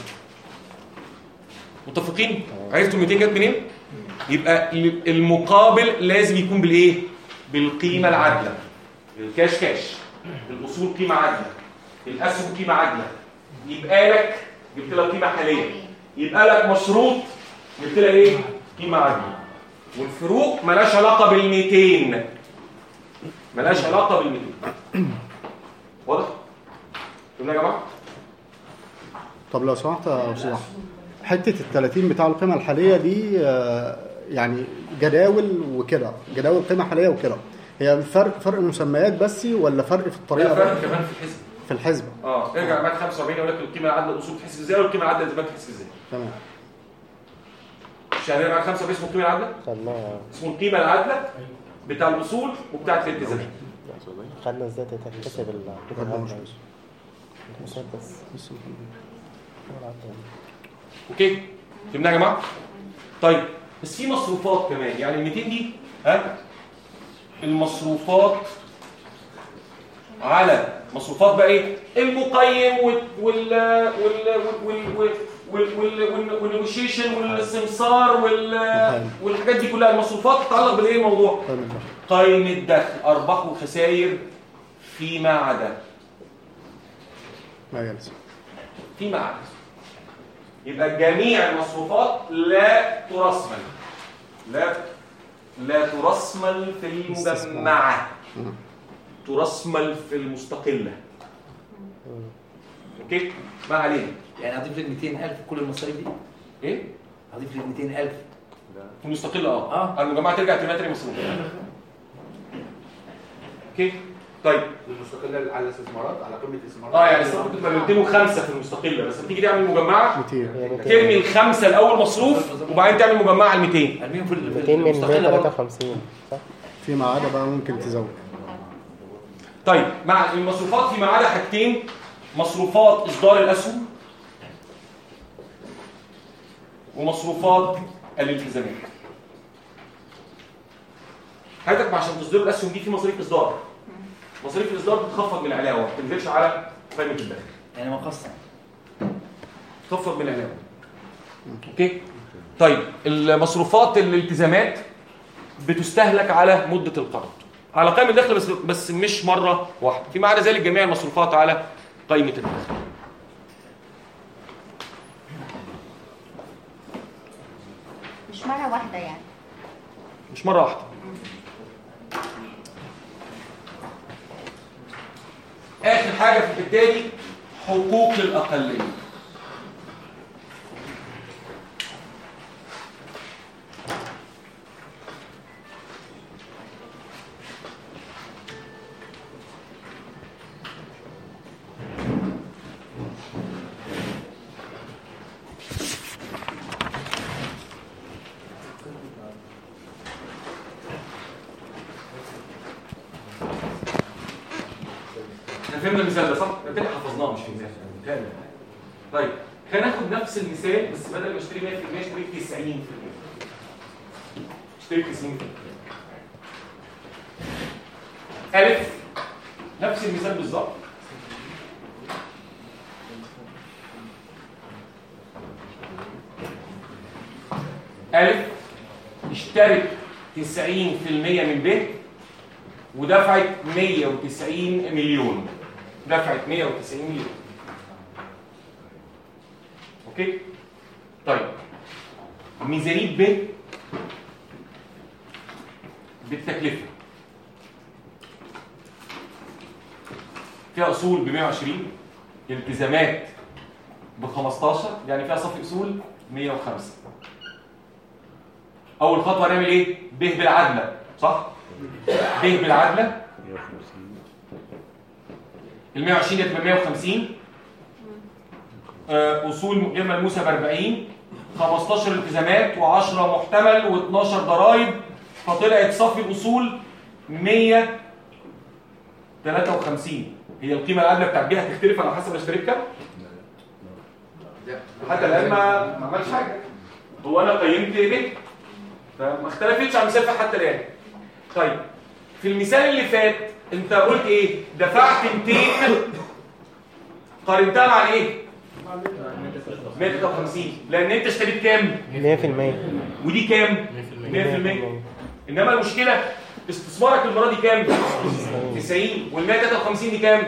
متفقين عرفتوا ال 200 جت منين يبقى المقابل لازم يكون بالايه بالقيمه العادله الكاش كاش الاصول قيمه عادله الاسهم قيمه عادله يبقى لك جبت لك قيمه حاليه يبقى لك مشروط جبت لك ايه قيمه عادله والفروق ملهاش علاقه بال 200 ملهاش علاقه بال 200 واضح فهمنا يا جماعه طب لو سمحت يا أستاذ أحمد حتة ال 30 بتاع القيمة الحالية دي آه، يعني جداول وكده جداول قيمة حالية وكده هي الفرق فرق مسميات بس ولا فرق في لا الطريقة فرق كمان في الحسبه في الحسبة اه ارجع بعد 45 يقول لك القيمه العادله الاصول تحسب ازاي والقيمه العادله الالتزامات تحسب ازاي تمام مش هنرجع بعد 45 اسمه القيمه العادله خدناها اسمه القيمه العادله بتاع الاصول وبتاع الالتزامات خدنا ازاي تتحسب ال الحساب بس اوكي فهمنا يا جماعه طيب بس في مصروفات كمان يعني ال 200 دي ها المصروفات على مصروفات بقى ايه المقيم وال وال وال وال وال وال وال والنيغوشيشن والسمسار وال والحاجات دي كلها المصروفات تتعلق بالايه الموضوع قائمه دخل ارباح وخسائر فيما عدا ما يلزم فيما عدا يبقى جميع المصروفات لا ترسمل لا لا ترسمل في المجمعة ترسمل في المستقلة اوكي ما علينا يعني هضيف لك 200000 كل المصاريف دي ايه هضيف لك 200000 في المستقلة اه اه المجمعة ترجع تبقى مصروف اوكي طيب المستقله على الاستثمارات على قيمه الاستثمارات اه يعني الصراحه كنت 205 في المستقله بس بتيجي تعمل مجمعه 200 ترمي الخمسه الاول مصروف وبعدين تعمل مجمعه على 200 ارميهم في 200 من 153 صح؟ فيما عدا بقى ممكن تزود طيب مع المصروفات فيما عدا حاجتين مصروفات اصدار الاسهم ومصروفات الالتزامات حضرتك عشان تصدروا الاسهم دي في مصاريف اصدار مصاريف الاصدار بتخفض من العلاوه ما بتنزلش على قائمه الدخل يعني مقصر تخفض من العلاوه اوكي طيب المصروفات الالتزامات بتستهلك على مده القرض على قائمه الدخل بس بس مش مره واحده فيما عدا ذلك جميع المصروفات على قائمه الدخل مش مرة واحدة يعني مش مره واحده اخر حاجه في التالي حقوق الاقليه احنا فهمنا المثال ده صح؟ بالتالي حفظناه مش في مثال كامل طيب هناخد نفس المثال بس بدل ما اشتري 100% اشتري 90% اشتري 90% ألف نفس المثال بالظبط ألف اشترت 90% من ب ودفعت 190 مليون دفعت 190 مليون اوكي طيب ميزانيه ب بالتكلفه فيها اصول ب 120 التزامات ب 15 يعني فيها صافي اصول 105 اول خطوه هنعمل ايه ب بالعدله صح ب بالعدله ال 120 دي هتبقى 150 آه، اصول غير ملموسه ب 40 15 التزامات و10 محتمل و12 ضرائب فطلعت صافي الاصول 153 هي القيمه العادله بتاعت بيها هتختلف على حسب اشتريت كام حتى الان ما ما عملش حاجه هو انا قيمت ب فما اختلفتش عن المثال حتى الان طيب في المثال اللي فات انت قلت ايه دفعت 200 قارنتها مع ايه 153 لان انت اشتريت كام 100% ودي كام 100% انما المشكله استثمارك المره دي كام 90 وال 153 دي كام 100%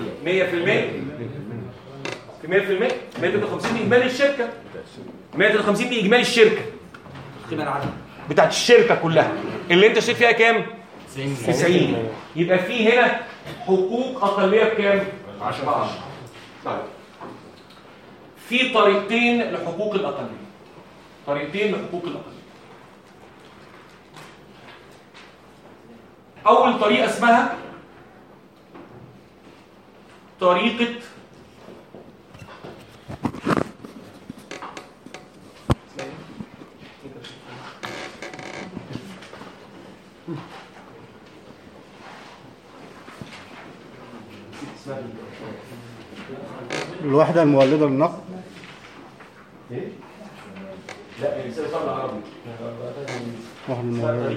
في 100% 153 دي اجمالي الشركه 153 دي اجمالي الشركه القيمه العادله بتاعت الشركه كلها اللي انت اشتريت فيها كام 90 يبقى في هنا حقوق اقليه بكام 10 طيب في طريقتين لحقوق الاقليه طريقتين لحقوق الاقليه اول طريقه اسمها طريقه الوحدة المولدة للنقد ايه؟ لا مثال صعب العربي الوحدة المولدة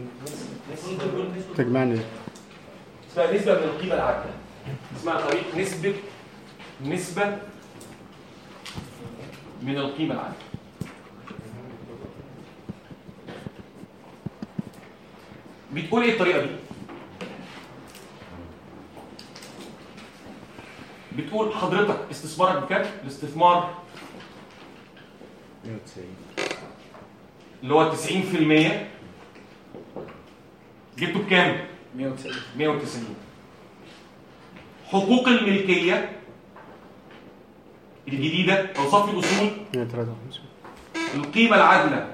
تجمعني اسمها نسبة من القيمة العادلة اسمها طريق نسبة نسبة من القيمة العادلة بتقول ايه الطريقة دي؟ بتقول حضرتك استثمارك بكام؟ الاستثمار 190 اللي هو 90% جبته بكام؟ 190 190 حقوق الملكية الجديدة أو صافي الأصول 153 القيمة العادلة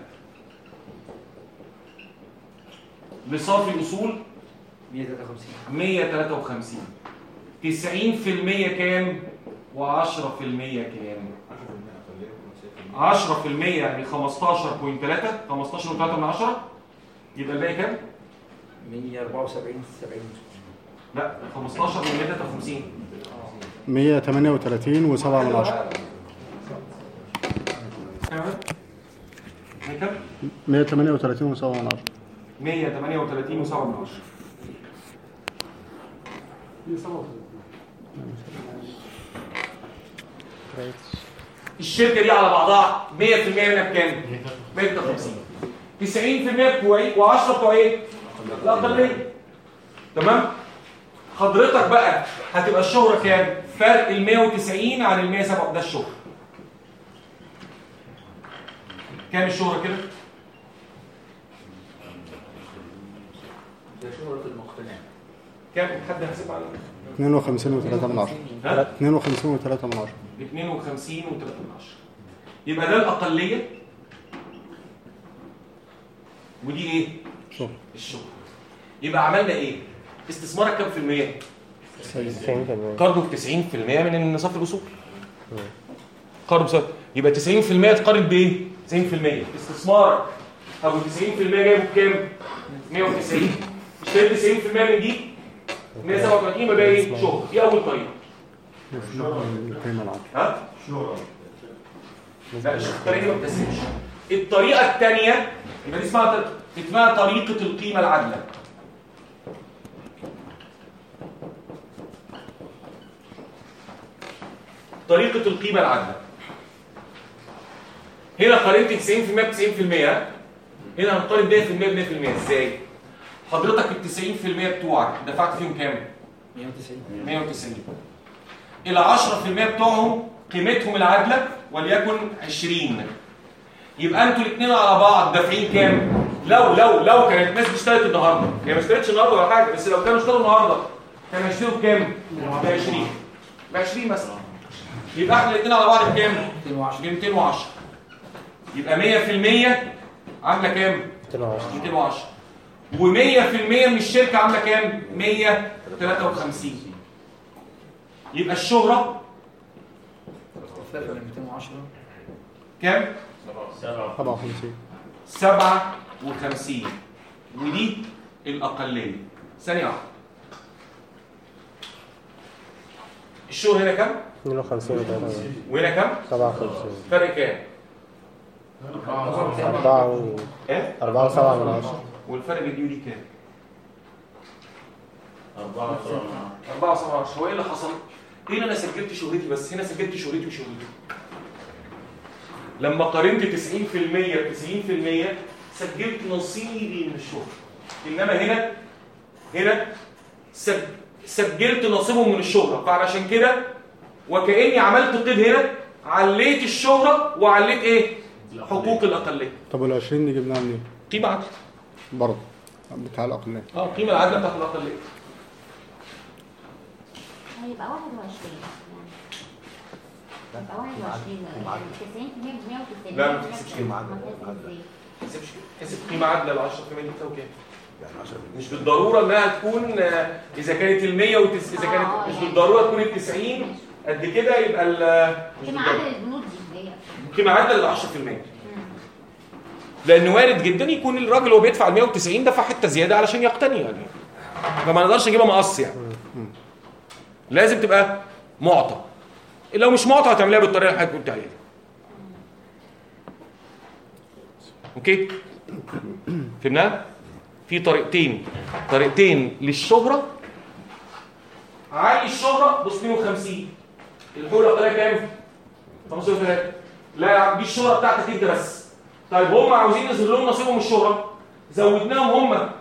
لصافي الأصول 153 153 90% كام و10% كام 10% يعني 15.3 15 و3 من 10 يبقى الباقي كام 174 70 لا 15 من 153 138 و7 من 10 هي كام 138 و7 من 10 138 و7 من 10 الشركه دي على بعضها 100% منها بكام 153 90% بتوعي و10 بتوع ايه الاقليه تمام حضرتك بقى هتبقى الشهره كام فرق ال 190 عن ال 107 ده الشهره كام الشهره كده ده شهرة المقتنع كام حد هيحسب على 52 و3 من 10 ها 52 و3 من 10 52 و3 من 10 يبقى ده الاقليه ودي ايه شهر الشهره يبقى عملنا ايه استثمارك كام في المية 90% قرضه ب 90% من نصف الاصول قرض بصفر يبقى 90% تقارن بايه 90% استثمارك ابو 90% جايبه بكام 190 اشتريت 90% من دي 137 يبقى ايه شهر دي اول طريقه القيمة العشرة ها لا الطريقه دي ما بتقسمش الطريقه الثانيه يبقى دي اسمها اسمها طريقه القيمه العادله طريقه القيمه العادله هنا قارنت 90% ب 90% ها؟ هنا هنقارن 100% ب 100% ازاي حضرتك ال 90% بتوعك دفعت فيهم كام 190 190 ال 10% بتوعهم قيمتهم العادله وليكن 20 يبقى انتوا الاثنين على بعض دافعين كام لو لو لو كانت الناس دي اشترت النهارده هي ما اشترتش النهارده ولا حاجه بس لو كانوا اشتروا النهارده كانوا هيشتروا بكام ب 20 ب 20 مثلا يبقى احنا الاثنين على بعض بكام 210 210 يبقى 100% عامله كام 210 210 و100% من الشركه عامله كام 153 يبقى الشهره 210 كام 57 57 ودي الأقلية ثانية واحدة الشهر هنا كام 52 و وهنا كام 57 فرق كام 4 و ايه 4 و 7 من 10 والفرق بين دي ودي كام 4 4 7 هو ايه اللي حصل هنا انا سجلت شهرتي بس هنا سجلت شهرتي وشهرتي لما قارنت 90% ب 90% سجلت نصيبي من الشهر انما هنا هنا سج... سجلت نصيبهم من الشهره فعلشان كده وكاني عملت قيد هنا عليت الشهره وعليت ايه حقوق الاقليه طب وال 20 دي جبناها منين؟ قيمه عادله برضه بتاع الأقلية اه القيمه العادله بتاعت الاقليه هيبقى 21 يعني يبقى 21 يعني 90% ب 190 لا، ما تحسبش كده. ما تحسبش ازاي؟ تحسبش تحسب قيمه عادله ال 10 كمان دي بتساوي كام يعني 10 مش بالضروره انها تكون آه، اذا كانت ال 100 وتس... اذا كانت آه، مش يعني. بالضروره تكون ال 90 قد كده يبقى ال مش كما بالضرورة. عدد البنود دي اللي هي قيمه عادله لل 10% لان وارد جدا يكون الراجل وهو بيدفع ال 190 دفع حته زياده علشان يقتني يعني فما نقدرش نجيبها مقص يعني لازم تبقى معطى لو مش معطى هتعملها بالطريقه اللي حضرتك قلت عليها دي. اوكي فهمنا في طريقتين طريقتين للشهره عالي الشهره ب 52 الحوله الاقليه كام 53 لا يا عم دي الشهره بتاعتك انت بس طيب هم عاوزين يظهروا لهم نصيبهم من الشهره زودناهم هم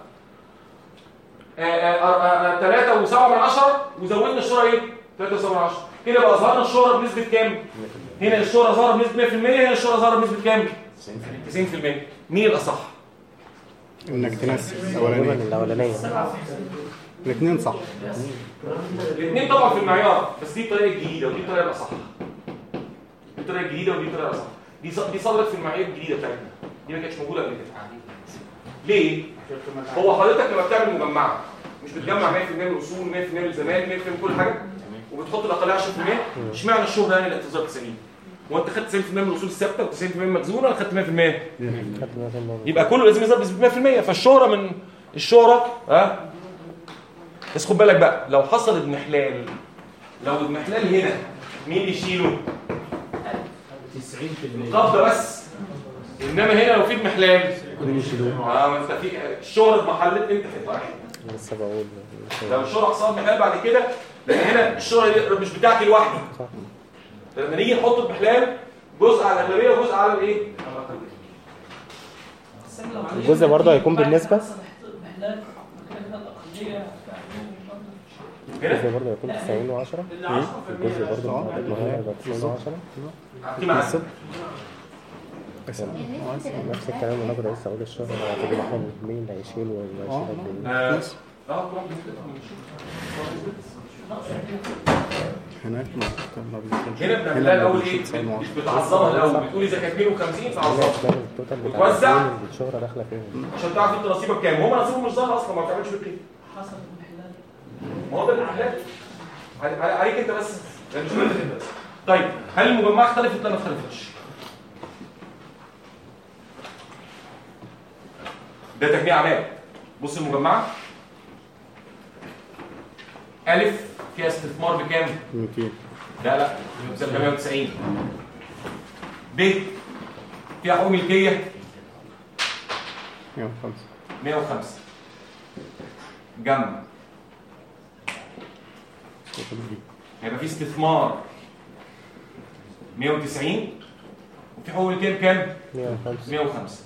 3 و7 من 10 وزودنا الشهره ايه 3 و7 من 10 كده بقى ظهرنا الشهره بنسبه كام هنا الشهره ظهر بنسبه 100% هنا الشهره ظهر بنسبه كام 90% مين الاصح إنك تنسي غالبا الأولانية الأولانية الاثنين صح الاثنين طبعا في المعيار بس دي الطريقه الجديده ودي الطريقه الاصح دي الطريقه الجديده ودي الطريقه الاصح دي ص- دي صدرت في المعايير الجديده بتاعتنا دي ما كانتش موجوده قبل كده ليه هو حضرتك لما بتعمل مجمعه مش بتجمع 100% من الاصول 100% من الزمان 100% من كل حاجه وبتحط الاقليه 10% اشمعنى الشهر يعني الاعتذار 90 وانت خدت 90% من الاصول الثابته و90% من المخزون ولا خدت 100% خدت مثلا يبقى كله لازم يظهر بنسبه 100% فالشهره من الشهره ها بس خد بالك بقى لو حصل اضمحلال لو اضمحلال هنا مين اللي يشيله 90% القبضه بس انما هنا لو في اضمحلال كلهم يشيلوه اه ما انت في الشهره اتمحلت انت في واحد لسه بقول لو الشهره حصل اضمحلال بعد كده لان هنا الشهره دي مش بتاعتي لوحدي صح لما نيجي نحط اضمحلال جزء على الاغلبيه وجزء على الايه؟ على الاقليه الجزء برضه هيكون بالنسبة محلات كده الأقلية الجزء برضه هيكون 90 و10 الجزء برضه بتاع المهارة هيبقى 90 و10 قيمة عالية. نفس الكلام اللي انا كنت لسه اقول الشهر هتجيب احنا مين اللي هيشيل واللي هيشيل قد آه، ايه اه طبعا هناك ما ما بيكونش هنا بنعملها الاول بيكونش ايه 90 مش بتعظمها الاول بتقول اذا كانت 52 تعظمها ده التوتال بتاع وتوزع الاثنين اللي الشهرة داخله فيهم عشان تعرف انت نصيبك كام هو نصيبه مش ظاهر اصلا ما بتعملش فيه كده حسب المحلات ما هو ده الاحلام علي- علي- عليك انت بس ده مش انت كده بس طيب هل المجمعه اختلفت ولا ما اختلفتش ده تجميع عمال بص المجمعه الف فيها استثمار بكام 200 لا لا بتبقى 190 ب فيها حقوق ملكيه 105 105 جنب هيبقى في استثمار 190 وفي حقوق ملكيه بكام 105 105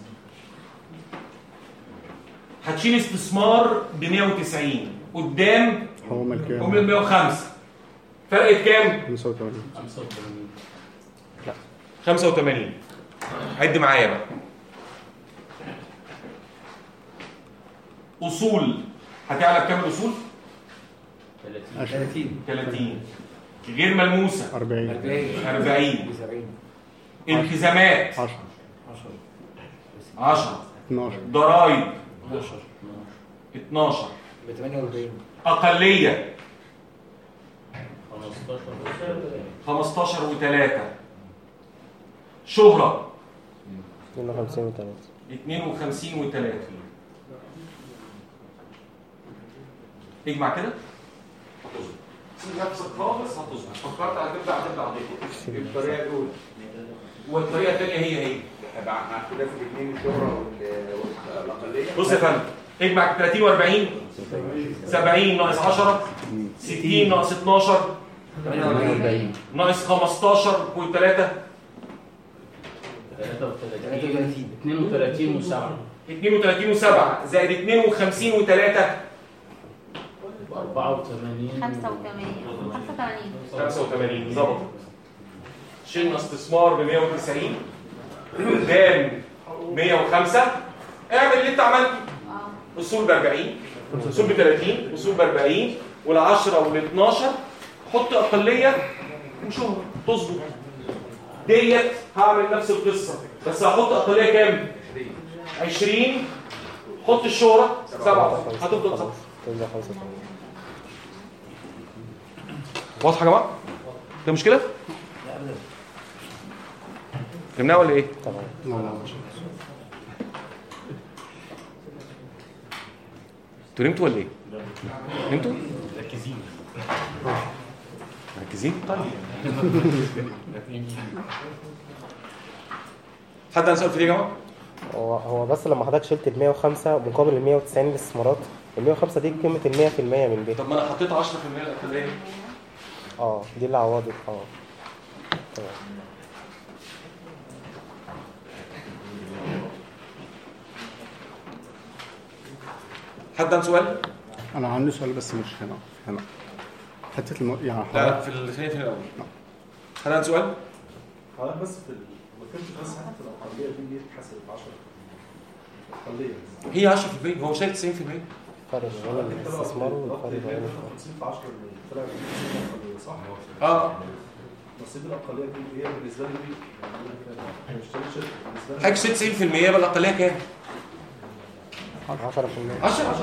هتشيل استثمار ب 190 قدام هو ملكية حقوق 105 فرقت كام 85 85 عد معايا بقى اصول هتعلى بكام الاصول 30 30 غير ملموسه 40 40 التزامات 10 10 12 ضرائب 12 ب 48 اقليه 15 15 و3 شهره 52 و 3 52 و3 اجمع كده سيب نفسك خالص هتظبط فكرت هتبدا هتبدا هتبدا الطريقه الاولى والطريقه الثانيه هي هي مع مع اختلاف الاثنين الشهره وال- والاقليه بص يا فندم اجمع 30 و40 70 ناقص 10 60 ناقص 12 48 ناقص 15 و3 33 32 و7 32 و7 زائد 52 و3 84 85 85 85 ظبط شلنا استثمار ب 190 قدام 105 اعمل اللي انت عملته اصول ب 40 اصول ب 30 اصول ب 40 وال10 وال12 حط اقليه وشهر تظبط ديت هعمل نفس القصه بس هحط اقليه كام 20 حط الشهره 7 هتفضل 7 ترجع 85 واضحه يا جماعه ده مشكله فهمناها ولا ايه طبعا انتوا نمتوا ولا ايه نمتوا مركزين مركزين طيب حد عنده سؤال في دي يا جماعه هو هو بس لما حضرتك شلت ال 105 مقابل ال 190 الاستثمارات ال 105 دي قيمه ال 100% من بيت طب ما انا حطيت 10% الاقليه اه دي اللي عوضت اه تمام حد عنده سؤال انا عندي سؤال بس مش هنا هنا حته الم... يعني لا لا حضرتك- في الخليه في الاول حد عنده سؤال حضرتك بس في ال- ما كنتش بس حتى الاقليه دي دي اتحسبت 10 اقليه هي 10% هو شايل 90% فرق بين الاستثمار والفرق بين 50 في 10 طلع 50 اقليه صح؟ اه نصيب الاقليه دي هي بالنسبه لي دي يعني انا اشتريت شركه بالنسبه لي حاجه شايل 90% يبقى الاقليه كام 10% 10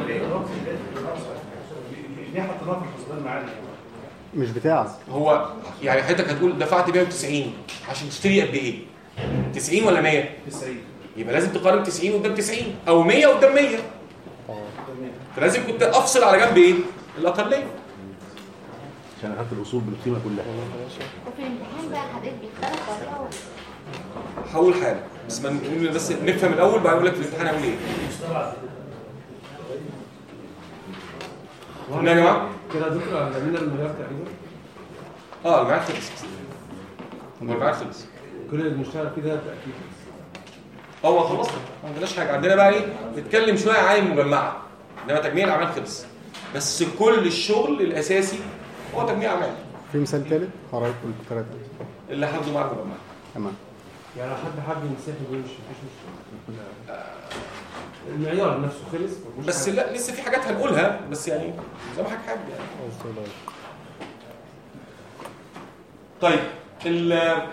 ليه حطيناها في الحسبان معانا مش بتاعك هو يعني حضرتك هتقول دفعت 190 عشان تشتري قد ايه 90 ولا 100 90 يبقى لازم تقارن 90 قدام 90 او 100 قدام 100 فلازم كنت افصل على جنب ايه الاقليه عشان اخدت الاصول بالقيمه كلها وفي الامتحان بقى حضرتك بيختلف طريقه هقول حاجه بس ما نقول بس نفهم الاول بعدين اقول لك في الامتحان هقول ايه فهمنا يا جماعه كده دكتور لمينا المليار تقريبا اه الميعاد خلص الميعاد خلص كل اللي بنشتغل فيه ده تاكيد هو خلصنا ما عندناش حاجه عندنا بقى ايه نتكلم شويه عن المجمعه انما تجميع الاعمال خلص بس كل الشغل الاساسي هو تجميع اعمال في مثال ثالث حضرتك قلت ثلاثة اللي حافظه مع المجمعه تمام يعني لو حد حب ينسحب ويمشي مفيش مشكله المعيار نفسه خلص مفيش بس حاجة. لا لسه في حاجات هنقولها بس يعني زي ما حضرتك حابب يعني طيب ال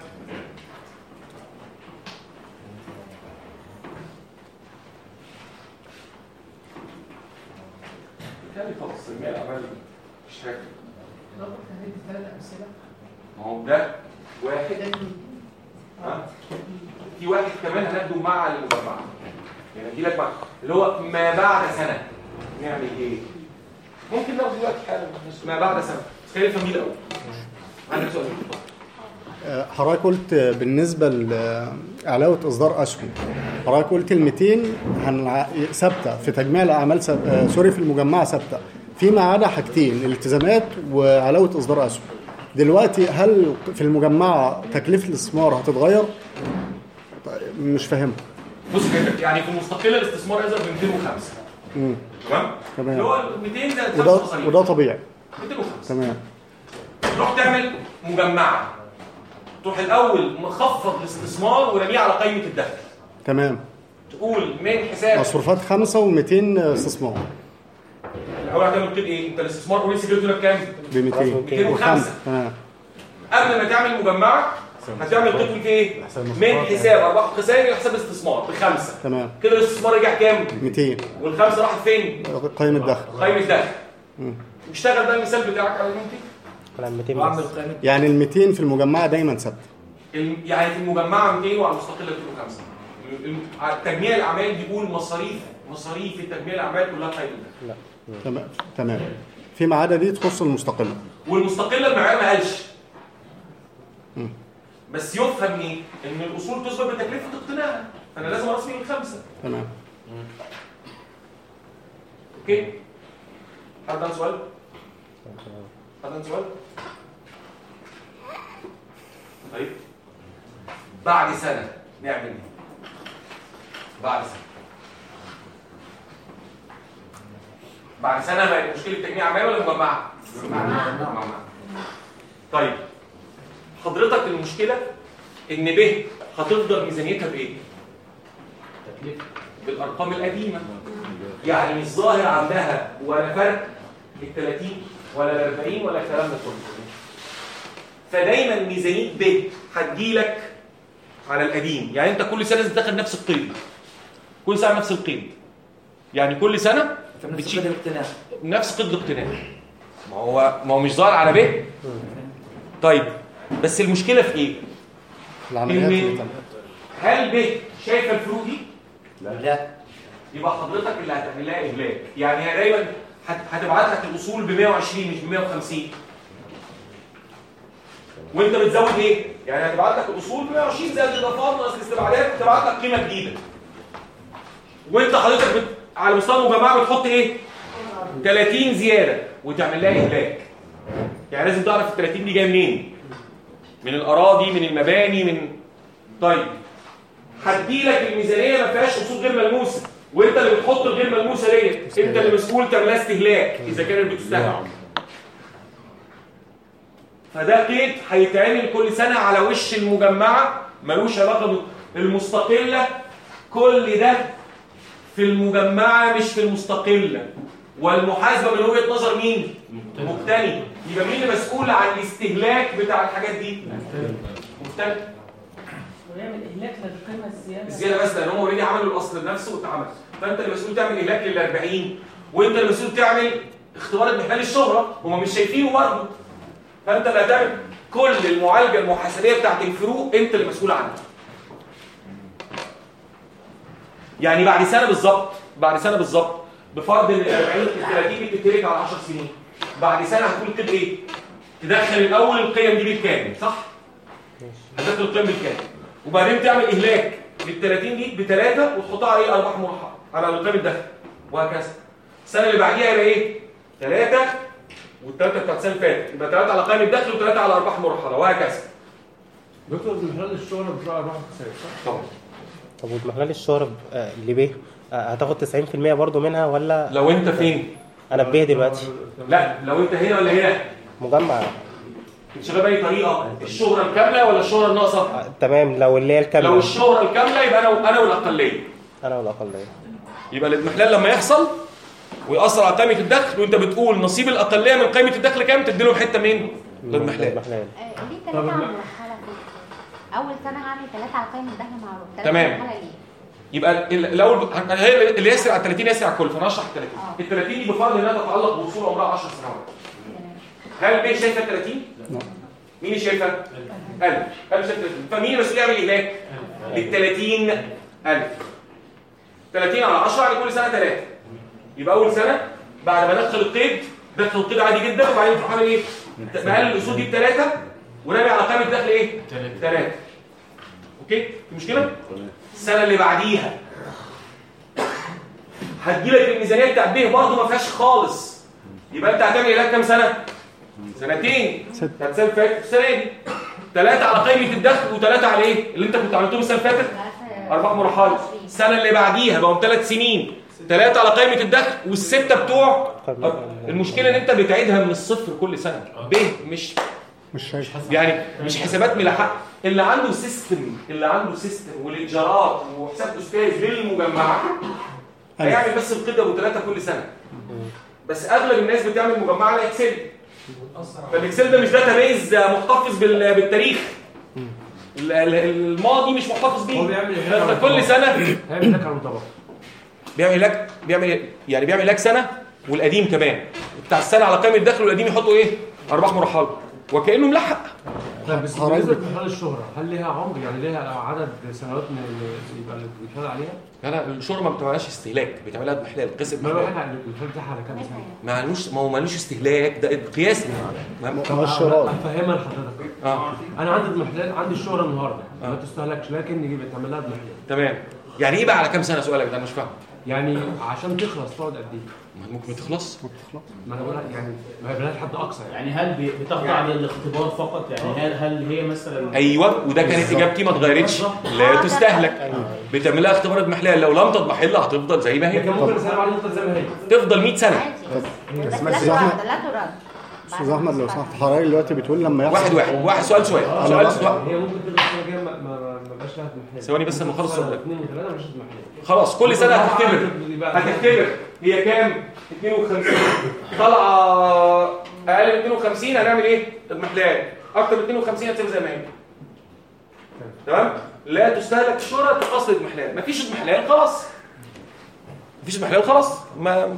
بالتالي خلاص تجميع الاعمال مش حاجه ثلاث امثله ما هو ده واحد ها؟ في واحد كمان هناخده مع المجمع يعني اجي لك مع اللي هو ما بعد سنه نعمل ايه ممكن ناخد دلوقتي حالا ما بعد سنه بس خلينا نفهم الاول عندك سؤال آه، حضرتك قلت آه، بالنسبة لعلاوة إصدار أسهم حضرتك قلت ال 200 هنع- ثابتة في تجميع الأعمال ثاب- آه، سوري في المجمعة ثابتة فيما عدا حاجتين الالتزامات وعلاوة إصدار أسهم دلوقتي هل في المجمعة تكلفة الاستثمار هتتغير؟ طيب، مش فاهمها بص كده يعني في المستقله الاستثمار يظهر ب 205 مم. تمام تمام. اللي هو 200 زائد وده 5 مصاريف وده طبيعي 205 تمام تروح تعمل مجمعه تروح الاول مخفض الاستثمار ورميه على قائمه الدخل تمام تقول من حساب مصروفات خمسة و200 استثمار الاول هتعمل كده ايه انت الاستثمار قول سجلته لك كام ب 200 205 وخمسة تمام قبل ما تعمل مجمعه هتعمل قطوه ايه من حساب ارباح وخسائر الى حساب استثمار بخمسه تمام كده الاستثمار رجع كام 200 والخمسه راحت فين قائمة دخل قائمه دخل مم. واشتغل بقى المثال بتاعك على المنتج على 200 واعمل بس قائمه يعني ال 200 في المجمعة دايما ثابتة الم- يعني في المجمعه 200 وعلى المستقله 205 الم- على تجميع الاعمال بيقول مصاريف مصاريف التجميع الاعمال كلها قائمه دخل لا تمام تمام فيما عدا دي تخص المستقلة والمستقله المعيار ما قالش مم. بس يفهم ايه ان الاصول تثبت بتكلفه اقتناعها فانا لازم ارسم الخمسه تمام اوكي حد عنده سؤال حد عنده سؤال طيب بعد سنه نعمل ايه بعد سنه بعد سنه بقت مشكله تجميع اعمال ولا مجمعه مجمعه طيب حضرتك المشكله ان ب هتفضل ميزانيتها بايه بالارقام القديمه يعني مش ظاهر عندها ولا فرق ال 30 ولا ال 40 ولا الكلام ده كله فدايما ميزانيه ب هتجيلك على القديم يعني انت كل سنه لازم تاخد نفس القيد كل سنه نفس القيد يعني كل سنه نفس قيد الاقتناع نفس قيد الاقتناع ما هو ما هو مش ظاهر على ب طيب بس المشكله في ايه العمليات إن- اللي تم. هل ب شايفه الفروق دي لا يبقى حضرتك اللي هتعمل لها اهلاك يعني هي دايما هت- هتبعت لك الاصول ب 120 مش ب 150 وانت بتزود ايه يعني هتبعت لك الاصول ب 120 زائد الاضافات ناقص الاستبعادات وتبعت لك قيمه جديده وانت حضرتك بت... على مستوى المجمعه بتحط ايه 30 زياده وتعمل لها اهلاك يعني لازم تعرف ال 30 دي جايه منين من الاراضي من المباني من طيب هتجيلك الميزانيه ما فيهاش اصول غير ملموسه وانت اللي بتحط الغير ملموسه ديت انت اللي مسؤول تعملها استهلاك اذا كانت بتستهلك فده قيد هيتعمل كل سنه على وش المجمعه ملوش علاقه بالمستقله كل ده في المجمعه مش في المستقله والمحاسبه من وجهه نظر مين مقتني يبقى مين اللي مسؤول عن الاستهلاك بتاع الحاجات دي مقتني ويعمل اهلاك للقيمه الزياده الزياده بس لان هم اوريدي عملوا الاصل نفسه واتعمل فانت المسؤول تعمل اهلاك لل 40 وانت المسؤول تعمل اختبار اضمحلال الشهره هم مش شايفينه برضه فانت اللي هتعمل كل المعالجه المحاسبيه بتاعت الفروق انت اللي مسؤول عنها يعني بعد سنه بالظبط بعد سنه بالظبط بفرض ان ال 40 ال 30 دي بتترك على 10 سنين بعد سنه هتقول كده ايه تدخل الاول القيم دي بالكامل صح هتدخل القيم بالكامل وبعدين تعمل اهلاك لل 30 دي بثلاثه وتحطها على ايه ارباح مرحله على القيم الدخل وهكذا السنه اللي بعديها يبقى ايه ثلاثه والثلاثه بتاعت السنه اللي فاتت يبقى ثلاثه على قيم الدخل وثلاثه على ارباح مرحله وهكذا دكتور من خلال الشغل بتلاقي ارباح وخسائر صح؟ طبعا طب واضمحلال الشهرة ب- آه، اللي به آه، هتاخد 90% برضو منها ولا لو انت فين انا في به دلوقتي لا لو انت هنا ولا هنا مجمع انت شغال باي طريقه الشهره الكامله ولا الشهره الناقصه تمام لو اللي هي الكاملة لو الشهره الكامله يبقى انا انا والاقليه انا والاقلية يبقى الاضمحلال لما يحصل ويأثر على قائمه الدخل وانت بتقول نصيب الاقليه من قائمه الدخل كام تدي لهم حته مين الاضمحلال الاضمحلال آه، ليه ثلاثة على المرحلة كده؟ أول سنة هعمل ثلاثة على قائمة الدخل معروف ثلاثة تمام. مرحلة ليه؟ يبقى ال- الاول هي اللي يسرع على 30 يسرع على الكل فانا هشرح ال 30 ال 30 دي بفرض انها تتعلق بوصول عمرها 10 سنوات هل بيه شايفه 30 مين اللي شايفها قلب قلب شايف 30 فمين المسؤول يعمل اهلاك لل 30 ألف 30 على 10 يعني كل سنه 3 يبقى اول سنه بعد ما ندخل القيد دخل القيد عادي جدا وبعدين تروح عامل ايه مقلل الاصول دي بثلاثه ورامي على قائمه الدخل ايه ثلاثه اوكي في مشكله السنه اللي بعديها هتجيلك الميزانيه بتاعت بيه برضه ما فيهاش خالص يبقى انت هتعمل علاج كام سنه سنتين بتاعت السنه اللي فاتت السنه دي ثلاثه على قائمه الدخل وثلاثه على ايه اللي انت كنت عملتهم السنه اللي فاتت اربع مراحل السنه اللي بعديها بقوا ثلاث سنين ثلاثه على قائمه الدخل والسته بتوع المشكله ان انت بتعيدها من الصفر كل سنه ب مش مش شايف يعني مش حسابات ملاحقه اللي عنده سيستم اللي عنده سيستم والايجارات وحساب استاذ للمجمعات هيعمل بس القيد ابو ثلاثه كل سنه بس اغلب الناس بتعمل مجمعه على اكسل فالاكسل ده مش داتا بيز محتفظ بال- بالتاريخ ال- ال- الماضي مش محتفظ بيه هو بيعمل فأنت كل سنه هيعمل لك على المطبق بيعمل لك بيعمل يعني بيعمل لك سنه والقديم كمان بتاع السنه على قائمه الدخل والقديم يحطوا ايه ارباح مرحله وكانه ملحق طيب بس بالنسبه لحال الشهره هل ليها عمر يعني ليها عدد سنوات من اللي يبقى اللي بيتفرج عليها؟ لا لا الشهره ما بتعملهاش استهلاك بتعملها اضمحلال قسم ما اضمحلال. الواحد على الفرد بتاعها على كام سنه؟ معلوش ما هو مالوش استهلاك ده قياس افهمها لحضرتك اه انا عندي اضمحلال عندي الشهره النهارده ما تستهلكش لكن يجي بتعمل لها اضمحلال تمام يعني ايه بقى على كام سنه سؤالك ده انا مش فاهم يعني عشان تخلص تقعد قد ايه؟ ممكن ما تخلص ما انا بقول لك يعني ما هي بلاش حد اقصى يعني هل بي- بتخضع للاختبار فقط يعني هل هل هي مثلا ايوه وده كانت بالظبط. اجابتي ما اتغيرتش لا تستهلك بتعمل لها اختبار اضمحلال لو لم تضمحل هتفضل زي ما هي لكن ممكن السنه بعدين تفضل زي ما هي تفضل 100 سنه بس بس لا أحمد- ترد لا ترد استاذ احمد لو سمحت حضرتك دلوقتي بتقول لما يحصل واحد واحد واحد سؤال سؤال أنا سؤال بقى- سؤال هي ممكن تفضل السنه الجايه ما ما ما بقاش لها اضمحلال ثواني بس لما اخلص السؤال ده. اثنين وثلاثه مش اضمحلال خلاص كل سنه هتختبر هتختبر هي كام 52 طالعه اقل من 52 هنعمل ايه اضمحلال اكتر من 52 هتسيب زي ما هي تمام لا تستهلك الشهره تقاس الاضمحلال مفيش اضمحلال خلاص مفيش اضمحلال خلاص ما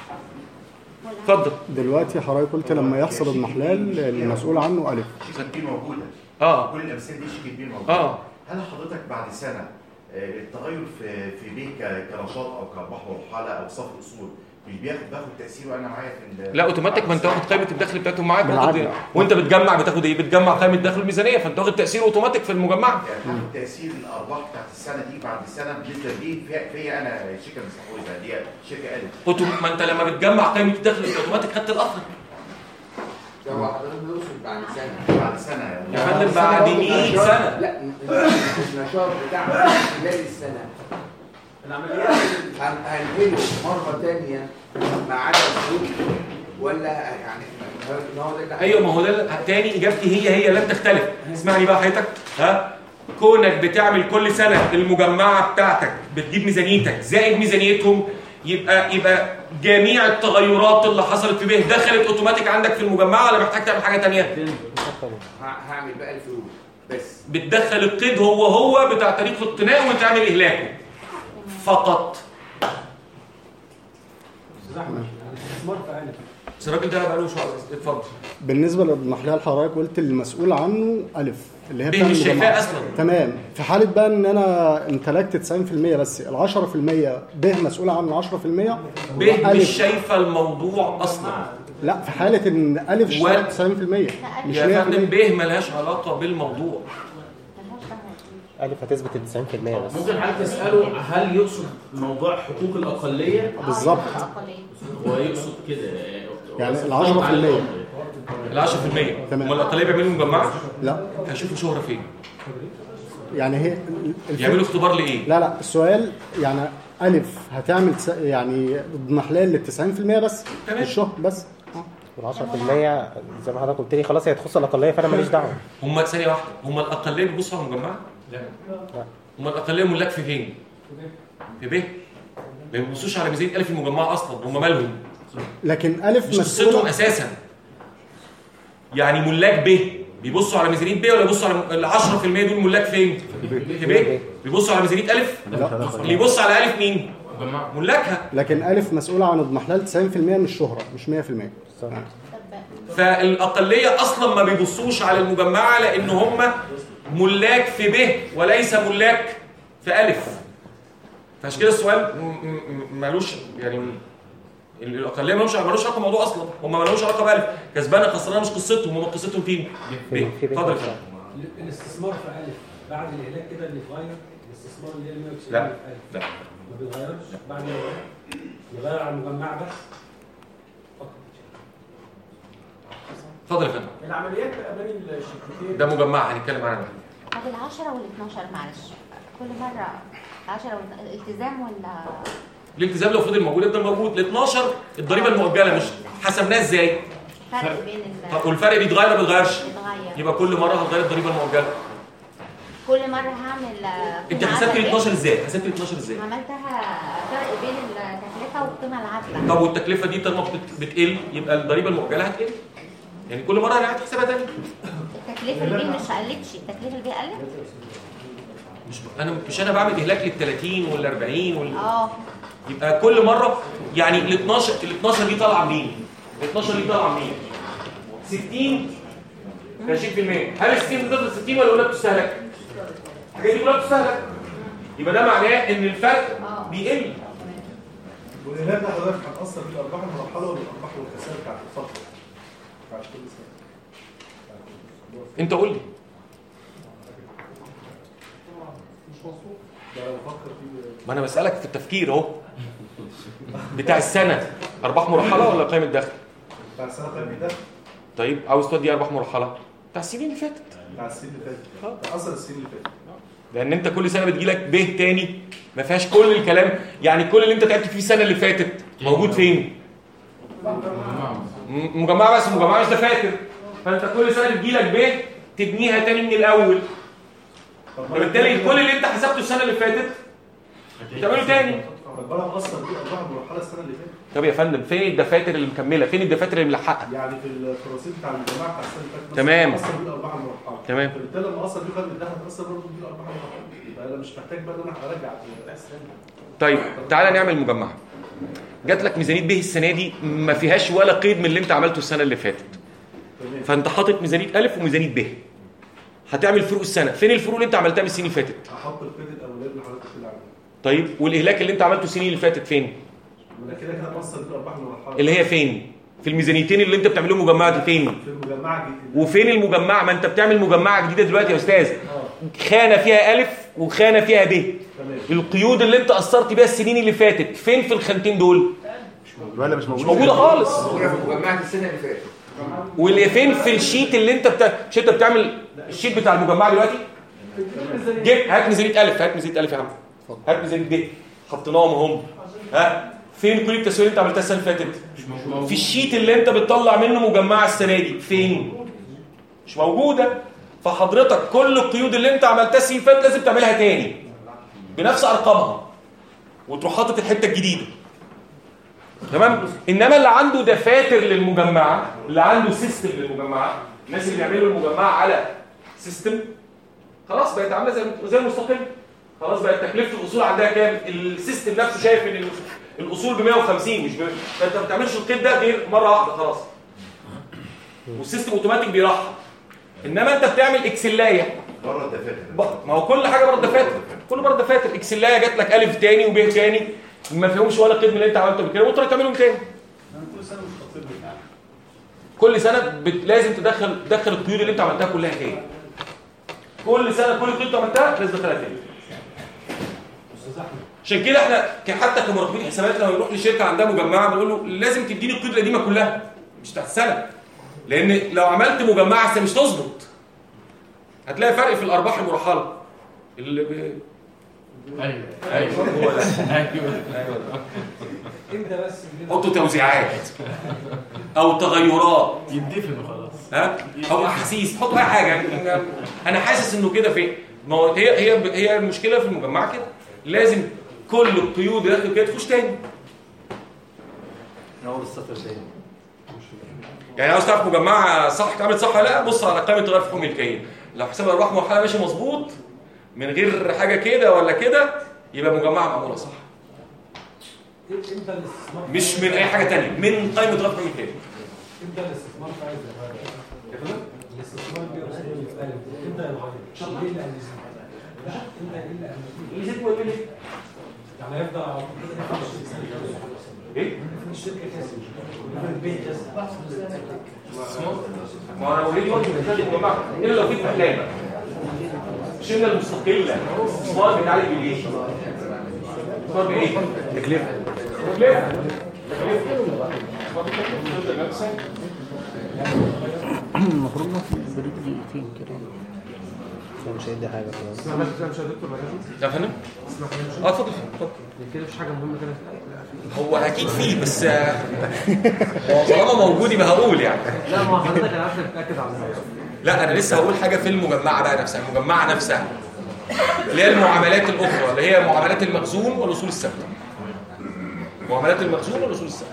اتفضل دلوقتي حضرتك قلت لما يحصل اضمحلال المسؤول عنه الف شيكة بي موجودة اه كل الأمثلة دي شيكة بي موجودة اه هل حضرتك بعد سنة آه، التغير في في بي ك- كنشاط أو كأرباح مرحلة أو صف أصول مش بياخد باخد تأثيره أنا معايا في ال- لا اوتوماتيك ما انت واخد قائمه الدخل بتاعتهم معاك بالعدل. بتاخد وانت بتجمع بتاخد ايه بتجمع قائمه الدخل الميزانيه فانت واخد تاثير اوتوماتيك في المجمعه يعني باخد تأثير الأرباح بتاعت السنة دي بعد السنة بالنسبة لي فيها فيا أنا شركة مستحوذة دي شركة ألف أوتو- ما انت لما بتجمع قائمه الدخل انت اوتوماتيك خدت الاصل ده هو حضرتك بيوصل بعد سنه بعد سنة يا فندم بعد 100 سنه لا النشاط بتاعنا خلال السنه العمليات هن- هنقله مره ثانيه مع عدد سنين ولا يعني ما هو ده اللي ايوه ما هو ده تاني اجابتي هي هي لن تختلف اسمعني بقى حضرتك ها كونك بتعمل كل سنه المجمعه بتاعتك بتجيب ميزانيتك زائد ميزانيتهم يبقى يبقى جميع التغيرات اللي حصلت في به دخلت اوتوماتيك عندك في المجمعه ولا محتاج تعمل حاجه تانية ه- هعمل بقى الفلوس بس بتدخل القيد هو هو بتاع تاريخ الاقتناء وتعمل اهلاكه فقط الاستثمار في آلة بس الراجل ده بقاله شهر اتفضل بالنسبه للاضمحلال حضرتك قلت المسؤول عنه الف اللي هي بيه بتاع مش شايفاه المجمعات. أصلاً. تمام في حاله بقى ان انا امتلكت 90% بس ال 10% به مسؤول عن ال 10% به مش ألف. شايفه الموضوع اصلا لا في حاله ان الف اشترك 90% مش يا فندم 100% به ملهاش علاقه بالموضوع الف هتثبت ال 90% بس ممكن حضرتك تساله هل يقصد موضوع حقوق الاقليه بالظبط هو يقصد كده يعني ال 10% ال 10% تمام. امال الاقليه بيعملوا مجمعه؟ لا هيشوفوا شهره فين؟ يعني هي الف- يعملوا اختبار لايه؟ لا لا السؤال يعني ألف هتعمل س- يعني اضمحلال لل 90% بس تمام. الشهر بس آه. وال 10% زي ما حضرتك قلت لي خلاص هي تخص الاقليه فانا ماليش دعوه هم ثانيه واحده هم الاقليه بيبصوا على المجمع؟ لا هم الاقليه ملاك في فين؟ في ب ما بيبصوش على ميزانيه الف المجمعه اصلا هم مالهم لكن ألف مش قصتهم مسؤولة اساسا يعني ملاك ب بيبصوا على ميزانيه ب ولا بيبصوا على ال 10% دول ملاك فين؟ في ب بيبصوا على ميزانيه الف اللي يبص على الف مين؟ ملاكها لكن ألف مسؤولة عن اضمحلال 90% من الشهرة مش 100% آه. فالاقليه اصلا ما بيبصوش على المجمعه لان هم ملاك في ب وليس ملاك في الف فعشان كده السؤال م- م- مالوش يعني الاقليه مالوش مالوش علاقه بالموضوع اصلا هم مالوش علاقه بالف كسبانه خسرانه مش قصتهم هم قصتهم فين؟ ب اتفضل يا فندم. الاستثمار في ألف بعد الإهلاك كده اللي اتغير الاستثمار اللي هي ال 190 لا في ألف لا ما بيتغيرش بعد الإهلاك يغير على المجمع بس اتفضل يا فندم العمليات امام الشركتين ده مجمع هنتكلم عنها طب ال 10 وال 12 معلش كل مره 10 وال الالتزام ولا الالتزام لو فضل موجود يفضل موجود ال 12 الضريبه المؤجله مش حسبناها ازاي؟ فرق بين ال طب والفرق بيتغير ولا ما بيتغيرش؟ بيتغير يبقى كل مره هتغير الضريبه المؤجله كل مره هعمل آه، انت قيمة حسبت ال عادلة 12 ازاي؟ حسبت ال 12 ازاي؟ عملتها فرق بين التكلفه والقيمه العادله طب والتكلفه دي طالما بت- بتقل يبقى الضريبه المؤجله هتقل يعني كل مره هنعيد حسابها تاني التكلفه اللي مش قلتش التكلفه اللي قلت مش انا مش انا بعمل اهلاك لل 30 وال 40 وال اه يبقى كل مره يعني ال 12 ال 12 دي طالعه منين؟ ال 12 دي طالعه منين؟ 60 20% هل ال 60 بتفضل 60 ولا ولا بتستهلك؟ الحاجات دي كلها بتستهلك يبقى ده معناه ان الفرق بيقل والإهلاك ده حضرتك هتأثر في الأرباح المرحلة والأرباح والخسائر بتاعت الفترة بتاعت كل سنة انت قول لي مش مظبوط ده أنا بفكر فيه ما انا بسالك في التفكير اهو بتاع السنه ارباح مرحله ولا قيمه دخل بتاع السنة قيمة ده طيب عاوز تودي ارباح مرحله بتاع السنين اللي فاتت بتاع السنين اللي فاتت ده أثر السنين اللي فاتت لان انت كل سنه بتجيلك ب تاني ما فيهاش كل الكلام يعني كل اللي انت تعبت فيه السنه اللي فاتت موجود فين م- مجمعه بس مجمعه مش دفاتر فانت كل سنه بتجيلك ب تبنيها تاني من الاول فبالتالي كل اللي انت حسبته السنه اللي فاتت بتعمله تاني طب أنا مأثر في أرباح المرحلة السنة اللي فاتت طب يا فندم فين الدفاتر اللي مكمله فين الدفاتر اللي ملحقه يعني في التراثيل بتاع المجمع بتاع السنة اللي فاتت مثلاً تمام. أثر في الأرباح المرحلة تمام. فبالتالي لما أثر في قيمة ده هتأثر برضه في الأرباح المرحلة يبقى أنا مش محتاج بقى إن أنا أرجع طيب تعالى نعمل مجمعه جات لك ميزانيه به السنه دي ما فيهاش ولا قيد من اللي انت عملته السنه اللي فاتت فانت حاطط ميزانيه الف وميزانيه ب هتعمل فروق السنه فين الفروق اللي انت عملتها من السنين اللي فاتت أحط القيد الأولاني اللي حضرتك بتقول عليه طيب والاهلاك اللي انت عملته السنين اللي فاتت فين أنا كده كده مأثر في الأرباح المرحلة اللي هي فين في الميزانيتين اللي انت بتعملهم مجمعه دي فين في المجمع الجديد وفين المجمعه ما انت بتعمل مجمعه جديده دلوقتي يا استاذ خانه فيها الف وخانه فيها ب القيود اللي انت اثرت بيها السنين اللي فاتت فين في الخانتين دول ولا مش موجود مش موجوده خالص مجمعة السنة اللي فاتت واللي فين في الشيت اللي انت بتا... مش انت بتعمل الشيت بتاع المجمعه دلوقتي جيب هات ميزانيه الف هات ميزانيه الف يا عم هات ميزانيه ب حطيناهم اهم ها فين كل التسويق اللي انت عملتها السنه اللي فاتت في الشيت اللي انت بتطلع منه مجمعه السنه دي فين مش موجوده فحضرتك كل القيود اللي انت عملتها السنه اللي فاتت لازم تعملها تاني بنفس ارقامها وتروح حاطط الحته الجديده تمام انما اللي عنده دفاتر للمجمعه اللي عنده سيستم للمجمعه الناس اللي بيعملوا المجمعه على سيستم خلاص بقت عامله زي زي المستقل خلاص بقت تكلفه الاصول عندها كام السيستم نفسه شايف ان الاصول ب 150 مش ب... فانت ما بتعملش القيد ده غير مره واحده خلاص والسيستم اوتوماتيك بيرحب انما انت بتعمل اكسلايه بره الدفاتر ب- ما هو كل حاجه بره الدفاتر كله بره الدفاتر اكسلايه جات لك الف تاني وب تاني ما فيهمش ولا قيد من اللي انت عملته قبل كده وتروح تعملهم تاني كل سنة مش خطير بتاعي كل سنه بت... لازم تدخل تدخل القيود اللي انت عملتها كلها تاني كل سنه كل قيود انت عملتها لازم تدخلها تاني عشان كده احنا ك- حتى كمراقبين حسابات لما بنروح لشركه عندها مجمعه بنقول له لازم تديني القيود القديمه كلها مش بتاعت السنه لان لو عملت مجمعه بس مش تظبط هتلاقي فرق في الارباح المرحله اللي ب... ايوه ايوه هو ده ايوه ايوه امتى بس حطوا توزيعات او تغيرات يدفن وخلاص ها او احاسيس حطوا اي حاجه انا حاسس انه كده في ما هو هي هي هي المشكله في المجمع كده لازم كل القيود اللي داخل كده تخش تاني اول السطر تاني يعني عاوز تعرف مجمعه صح اتعملت صح ولا لا بص على قائمه تغير في حكم الكيان لو حساب الارباح مرحله ماشي مظبوط من غير حاجه كده ولا كده يبقى مجمعه معموله صح امتى الاستثمار مش من اي حاجه تانية من قائمه تغير في حكم الكيان امتى الاستثمار في عايز الاستثمار اللي اصلا اللي في قلب امتى يتغير؟ ليه اللي هيزيد؟ لا امتى ايه اللي هيزيد؟ يزيد ويقل ليه؟ يعني هيفضل على طول كده 25 سنه ايه؟ الشركه كاسب البيت كاسب ما انا اوريدي قلت ان يا جماعه الا لو في احلام شلنا المستقله الاستثمار بيتعالج بالايه؟ الاستثمار بايه؟ تكلفه تكلفه المفروض ناخد بريك دقيقتين كده هو مش هيدي حاجه خلاص اسمع بس كده مش يا دكتور بعد يا فندم؟ اسمع كده مش اه اتفضل اتفضل كده مفيش حاجه مهمه كده هو اكيد فيه بس آه، هو طالما موجود يبقى هقول يعني لا ما حضرتك انا عايز اتاكد على الموضوع لا انا لسه هقول حاجه في المجمعه بقى نفسها المجمعه نفسها اللي هي المعاملات الاخرى اللي هي معاملات المخزون والاصول الثابته معاملات المخزون والاصول الثابته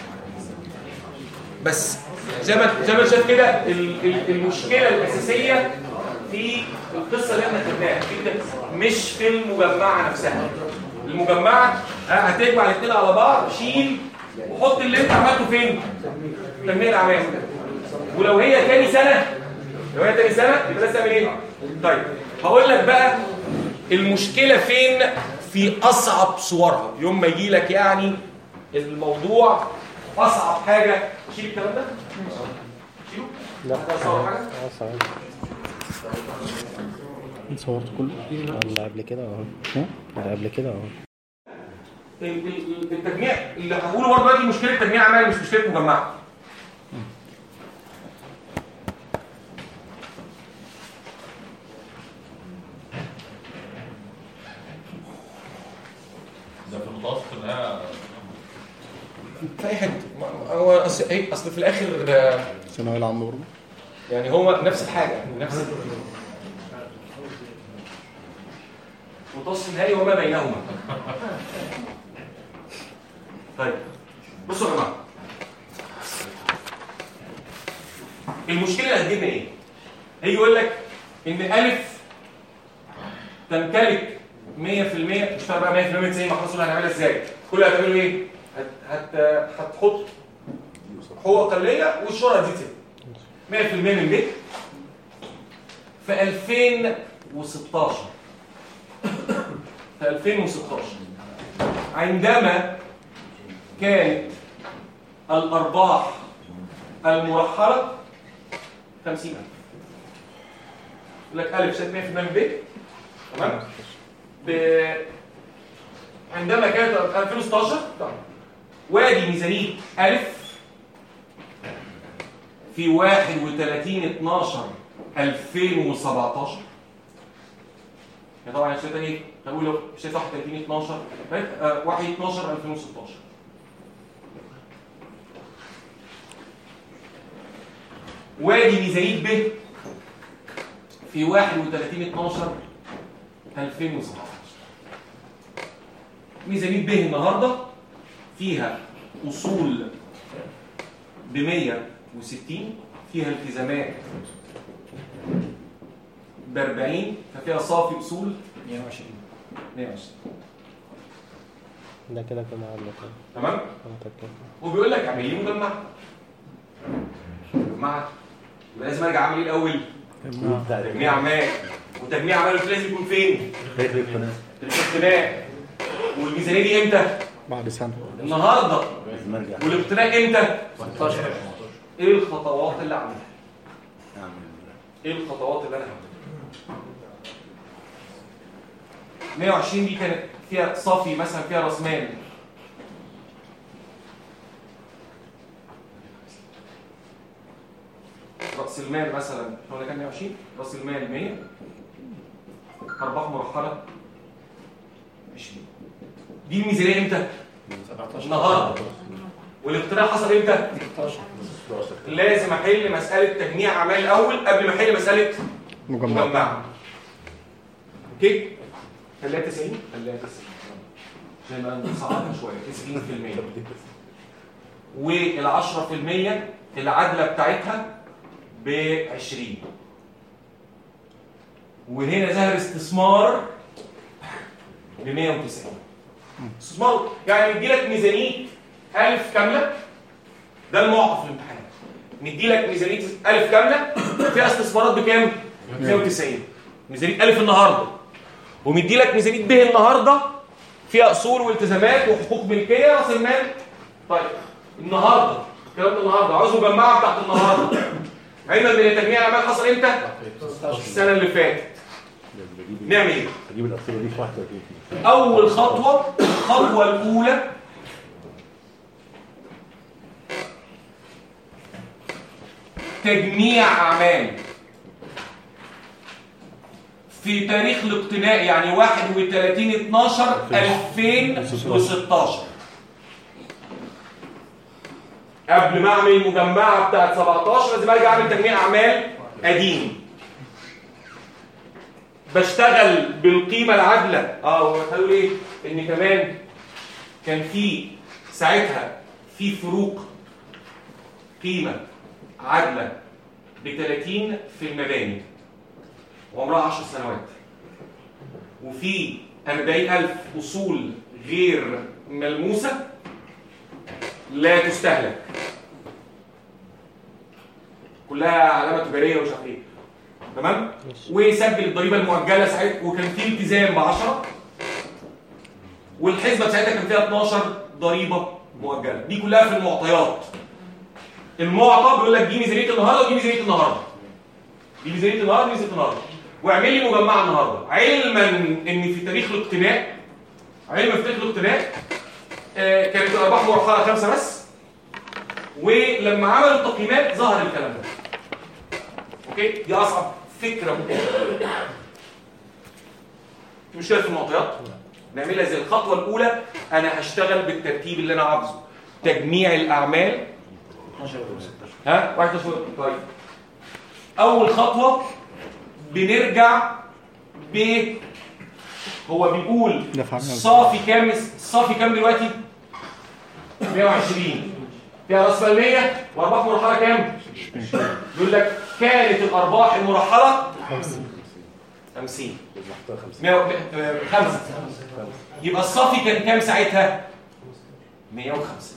بس زي ما زي ما انت شايف كده ال- ال- المشكله الاساسيه في القصه اللي احنا خدناها في كده مش في المجمعه نفسها المجمعه آه، هتجمع الاثنين على بعض شيل وحط اللي انت عملته فين تنميه الاعمال ولو هي تاني سنه لو هي تاني سنه يبقى لازم تعمل ايه طيب هقول لك بقى المشكله فين في اصعب صورها يوم ما يجي لك يعني الموضوع اصعب حاجه شيل الكلام ده شيله لا صور حاجه اه صحيح صورت كله اللي قبل كده اهو اللي قبل كده اهو ال- ال- التجميع اللي هقوله برضه دلوقتي مشكله تجميع اعمال مش مشكله مجمعه ده في المتوسط انها في اي حته ما- هو اصل ايه اصل في الاخر آه، الثانويه العامه برضه يعني هو نفس الحاجه نفس متوسط النهائي وما بينهما طيب بصوا يا جماعه المشكله اللي هتجيبنا ايه هيجي يقول لك ان الف تمتلك 100% مش فارق بقى 100% زي ما خلاص هنعملها ازاي كل اللي هتعمله ايه هت هت هتحط حقوق اقليه والشهره هتزيد سنة. 100% من البيت في 2016 في 2016 عندما كانت الأرباح المرحلة 50000 يقول لك ألف شاد 100% من البيت تمام ب... عندما كانت 2016 وادي ميزانية ألف في 31 12 2017 يا طبعا الشيء تاني هقول له الشيء 31 12 right؟ آه، 1 12 2016 وادي ميزانية ب في 31 12 2017 ميزانية ب النهارده فيها اصول ب 160 فيها التزامات ب 40 ففيها صافي اصول 120 120 ده كده كده معادلة كده تمام متأكد وبيقول لك اعمل لي مجمع مجمع يبقى لازم ارجع اعمل ايه الاول تجميع اعمال وتجميع اعمال لازم يكون فين في الاقتناء والميزانيه دي امتى بعد سنه النهارده لازم ارجع والاقتناء امتى 16 ايه الخطوات اللي اعملها ايه الخطوات اللي انا هعملها 120 دي كانت فيها صافي مثلا فيها راس مال راس المال مثلا احنا قلنا كام 120 راس المال 100 ارباح مرحله 20 دي الميزانيه امتى النهارده والاقتراح حصل امتى لازم احل مساله تجميع اعمال الاول قبل ما احل مساله مجمع مجمعه اوكي خليها 90 خليها 90 زي ما نصعدها شويه 90% وال 10% العدله بتاعتها ب 20 وهنا ظهر استثمار ب 190 استثمار يعني ندي لك ميزانيه 1000 كامله ده المعطى في الامتحان ندي لك ميزانيه 1000 كامله فيها استثمارات بكام 190 ميزانيه 1000 النهارده ومدي لك ميزانيه به النهارده فيها اصول والتزامات وحقوق ملكيه راس المال طيب النهارده الكلام ده النهارده عاوز مجمعه بتاعت النهارده علما ان تجميع الاعمال حصل امتى السنه اللي فاتت نعمل ايه اجيب الاسئله دي في 31 اول خطوه الخطوه الاولى تجميع اعمال في تاريخ الاقتناء يعني 31 12 2016 قبل ما اعمل المجمعه بتاعت 17 لازم ارجع اعمل تجميع اعمال قديم بشتغل بالقيمه العادله اه وقالوا ايه ان كمان كان في ساعتها في فروق قيمه عادله ب 30 في المباني وعمرها 10 سنوات وفي 40000 اصول غير ملموسه لا تستهلك كلها علامه تجاريه ومش عارف ايه تمام ويسجل الضريبه المؤجله ساعتها وكان في التزام ب 10 والحسبه ساعتها كان فيها 12 ضريبه مؤجله دي كلها في المعطيات المعطى بيقول لك دي ميزانيه النهارده ودي ميزانيه النهارده دي ميزانيه النهارده دي ميزانيه النهارده واعمل لي مجمعه النهارده علما ان في تاريخ الاقتناء علما في تاريخ الاقتناء آه كانت الارباح مرحله خمسه بس ولما عملوا التقييمات ظهر الكلام ده اوكي دي اصعب فكره ممكن في مشكله في المعطيات نعملها زي الخطوه الاولى انا هشتغل بالترتيب اللي انا عاوزه تجميع الاعمال ها واحد تصوير طيب اول خطوه بنرجع ب هو بيقول دفع عمل. صافي كام الصافي كام دلوقتي 120 فيها راس مال 100 وارباح مرحله كام يقول لك كانت الارباح المرحله 50 105 يبقى الصافي كان كام ساعتها 105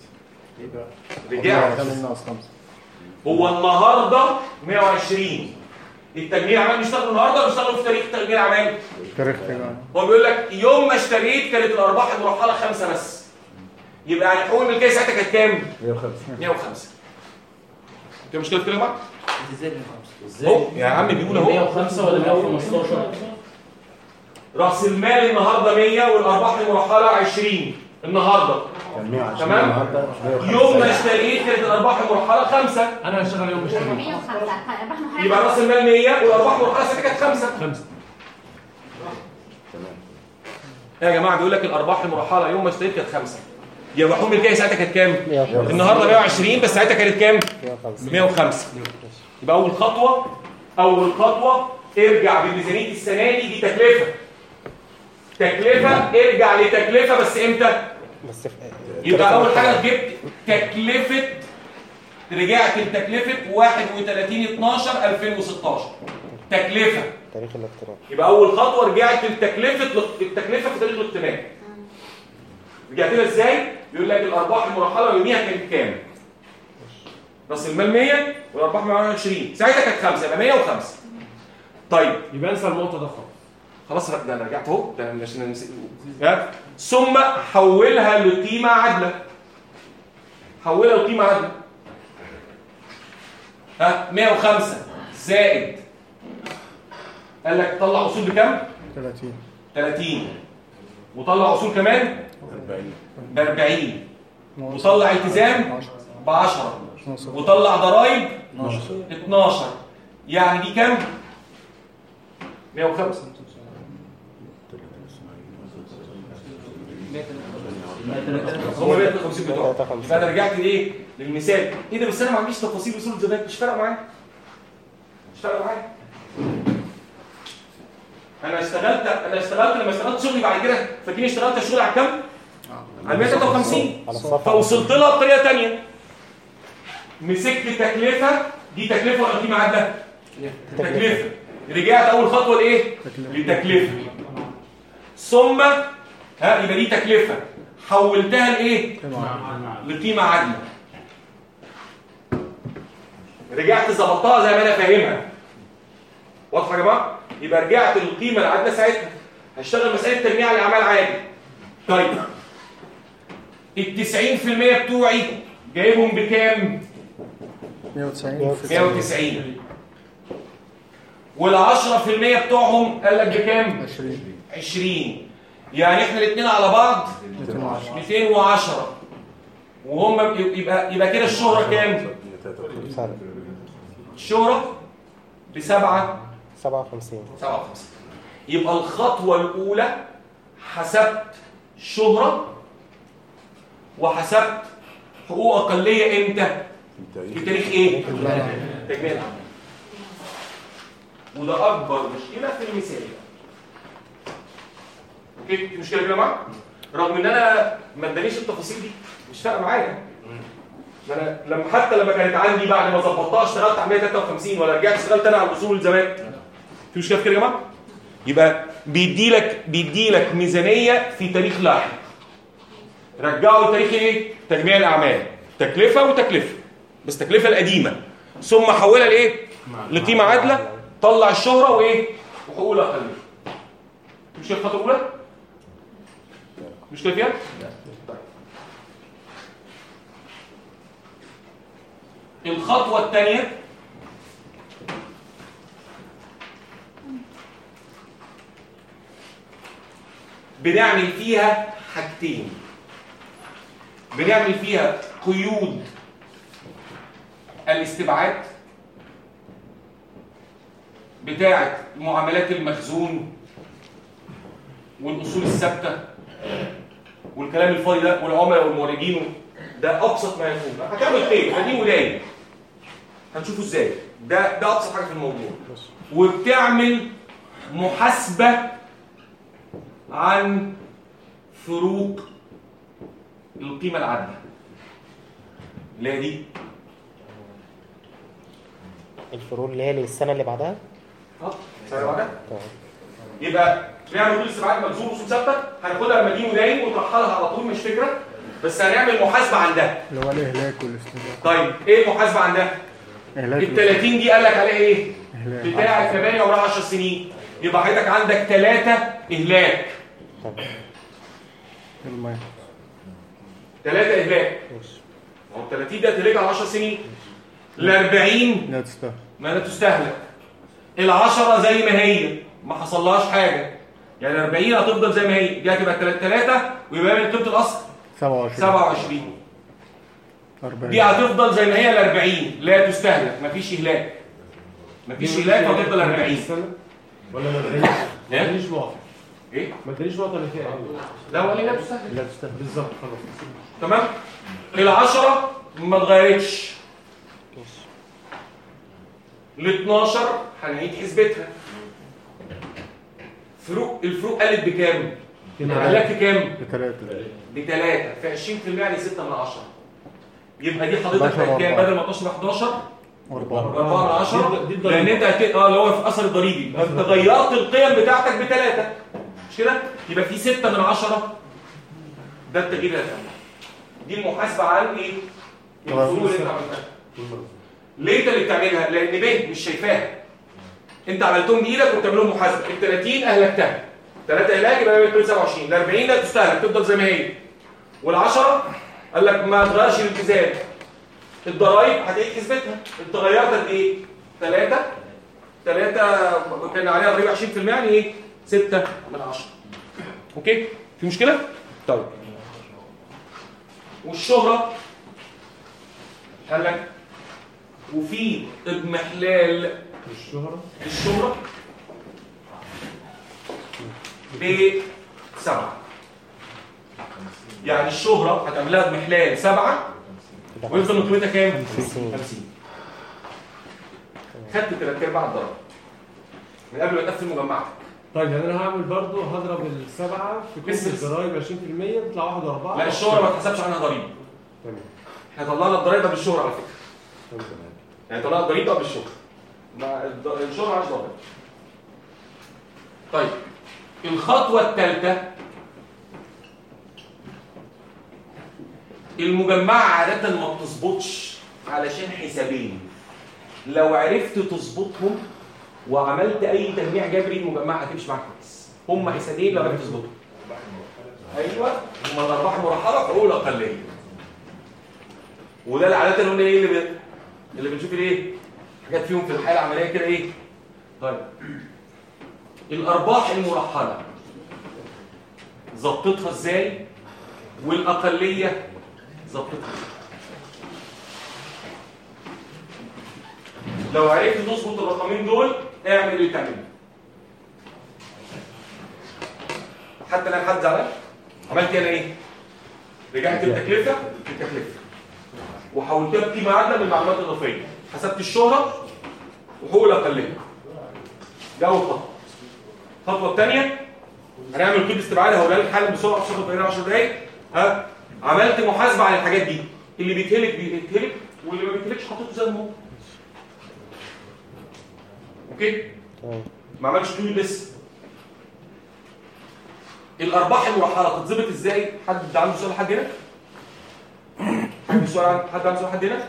رجع هو النهارده 120 التجميع عمال بيشتغل النهارده بيشتغلوا في تاريخ تجميع اعمال تاريخ تجارة هو بيقول لك يوم ما اشتريت كانت الارباح المرحله خمسه بس يبقى يعني حقوق الملكيه ساعتها كانت كام 105 105 في مشكله في كده يا جماعه ازاي 105 اهو يا عم بيقول اهو 105 ولا 115 راس المال النهارده 100 والارباح المرحله 20 النهارده كان 120 تمام النهارده 105 يوم ما اشتريت كانت الارباح المرحله 5 انا هشتغل يوم مش 105 يبقى راس المال 100 والارباح المرحله ساعتها كانت 5 5 يا جماعه بيقول لك الارباح المرحله يوم ما اشتريت كانت 5 يبقى حقوق الملكيه ساعتها كانت كام النهارده 120 بس ساعتها كانت كام 105 يبقى اول خطوه اول خطوه ارجع بميزانيه السنه دي دي تكلفه تكلفه ارجع لتكلفه بس امتى بس في يبقى اول حاجه جبت تكلفه رجعت لتكلفه 31 12 2016 تكلفه تاريخ الاقتراع يبقى اول خطوه رجعت لتكلفه التكلفه في تاريخ الاقتناء رجعت لها ازاي يقول لك الارباح المرحله يوميها كانت كام راس المال 100 والارباح 120 ساعتها كانت 5 يبقى 105 طيب يبقى انسى النقطه ده خالص خلاص ده انا رجعت اهو ده مش ها ثم حولها لقيمه عادله حولها لقيمه عادله ها 105 زائد قال لك طلع اصول بكام 30 30 وطلع اصول كمان 40 ب 40 وطلع التزام ب 10 وطلع ضرايب 12 يعني دي كام 105 هم 153 بتوع فانا رجعت لايه للمثال ايه ده بس انا ما عنديش تفاصيل اصول الزبائن مش فارقه معايا مش فارقه معايا انا اشتغلت انا اشتغلت لما اشتغلت شغلي بعد كده فاكرين اشتغلت الشغل على كام على 153 على الصفحة. فوصلت لها بطريقه ثانيه مسكت تكلفه دي تكلفه ولا قيمه عادله تكلفه رجعت اول خطوه لايه لتكلفه ثم ها يبقى دي تكلفه حولتها لايه لقيمه عادله رجعت ظبطتها زي ما انا فاهمها واضحه يا جماعه يبقى رجعت للقيمه العادله ساعتها هشتغل مساله تجميع على الاعمال عادي طيب ال 90% بتوعي جايبهم بكام 190 190 وال 10% بتوعهم قال لك بكام 20 20 يعني احنا الاثنين على بعض 210 210 وهم يبقى يبقى كده الشهرة كام فرق الشهرة بسبعة 57 57 يبقى الخطوة الأولى حسبت الشهرة وحسبت حقوق أقلية إمتى؟ في تاريخ إيه؟ تجميع العمل وده أكبر مشكلة في المثال أوكي؟ في مشكلة كده يا جماعة؟ رغم إن أنا ما ادانيش التفاصيل دي مش فارقة معايا ما انا لما حتى لما كانت عندي بعد ما ظبطتها اشتغلت على 153 ولا رجعت اشتغلت انا على الاصول زمان في مشكله في كده يا جماعه يبقى بيدي لك بيدي لك ميزانيه في تاريخ لاحق رجعوا لتاريخ ايه تجميع الاعمال تكلفه وتكلفه بس التكلفه القديمه ثم حولها لايه لقيمه عادله طلع الشهره وايه وحقوق الاقليه مش الخطوه الاولى مشكله فيها طيب الخطوة الثانية بنعمل فيها حاجتين بنعمل فيها قيود الاستبعاد بتاعة معاملات المخزون والأصول الثابتة والكلام الفاضي ده والعملاء والموردين ده ابسط ما يكون هتعمل خير قديم ودايم هنشوفه ازاي ده ده ابسط حاجه في الموضوع وبتعمل محاسبه عن فروق القيمه العادله اللي هي دي الفروق اللي هي للسنة اللي بعدها اه سنه بعدها تمام يبقى نعمل طول استبعاد مخزون وصول ثابته هناخدها لما دي ودايم ونطرحها لها على طول مش فكره بس هنعمل محاسبه عن ده اللي هو الاهلاك والاستهلاك طيب ايه المحاسبه عن ده اهلاك ال 30 دي قال لك عليها ايه إهلاك. بتاع المباني عمرها 10 سنين يبقى حضرتك عندك ثلاثة اهلاك المية ثلاثة اهلاك ما هو ال 30 ده تهلك على 10 سنين ال 40 لا تستاهل ما لا تستهلك ال 10 زي ما هي ما حصلهاش حاجة يعني ال 40 هتفضل زي ما هي دي هتبقى 3 ويبقى من قيمة الاصل 27 27 40 دي هتفضل زي ما هي ال 40 لا تستهلك مفيش اهلاك مفيش اهلاك فهتفضل 40 ولا ما ادانيش ما إيه؟ ادانيش نقطه ايه ما ادانيش نقطه اللي فيها لا ولا لا تستهلك لا تستاهل بالظبط خلاص تمام العشرة ما اتغيرتش ال 12 هنعيد حسبتها فروق الفروق قلت بكام؟ قلت كام؟ بثلاثة بثلاثة في 20% يعني 6 من 10 يبقى دي حضرتك 11 بقت كام وأربعة. بدل ما 12 11 وأربعة 4 من 10 دي الضريبة. لان انت هت- اه اللي هو في اثر الضريبي انت غيرت القيم بتاعتك بثلاثة مش كده؟ يبقى في 6 من 10 ده التغيير اللي هتعمله دي المحاسبة عن ايه؟ الفروق اللي انت عملتها ليه انت اللي بتعملها؟ لان ب مش شايفاها انت عملتهم بايدك وبتعملهم محاسبه ال 30 اهلكتها 3 اهلاك يبقى بيقول 27 ال 40 لا تستهلك تفضل زي ما هي وال10 قال لك ما تغيرش الالتزام الضرايب هتعيد حسبتها انت غيرت قد ايه 3 3 كان عليها ضريبه 20% يعني ايه 6 من 10 اوكي في مشكله طيب والشهره قال لك وفي اضمحلال الشهرة الشهرة بسبعة يعني الشهرة هتعمل لها اضمحلال سبعة ويفضل قيمتها كام؟ 50. 50 خدت تلات ارباع الضرب من قبل ما تقفل مجمعتك طيب يعني انا هعمل برضه هضرب السبعه في كل بس- الضرايب 20% تطلع واحد واربعه لا الشهرة ما تحسبش عنها ضريبة تمام احنا طلعنا الضريبة بالشهرة على فكرة تمام يعني طلعنا الضريبة بالشهرة ما الض- الشهرة عايز ضريبة طيب الخطوة الثالثة المجمعة عادة ما بتظبطش علشان حسابين لو عرفت تظبطهم وعملت اي تجميع جبري المجمعة هتمشي معاك كويس هم حسابين لو عرفت تظبطهم ايوه هم الارباح مرحله حقوق الاقليه وده اللي عاده قلنا ايه اللي ب... اللي بنشوف الايه حاجات فيهم في الحاله العمليه كده ايه طيب الارباح المرحله ظبطتها ازاي والاقليه ظبطتها ازاي لو عرفت تظبط الرقمين دول اعمل اللي تعمله حتى لو حد زعلان عملت انا ايه رجعت التكلفه التكلفه وحولتها بقيمه عادله من المعلومات الاضافيه حسبت الشهره وحقوق الاقليه ده اول خطوه الخطوه الثانيه هنعمل كود استبعاد هقولها لك حل بسرعه في صفحه 10 دقايق ها عملت محاسبه على الحاجات دي اللي بيتهلك بيتهلك واللي ما بيتهلكش حطيته زي ما هو اوكي تمام ما عملش كود لسه الارباح المرحله تتظبط ازاي حد عنده سؤال لحد هنا حد سؤال عن- حد عنده سؤال لحد هنا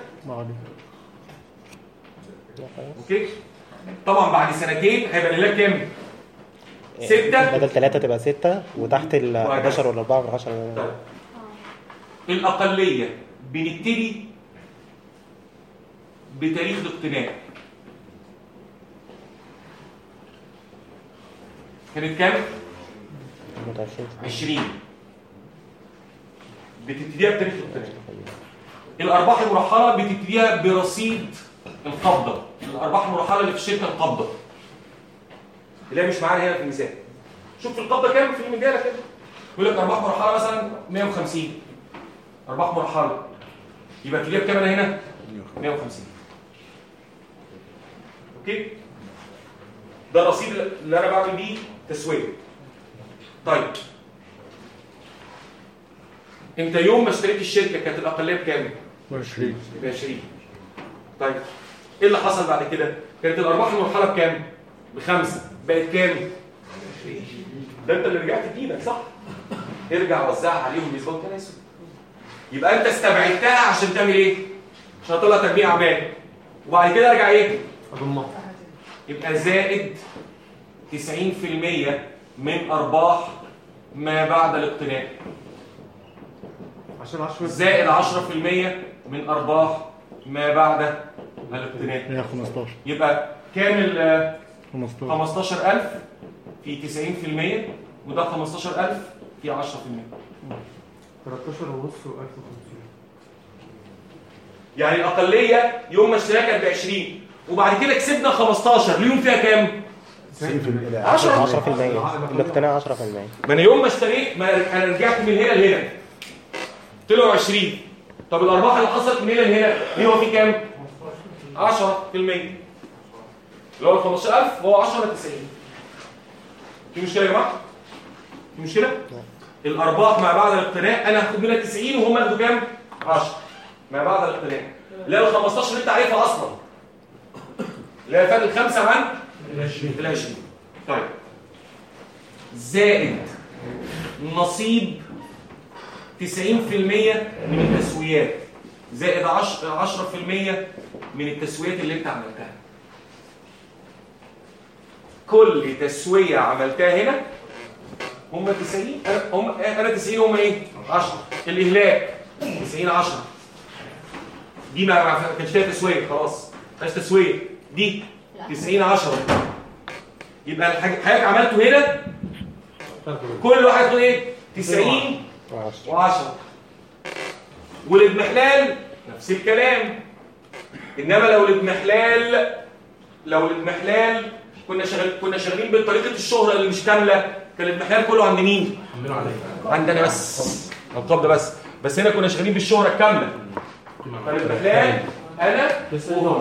اوكي طبعا بعد سنتين هيبقى الاهلاك كام ستة بدل 3 تبقى 6 وتحت ال 11 ولا 4 ولا 10 الاقليه بنبتدي بتاريخ الاقتناء كانت كام 20 بتبتديها بتاريخ الاقتناء الارباح المرحله بتبتديها برصيد القبضه الارباح المرحله اللي في الشركه القبضه اللي هي مش معانا هنا في المثال شوف القبضه كام في المجاله كده يقول لك ارباح مرحله مثلا 150 ارباح مرحله يبقى تجيب كام انا هنا 150 اوكي ده الرصيد اللي انا بعمل بيه تسويه طيب انت يوم ما اشتريت الشركه كانت الاقليه بكام 20 ب 20 طيب ايه اللي حصل بعد كده كانت الارباح المرحله بكام بخمسه بقت كام ده انت اللي رجعت بايدك صح ارجع وزعها عليهم بيسبقوا تناسب يبقى انت استبعدتها عشان تعمل ايه عشان تطلع تجميع اعمال وبعد كده ارجع ايه اضمها يبقى زائد 90% من ارباح ما بعد الاقتناء عشان 10 زائد 10% من ارباح ما بعد الاقتناء هي 15 يبقى كام ال 15 15000 في 90% وده 15000 في 10% 13 ونص و1050 يعني الاقليه يوم ما اشتراها كانت ب 20 وبعد كده كسبنا 15 ليهم فيها كام 10% 10 الاقتناع 10% ما انا يوم ما اشتريت ما أنا- انا رجعت من هنا لهنا طلعوا 20 طب الارباح اللي حصلت من هنا لهنا دي هو في كام 10% اللي هو ال 15000 هو 10 ل 90 في مشكله يا جماعه في مشكله الارباح ما بعد الاقتناء انا هاخد منها 90 وهم ياخدوا كام 10 ما بعد الاقتناء لا ال 15 اللي انت عارفها اصلا اللي هي فرق الخمسه عن ال 20 طيب زائد نصيب 90% من التسويات زائد 10 10% من التسويات اللي انت عملتها كل تسويه عملتها هنا هم 90 انا هم انا 90 هم ايه 10 الاهلاك 90 10 دي ما ما كانش فيها تسويه خلاص ما فيهاش تسويه دي 90 10 يبقى الحاجه حضرتك عملته هنا كل واحد ياخد ايه 90 و10 والاضمحلال نفس الكلام انما لو الاضمحلال لو الاضمحلال كنا شغال كنا شغالين بطريقه الشهره اللي مش كامله كان الاضمحلال كله عند مين عندنا بس القبضه بس بس هنا كنا شغالين بالشهره الكامله فنبقى فلان انا وهو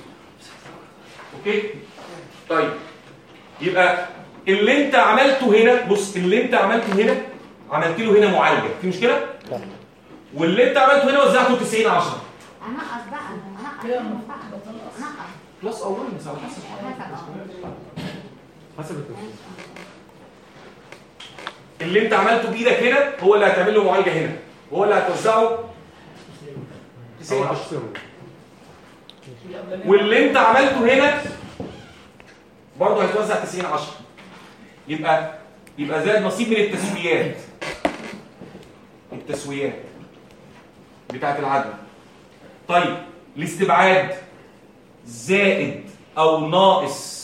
اوكي طيب يبقى اللي انت عملته هنا بص اللي انت عملته هنا عملت له هنا معالجه في مشكله واللي انت عملته هنا وزعته 90 10 انقص بقى انقص انقص بلس او ماينس على حسب حسب التفكير اللي انت عملته بايدك هنا هو اللي هتعمل له معالجه هنا وهو اللي هتوزعه 90 10 واللي انت عملته هنا برضه هيتوزع 90 10 يبقى يبقى زائد نصيب من التسويات التسويات بتاعت العدل طيب الاستبعاد زائد او ناقص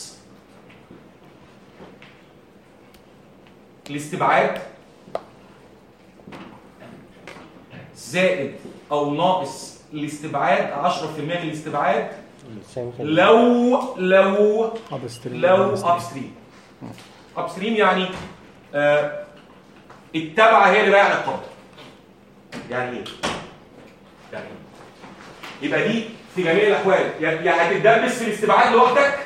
الاستبعاد زائد او ناقص الاستبعاد 10% من الاستبعاد لو لو لو ابستريم ابستريم يعني آه التبعه هي اللي بايعه القبض يعني ايه يعني إيه؟ يبقى دي في جميع الاحوال يا يا هتتدبس في الاستبعاد لوحدك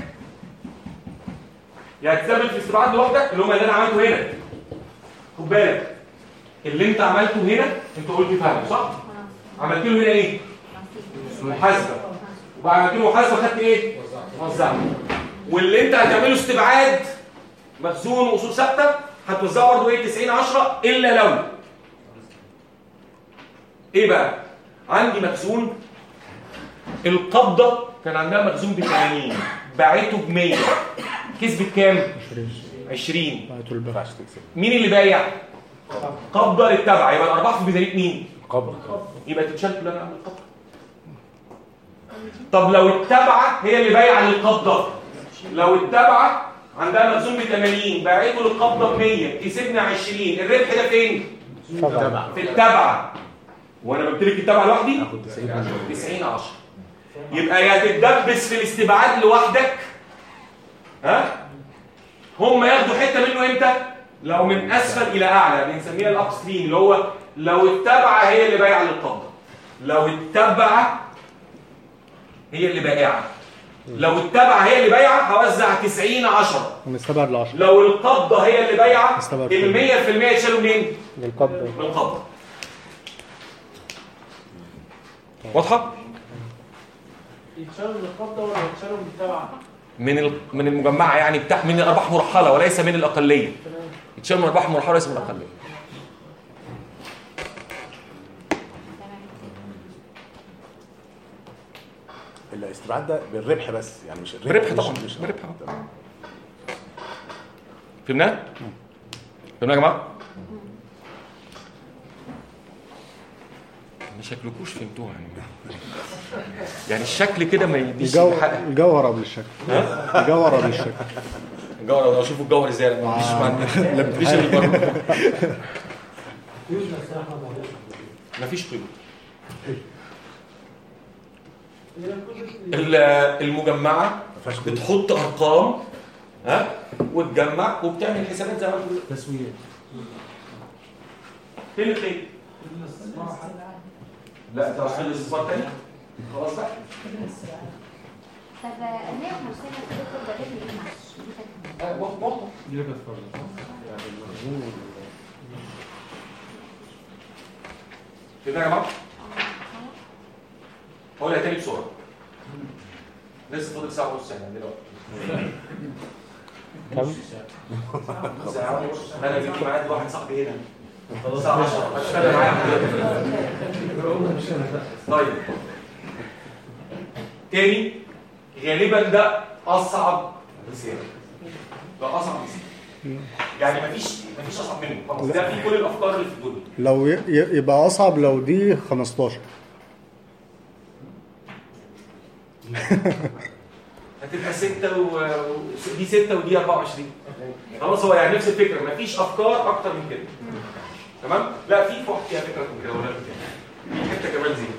يا هتتدبس في الاستبعاد لوحدك اللي هم اللي انا عملته هنا خد بالك اللي انت عملته هنا انت قلت فاهم صح عملت له هنا ايه محاسبه وبعد عملت له محاسبه خدت ايه وزعه واللي انت هتعمله استبعاد مخزون واصول ثابته هتوزعه برضه ايه 90 10 الا لو ايه بقى عندي مخزون القبضه كان عندها مخزون ب 80 باعته ب 100 كسبت كام 20 مين اللي بايع قبضه للتبع يبقى الارباح في ميزانيه مين قبض يبقى تتشال كلها من عند القبضه طب لو التبعه هي اللي بايعه للقبضه لو التبعه عندها مخزون ب 80 باعته للقبضه ب 100 كسبنا 20 الربح ده فين في التبعه وانا بمتلك التبعه لوحدي 90 10 يبقى يا تتدبس في الاستبعاد لوحدك ها هم ياخدوا حته منه امتى لو من اسفل الى اعلى بنسميها الاب ستريم اللي هو لو التبعه هي اللي بايعه للقبضه لو التبعه هي اللي بائعه لو التبعه هي اللي بايعه هوزع 90 10 ونستبعد ال 10 لو القبضه هي اللي بايعه استبعد ال 100% يتشالوا منين للقبض من القبضه واضحه يتشالوا من القبضه ولا يتشالوا من التبعه؟ من ال- من المجمعه يعني بتاع من الارباح مرحله وليس من الاقليه يتشال من الارباح مرحله وليس من الاقليه الاستبعاد ده بالربح بس يعني مش بربح مش- طبعا مش بربح فهمنا فهمنا يا جماعه ما شكلكوش فهمتوها يعني يعني الشكل كده ما يديش الجو... حق الجوهر قبل الشكل ها؟ الجوهر قبل الشكل الجوهر لو اشوف الجوهر ازاي أنا ما فيش ما فيش ما فيش قيود ال- المجمعه بتحط ارقام ها وتجمع وبتعمل حسابات زي ما قلت تسويات فين الخير؟ لا انت عاوز الاستثمار تاني خلاص بقى طب 150 كده تقدر تعمل ايه معلش دي فكرة. دي اللي كانت فرض يعني المخزون وال- فهمنا يا جماعه؟ هقولها تاني بسرعه لسه فاضل ساعه ونص يعني عندنا وقت كم؟ ساعه ونص انا جبت معايا واحد صاحبي هنا الساعه 10 هشتغل معايا طيب تاني غالبا ده اصعب مثال ده اصعب مثال يعني مفيش مفيش اصعب منه خلاص ده في كل الافكار اللي في الدنيا لو ي... ي- يبقى اصعب لو دي 15 هتبقى 6 و... و- دي 6 ودي 24 خلاص هو يعني نفس الفكره مفيش افكار اكتر من كده تمام لا في في واحد فيها فكره من كده ولا في حته كمان زي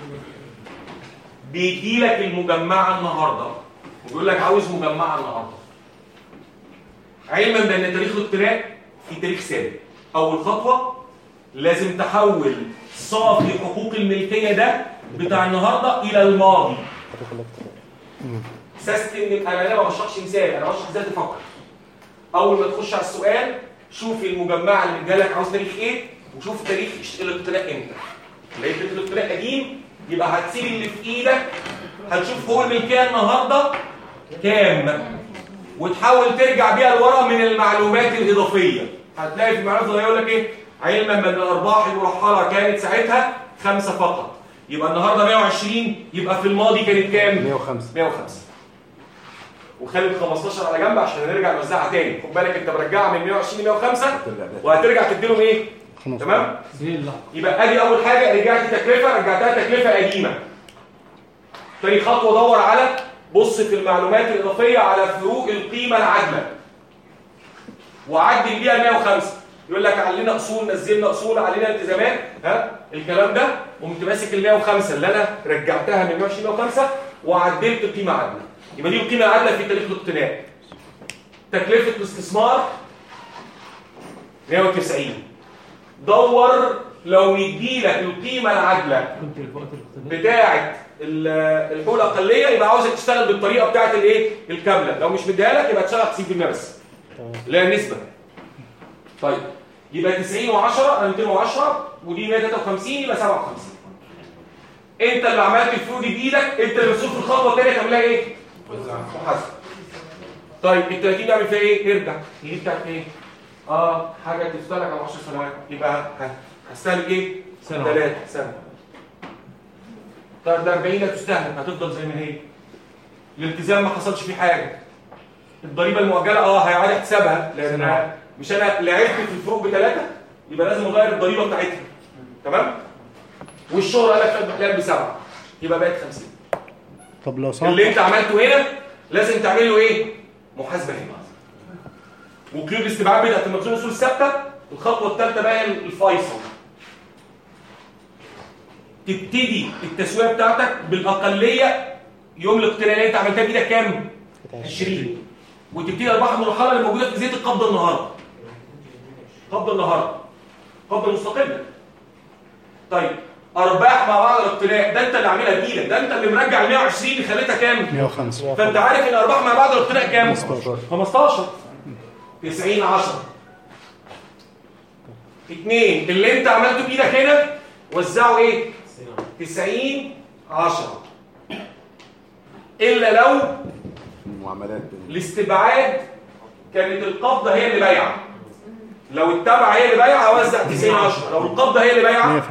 بيجي لك المجمعه النهارده وبيقول لك عاوز مجمعه النهارده علما بان تاريخ الاقتراء في تاريخ ثابت اول خطوه لازم تحول صافي حقوق الملكيه ده بتاع النهارده الى الماضي سيستم انا هنا ما بشرحش مثال انا بشرح ازاي تفكر اول ما تخش على السؤال شوف المجمعه اللي مديها لك عاوز تاريخ ايه وشوف تاريخ الاقتناء امتى لقيت الاقتناء قديم يبقى هتسيب اللي في ايدك هتشوف هو الملكيه النهارده كام وتحاول ترجع بيها لورا من المعلومات الاضافيه هتلاقي في المعلومات الاضافيه يقول لك ايه علما ان الارباح المرحله كانت ساعتها خمسة فقط يبقى النهارده 120 يبقى في الماضي كانت كام 105 105 وخلي 15 على جنب عشان نرجع نوزعها تاني خد بالك انت مرجعها من 120 ل 105 وهترجع تديلهم ايه تمام يبقى ادي اول حاجه رجعت تكلفه رجعتها تكلفه قديمه تاني خطوه دور على بص في المعلومات الاضافيه على فروق القيمه العادله وعدل بيها 105 يقول لك علينا اصول نزلنا اصول علينا التزامات ها الكلام ده قمت ماسك ال 105 اللي انا رجعتها من 120 ل 105 وعدلت القيمه عادله يبقى دي القيمه العادله في تاريخ الاقتناء تكلفه الاستثمار 190 دور لو يديلك القيمه العادله بتاعه الحقوق الاقليه يبقى عاوزك تشتغل بالطريقه بتاعه الايه الكامله لو مش مديها لك يبقى تشتغل 90% بس اللي هي النسبه طيب يبقى 90 و10 انا 210 ودي 153 يبقى 57 انت اللي عملت الفروق دي بايدك انت اللي مسؤول في الخطوه الثانيه تعملها ايه محاسبه طيب ال 30 نعمل فيها ايه ارجع دي بتاعت ايه اه حاجه تستهلك على 10 سنوات يبقى هستهلك ايه سنة. ثلاثه سنه طيب ده 40 لا تستهلك هتفضل زي ما هي الالتزام ما حصلش فيه حاجه الضريبه المؤجله اه هيعاد حسابها لان سنة. مش انا لعبت في الفروق بثلاثه يبقى لازم اغير الضريبه بتاعتها تمام والشهر قال لك خد بحلال بسبعه يبقى بقت 50 طب لو سمحت اللي انت عملته هنا لازم تعمل له ايه محاسبه هنا وقيود الاستبعاد بدات المخزون الاصول الثابته الخطوه الثالثه بقى هي الفيصل تبتدي التسويه بتاعتك بالاقليه يوم الاقتناء اللي انت عملتها بايدك كام 20 وتبتدي ارباح المرحله اللي موجوده في زيت القبض النهارده قبض النهارده قبض مستقله طيب ارباح مع بعض الاقتناء ده انت اللي عاملها بايدك ده انت اللي مرجع ال 120 اللي خليتها كام 105 فانت عارف ان ارباح مع بعض الاقتناء كام 15 15 90 10 اثنين اللي انت عملته بايدك هنا وزعه ايه 90 10 الا لو المعاملات الاستبعاد كانت القبضه هي اللي بايعه لو التبع هي اللي بايعه اوزع 90 10 لو القبضه هي اللي بايعه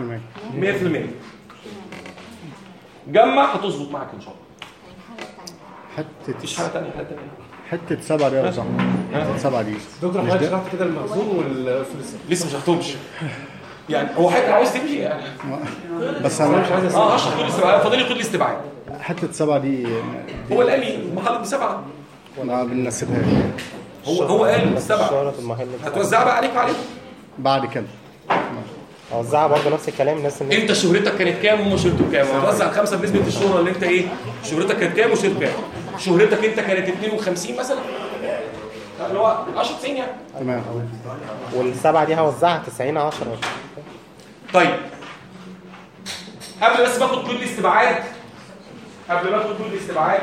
100% 100% جمع هتظبط معاك ان شاء الله حته مفيش حاجه ثانيه حاجه ثانيه حته سبعه دي يا صاحبي حته سبعه دي دكتور مش حضرتك ده؟ شرحت كده المخزون والفلوس لسه ما شرحتهمش يعني هو حته عاوز تمشي يعني بس انا مش عايز اه اشرح كل الاستبعاد فاضل لي كل الاستبعاد حته سبعه دي هو اللي قال لي محل بسبعه ما بنسيبهاش هو هو قال السبعه شهرة المحل هتوزعها بقى عليك وعليك بعد كده اوزعها برضه نفس الكلام نفس الناس انت شهرتك كانت كام وهم شهرتهم كام هتوزع الخمسه بنسبه الشهره اللي انت ايه شهرتك كانت كام وشهرتك كام شهرتك انت كانت 52 مثلا اللي هو 10 90 يعني تمام والسبعه دي هوزعها 90 10 طيب قبل بس ما اخد كل الاستبعاد قبل ما اخد كل الاستبعاد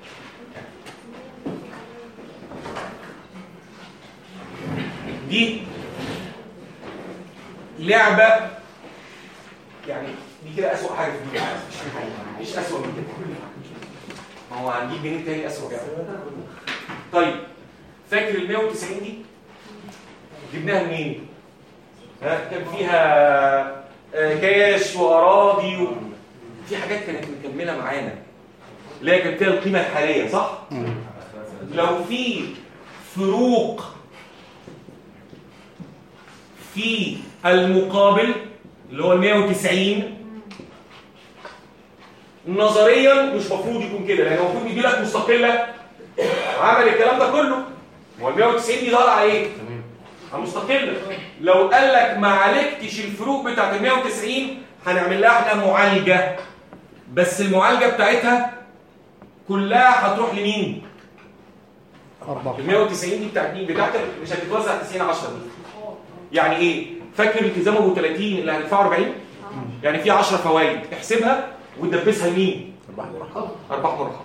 دي لعبة يعني دي كده أسوأ حاجة في الدنيا مش مش أسوأ من كده ما هو هنجيب جنيه تاني أسوأ يعني طيب فاكر ال 190 دي جبناها منين؟ ها كان فيها آه، كاش واراضي و... في حاجات كانت مكمله معانا اللي هي كانت فيها القيمه الحاليه صح لو في فروق في المقابل اللي هو ال 190 نظريا مش مفروض يكون كده لان المفروض يجي لك مستقله عمل الكلام ده كله هو ال 190 دي ضايعه على ايه؟ على مستقله لو قال لك ما عالجتش الفروق بتاعت ال 190 هنعمل لها احنا معالجه بس المعالجه بتاعتها كلها هتروح لمين؟ أربعة ال 190 دي بتاعت مين؟ بتاعتك مش هتتوزع 90 10 دي يعني ايه؟ فاكر الالتزام ابو 30 اللي هندفعه 40 يعني في 10 فوائد احسبها وتدبسها لمين ارباح مرحله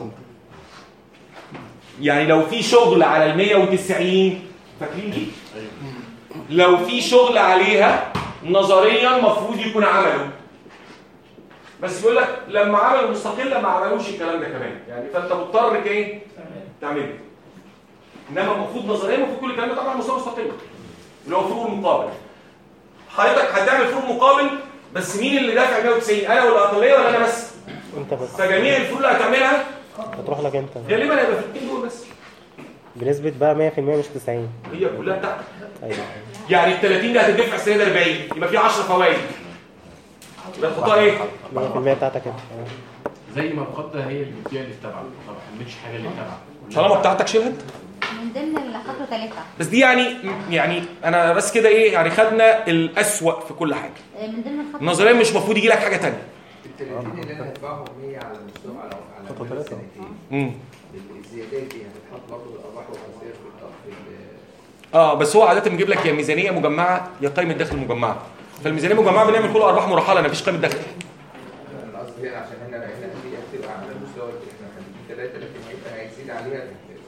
يعني لو في شغل على ال 190 فاكرين دي لو في شغل عليها نظريا المفروض يكون عمله بس يقول لك لما عملوا مستقله ما عملوش الكلام ده كمان يعني فانت مضطر ايه تعمله انما المفروض نظريا المفروض كل الكلام ده طبعا مستوى مستقل اللي هو فروق المقابل حضرتك هتعمل فروق مقابل بس مين اللي دافع 190 انا ولا الاقليه ولا انا بس انت بس فجميع الفروق اللي هتعملها هتروح لك انت غالبا هيبقى في الاثنين دول بس بنسبة بقى 100% مش 90 هي كلها بتاعتك ايوه يعني ال 30 ده هتدفع السنه ده 40 يبقى في 10 فوائد يبقى تحطها ايه 100% بتاعتك انت زي ما الخطه هي اللي بتبيع اللي تبعك ما بحملش حاجه اللي تبعك طالما بتاعتك شيلها انت من ضمن الخطوه ثلاثه بس دي يعني يعني انا بس كده ايه يعني خدنا الاسوأ في كل حاجه من ضمن الخطوه نظريا مش المفروض يجي لك حاجه ثانيه ال 30 اللي انا هدفعهم 100 على المستوى على على خطوة مدى ثلاثة. سنتين امم الزيادات دي هتتحط برضه بالارباح والخسائر في الأ- في ال- اه بس هو عاده بيجيب لك يا ميزانيه مجمعه يا قائمه دخل مجمعه فالميزانيه المجمعه بنعمل كله ارباح مرحله مفيش قائمه دخل انا قصدي هنا عشان هنا هنا دي هتبقى على المستوى اللي احنا محددين ثلاثه لكن هيبقى هيزيد عليها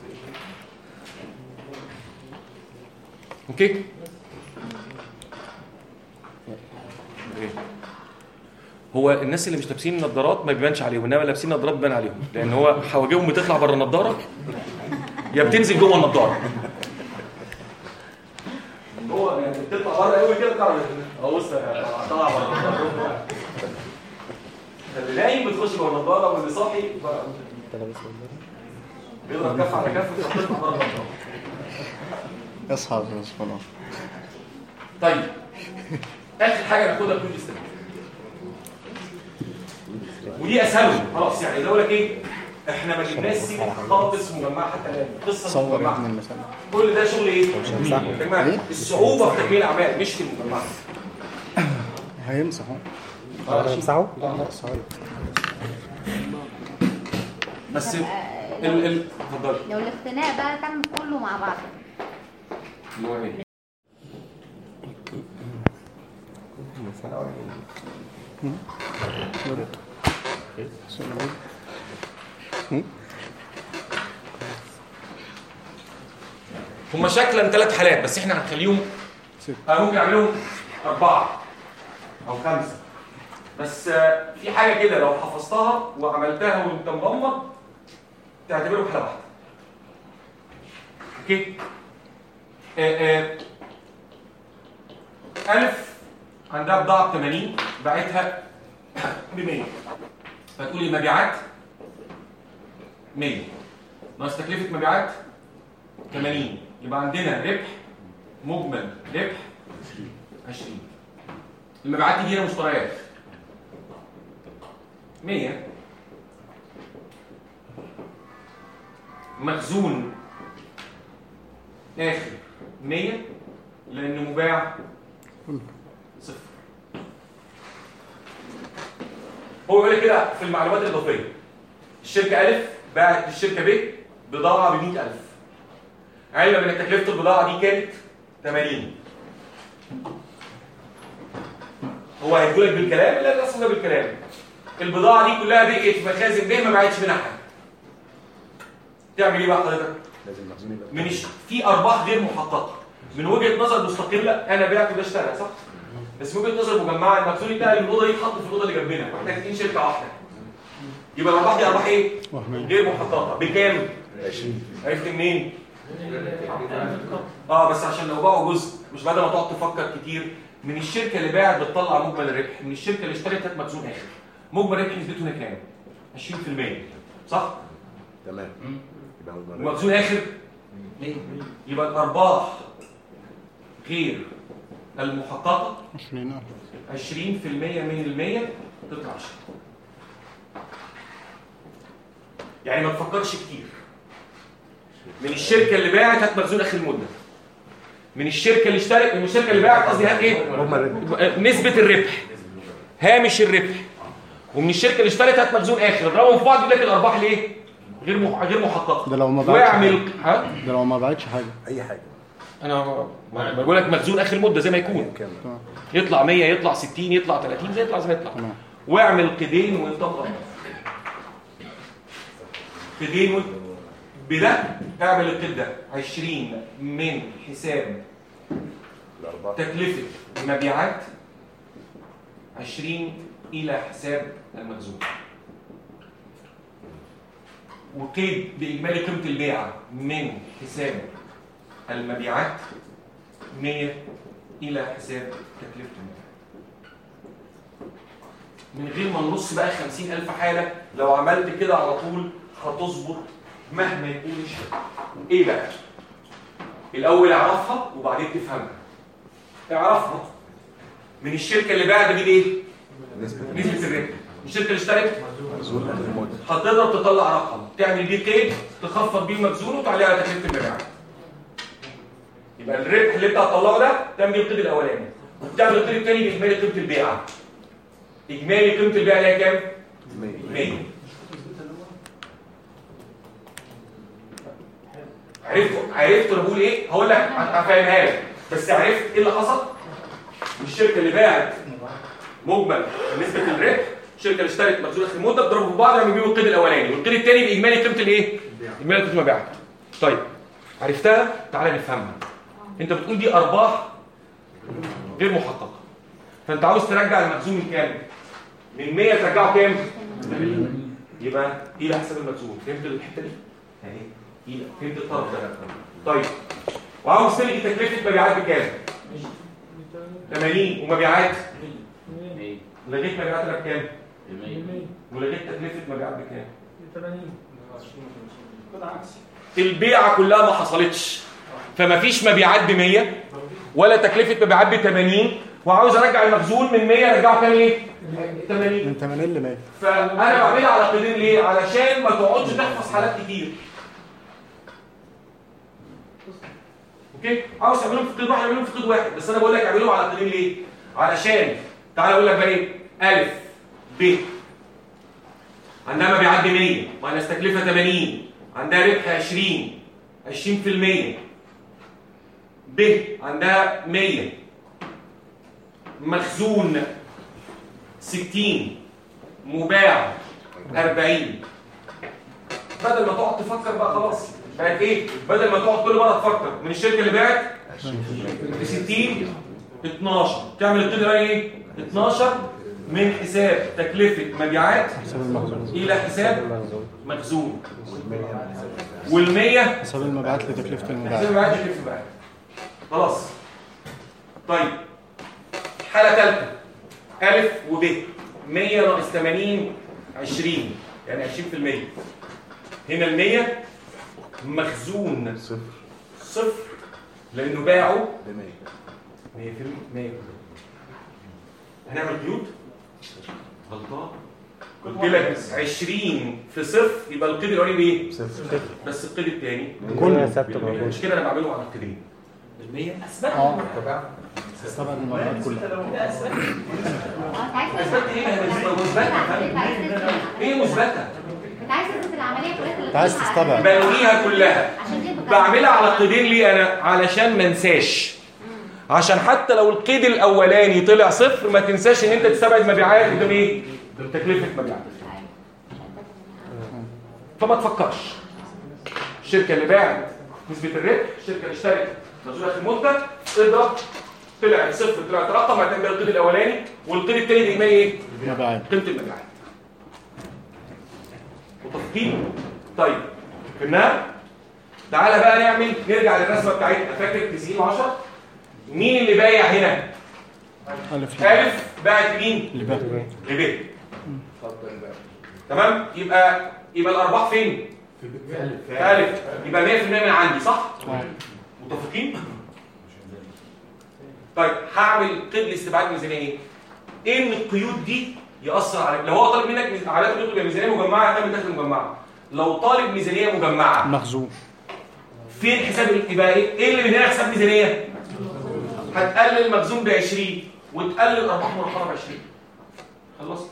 اوكي إيه؟ هو الناس اللي مش لابسين نظارات ما بيبانش عليهم انما لابسين نظارات بيبان عليهم لان هو حواجبهم بتطلع بره النظاره يا بتنزل جوه النظاره هو يعني بتطلع بره قوي كده تعرف اه بص طلع بره النظاره اللي نايم بتخش جوه النظاره واللي صاحي بقى انت لابس نظارة بيضرب كف على كف بتطلع بره النظاره اصحى يا صلاح طيب اخر حاجه ناخدها كل السنه ودي اسهلهم خلاص يعني يقول لك ايه احنا ما جبناش سيره خالص مجمعه حتى الان قصه صور يا مجمعه ابن المثال كل ده شغل ايه؟ هيمسحه. يا جماعه إيه؟ الصعوبه في تكميل الاعمال مش في المجمعه هيمسح اهو اقدر امسحه؟ لا لا صحيح بس ال ال اتفضلي لو الاختناق بقى تعمل كله مع بعض اللي هو ايه؟ هما شكلا ثلاث حالات بس احنا هنخليهم انا ممكن اعملهم اربعه او خمسه بس آه، في حاجه كده لو حفظتها وعملتها وانت مغمض تعتبره حاله واحده اوكي آه، آه، ألف عندها بضاعة ب 80 باعتها ب 100 فتقولي المبيعات 100 ناقص تكلفة مبيعات 80 يبقى عندنا ربح مجمل ربح 20 المبيعات دي هنا مشتريات 100 مخزون اخر 100 لان مباع صفر هو بيقول لك كده في المعلومات الاضافيه الشركه الف باعت للشركه ب بضاعه ب 100000 علما ان تكلفه البضاعه دي كانت 80 هو هيقول لك بالكلام لا الرسم ده بالكلام البضاعه دي كلها بقت في مخازن ب ما باعتش منها حاجه تعمل ايه بقى حضرتك لازم مخزون يبقى من الش- في ارباح غير محققه من وجهه نظر مستقله انا بعت وده اشترى صح بس من وجهه نظر مجمعه المخزون بتاعي من الاوضه دي يتحط في الاوضه اللي جنبنا واحنا فاتحين شركه واحده يبقى الارباح دي ارباح ايه غير محققه بكام 20 عرفت منين اه بس عشان لو باعوا جزء مش بدل ما تقعد تفكر كتير من الشركه اللي باعت بتطلع مجمل الربح من الشركه اللي اشترت هات مخزون اخر مجمل الربح نسبته هنا كام 20% صح تمام يبقى مجمل ربح. ومخزون اخر يبقى الارباح غير المحققه 20 20% من المية تطلع 20 يعني ما تفكرش كتير من الشركه اللي باعت هات مخزون اخر المده من الشركه اللي اشترت من الشركه اللي باعت قصدي هات ايه نسبه الربح هامش الربح ومن الشركه اللي اشترت هات مخزون اخر اضربهم في بعض يقول لك الارباح ليه غير مح... غير محققه ده لو ما باعتش واعمل ها ده لو ما باعتش حاجه اي حاجه انا ما بقول لك مخزون اخر المده زي ما يكون يطلع 100 يطلع 60 يطلع 30 زي يطلع زي ما يطلع واعمل قيدين وانطبق قيدين وانت- بده اعمل القيد ده 20 من حساب تكلفه المبيعات 20 الى حساب المخزون وقيد باجمالي قيمه البيعه من حساب المبيعات 100 الى حساب تكلفه المبيعات من غير ما نرص بقى 50000 حاله لو عملت كده على طول هتظبط مهما يكون الشيء ايه بقى الاول اعرفها وبعدين تفهمها اعرفها من الشركه اللي باعت بتجيب ايه نسبه الربح الشركه اللي اشترت هتضرب تطلع رقم تعمل بيه قيد تخفض بيه المخزون وتعليه على تكلفه المبيعات يبقى الربح اللي انت هتطلعه ده تعمل بيه القيد الاولاني وتعمل القيد الثاني باجمالي قيمه البيعه اجمالي قيمه البيعه اللي هي كام 100 عرفت عرفت انا بقول ايه هقول لك هفهمها لك بس عرفت ايه اللي حصل الشركه اللي باعت مجمل نسبه الربح الشركه اللي اشترت مخزون اخر المده بيضربوا في بعض يعملوا بيهم القيد الاولاني والقيد الثاني باجمالي قيمه الايه اجمالي قيمه المبيعات طيب عرفتها تعالى نفهمها انت بتقول دي ارباح غير محققه فانت عاوز ترجع المخزون من كام من 100 ترجعه كام يبقى الى حساب المخزون فهمت الحته دي اهي الى فهمت الطرف ده طيب وعاوز تلغي تكلفه مبيعات بكام 80 ومبيعات لغيت مبيعات بكام ولغيت تكلفه مبيعات بكام 80 كده عكسي البيعه كلها ما حصلتش فما فيش مبيعات ب 100 ولا تكلفه مبيعات ب 80 وعاوز ارجع المخزون من 100 ارجعه كام ايه 80 من 80 ل 100 فانا بعملها على قيدين ليه علشان ما تقعدش تحفظ حالات كتير اوكي عاوز تعملهم في قيد واحد اعملهم في قيد واحد بس انا بقول لك اعملهم على قيدين ليه علشان تعالى اقول لك بقى ايه الف ب عندها مبيعات ب 100 ماينس تكلفه 80 عندها ربح 20 20% ب عندها 100 مخزون 60 مباع 40 بدل ما تقعد تفكر بقى خلاص بقت ايه بدل ما تقعد كل مره تفكر من الشركه اللي باعت ب 60 12 تعمل القيد الاولاني ايه 12 من حساب تكلفه مبيعات الى حساب مخزون وال100 حساب المبيعات لتكلفة حساب المبيعات المبيعات تكلفه المبيعات خلاص طيب حاله ثالثه ألف وب 100 ناقص 80 20 يعني 20% هنا ال 100 مخزون صفر صفر لأنه باعوا ب 100 100 في 100 هنعمل قيود غلطان قلت لك 20 في صفر يبقى القيد الاولاني بايه؟ صفر بس القيد الثاني كله ثابت موجود. مش كده انا بعمله على القيدين ال 100 اه استبعد المبيعات كلها اثبت ايه هي مثبته ايه مثبته انت عايز تثبت العمليه كلها انت عايز تستبعد بلغيها كلها عشان دي بعملها على قيدين ليه انا علشان ما انساش عشان حتى لو القيد الاولاني طلع صفر ما تنساش ان انت تستبعد مبيعات قدام ايه تكلفه مبيعات فما تفكرش الشركه اللي باعت نسبه الربح الشركه اللي اشترت مخزون اخر مده اضرب طلع صفر طلعت رقم هتعمل القيد الاولاني والقيد الثاني باجمالي ايه مبيعات قيمه المبيعات متفقين طيب فهمناها تعالى بقى نعمل نرجع للرسمه بتاعتنا فاكر 90 و10 مين اللي بايع هنا ألف الف باعت مين اللي باعت لب تمام يبقى يبقى الارباح فين في الف يبقى 100% من عندي صح متفقين طيب هعمل قيد لاستبعاد ميزانيه ايه ايه من القيود دي ياثر عليك لو هو طالب منك ميز- عادات قيود تبقى ميزانيه مجمعه تعمل داخل مجمعه لو طالب ميزانيه مجمعه مخزون فين حساب ال- يبقى ايه ايه اللي من هنا حساب ميزانيه هتقلل المخزون ب 20 وتقلل الارباح مرتبه ب 20 خلصت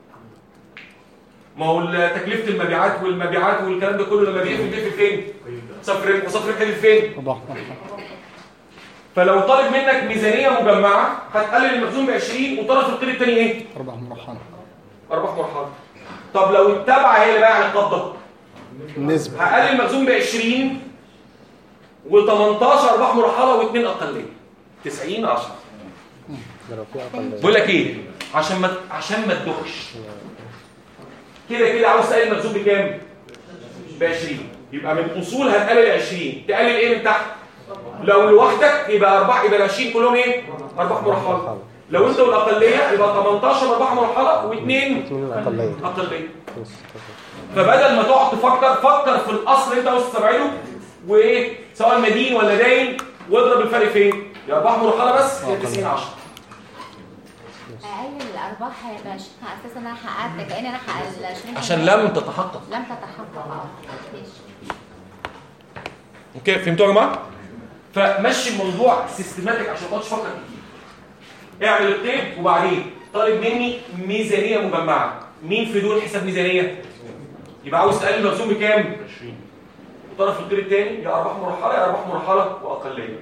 ما هو ال- تكلفه المبيعات والمبيعات والكلام ده كله لما بيقفل بيقفل فين صفر ربح وصفر ربح فين وضح فلو طالب منك ميزانيه مجمعه هتقلل المخزون ب 20 وطرف القيد الثاني ايه ارباح مرحله ارباح مرحله طب لو التابعه هي اللي بايعه القبضه النسبه هقلل المخزون ب 20 و18 ارباح مرحله واثنين اقليه 90 10 ده لو في اقل بقول لك ايه عشان ما عشان ما تدخش كده كده عاوز تقلل المخزون بكام ب 20 يبقى من اصول هتقلل 20 تقلل ايه من تحت لو لوحدك يبقى اربع يبقى ال 20 كلهم ايه ارباح مرحله لو انت والاقليه يبقى 18 ارباح مرحله واثنين اقليه اقليه فبدل ما تقعد تفكر فكر في الاصل اللي انت عاوز تستبعده وايه سواء مدين ولا داين واضرب الفرق فين يا ارباح مرحله بس يا 90 10 اقل الارباح هيبقى ش- على اساس ان انا حققت كاني انا حققت ال 20 عشان لم تتحقق لم تتحقق اه ماشي اوكي فهمتوا يا جماعه فمشي الموضوع سيستماتيك عشان ما تقعدش تفكر كتير اعمل القيد وبعدين طالب مني ميزانيه مجمعه مين في دول حساب ميزانيه يبقى عاوز تقلل المخزون بكام 20 وطرف القيد الثاني يا ارباح مرحله يا ارباح مرحله واقليه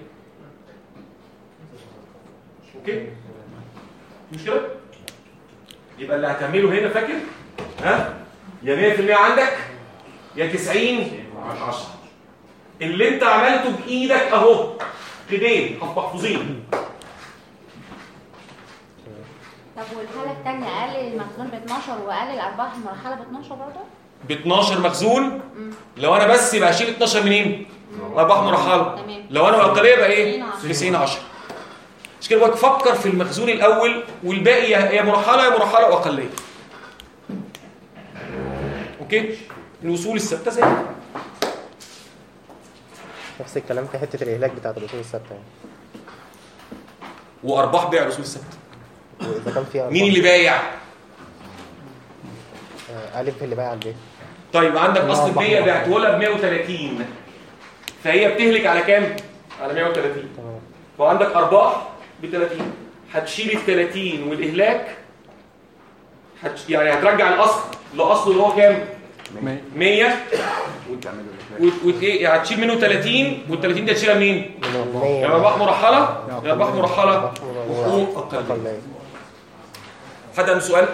اوكي مش كده يبقى اللي هتعمله هنا فاكر ها يا 100% عندك يا 90 10 اللي انت عملته بايدك اهو قيدين محفوظين طب والحاله الثانيه اقلل المخزون ب 12 واقلل ارباح المرحله ب 12 برضه ب 12 مخزون لو انا بس يبقى اشيل 12 منين ارباح مرحله تمام لو انا والاقليه يبقى ايه 90 90 10 مش كده بقى فكر في المخزون الاول والباقي يا يا مرحله يا مرحله واقليه اوكي الوصول الثابته زي ما نفس الكلام في حته الاهلاك بتاعت الاصول الثابته يعني وارباح بيع الاصول الثابته واذا كان فيها مين اللي بايع آه، الف اللي بايع على البيت طيب عندك آه، اصل أرباح البيع مرحلة. بعته لها ب 130 فهي بتهلك على كام على 130 وعندك ارباح ب 30 هتشيل ال 30 والاهلاك هتش... يعني هترجع الاصل لاصله اللي هو كام 100 وت... وت... ايه يعني هتشيل منه 30 وال 30 دي هتشيلها منين يا ارباح مرحله يا ارباح مرحله وحقوق اقليه حد عنده سؤال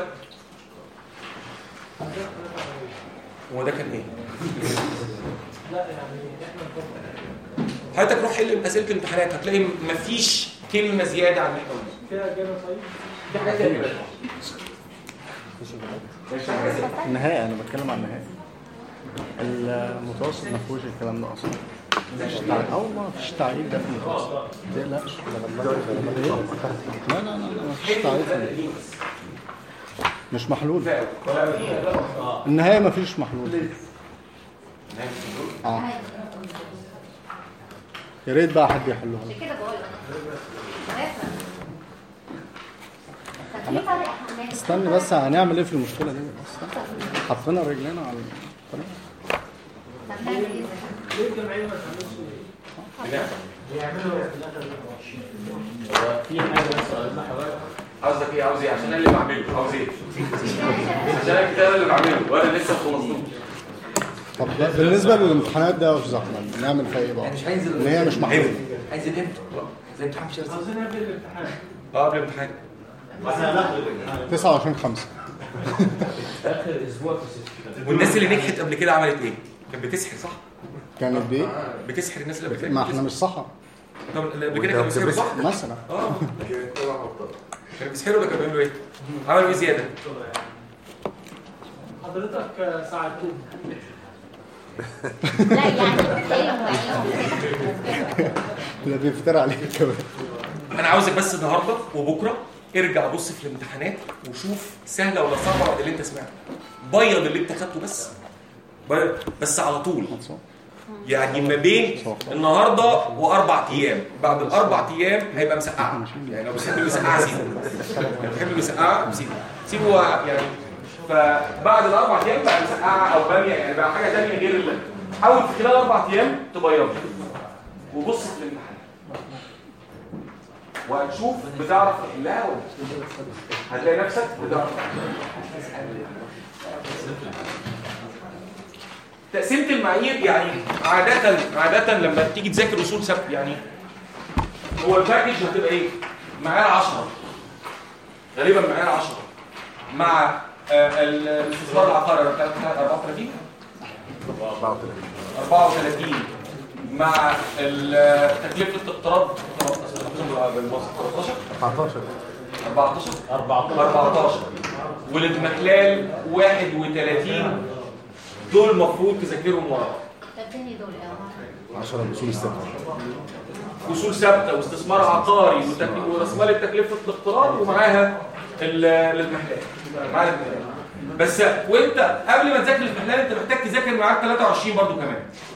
هو ده كان ايه لا يعني احنا نفكر. حضرتك روح حل اسئله الامتحانات هتلاقي مفيش كلمه زياده عن اللي احنا قلناه كده جانا طيب دي حاجه تانية النهائي انا بتكلم عن النهائي المتوسط ما فيهوش الكلام ده اصلا مفيش تعقيد اول ما فيش تعقيد ده في المتوسط ما تقلقش لا لا لا ما فيش تعقيد في المتوسط. مش محلول النهاية ما فيش محلول اه يا ريت بقى حد يحلها عشان كده بقول لك طب في فرق أحمال. استني بس هنعمل ايه في المشكلة دي استنى. حطينا رجلنا على الطريق طب نعمل ايه ليه الجمعيه ما تعملش بيعملوا في الاخر في حاجه بس قلنا حضرتك قصدك ايه عاوز ايه عشان انا اللي بعمله عاوز ايه عشان انا الكتاب اللي بعمله وانا لسه خلصته طب ده بالنسبة للامتحانات ده يا استاذ احمد نعمل فيها ايه بقى؟ مش هينزل ان هي مش محلول هينزل امتى؟ زي امتحان مش هينزل عاوزين قبل الامتحان اه قبل الامتحان احنا هناخد الامتحان 29 5 اخر اسبوع في السيستم والناس اللي نجحت قبل كده عملت ايه كانت بتسحر صح كانت بايه؟ بتسحر الناس اللي قبل كده ما احنا مش صح طب اللي قبل كده كانوا بيسحروا صح مثلا اه كانوا بيسحروا ولا كانوا بيعملوا ايه عملوا ايه زياده حضرتك ساعدتوه لا يعني بتلاقيهم وعيهم ده بيفترى عليك كمان انا عاوزك بس النهارده وبكره ارجع بص في الامتحانات وشوف سهله ولا صعبه بعد اللي انت سمعته بيض اللي انت خدته بس بيض بس على طول يعني ما بين النهارده واربع ايام بعد الاربع ايام هيبقى مسقعه يعني لو بتحب المسقعه سيبه لو بتحب المسقعه سيبه سيبه يعني فبعد الاربع ايام بقى مسقعه او باميه يعني بقى حاجه ثانيه غير اللي حاول في خلال اربع ايام تبيضه وبص في الامتحان وهتشوف بتعرف تحلها ولا لا. هتلاقي نفسك بتعرف تقسيمه المعايير يعني عاده عاده لما تيجي تذاكر اصول ثبت يعني هو الباكج هتبقى ايه معايير 10 غالبا معايير 10 مع آه، ال- الاستثمار العقاري بتاع 34 34 مع ال- تكلفه الاقتراض 13 14 14 14 والاضمحلال 31 دول المفروض تذاكرهم ورا بعض. طب تاني دول اه 10 الاصول الثابته اصول ثابته واستثمار عقاري وتك- وراس مال تكلفه الاقتراض ومعاها ال- الاضمحلال معاها الاضمحلال بس وانت قبل ما تذاكر الاضمحلال انت محتاج تذاكر معاك 23 برضو كمان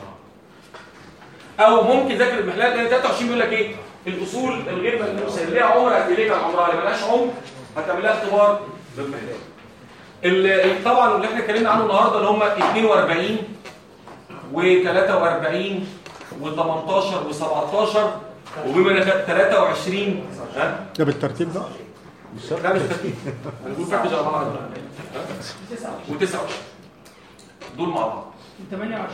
او ممكن تذاكر الاضمحلال لان 23 بيقول لك ايه الاصول الغير ملموسه اللي ليها عمر قد ايه كان عمرها اللي مالهاش عمر هتعمل لها اختبار بالاضمحلال ال- ال- طبعا اللي احنا اتكلمنا عنه النهارده اللي هم 42 و43 و18 و17 وبما ان 23 ها ده بالترتيب ده لا مش ترتيب انا بقول باكج على بعض و29 دول مع بعض 28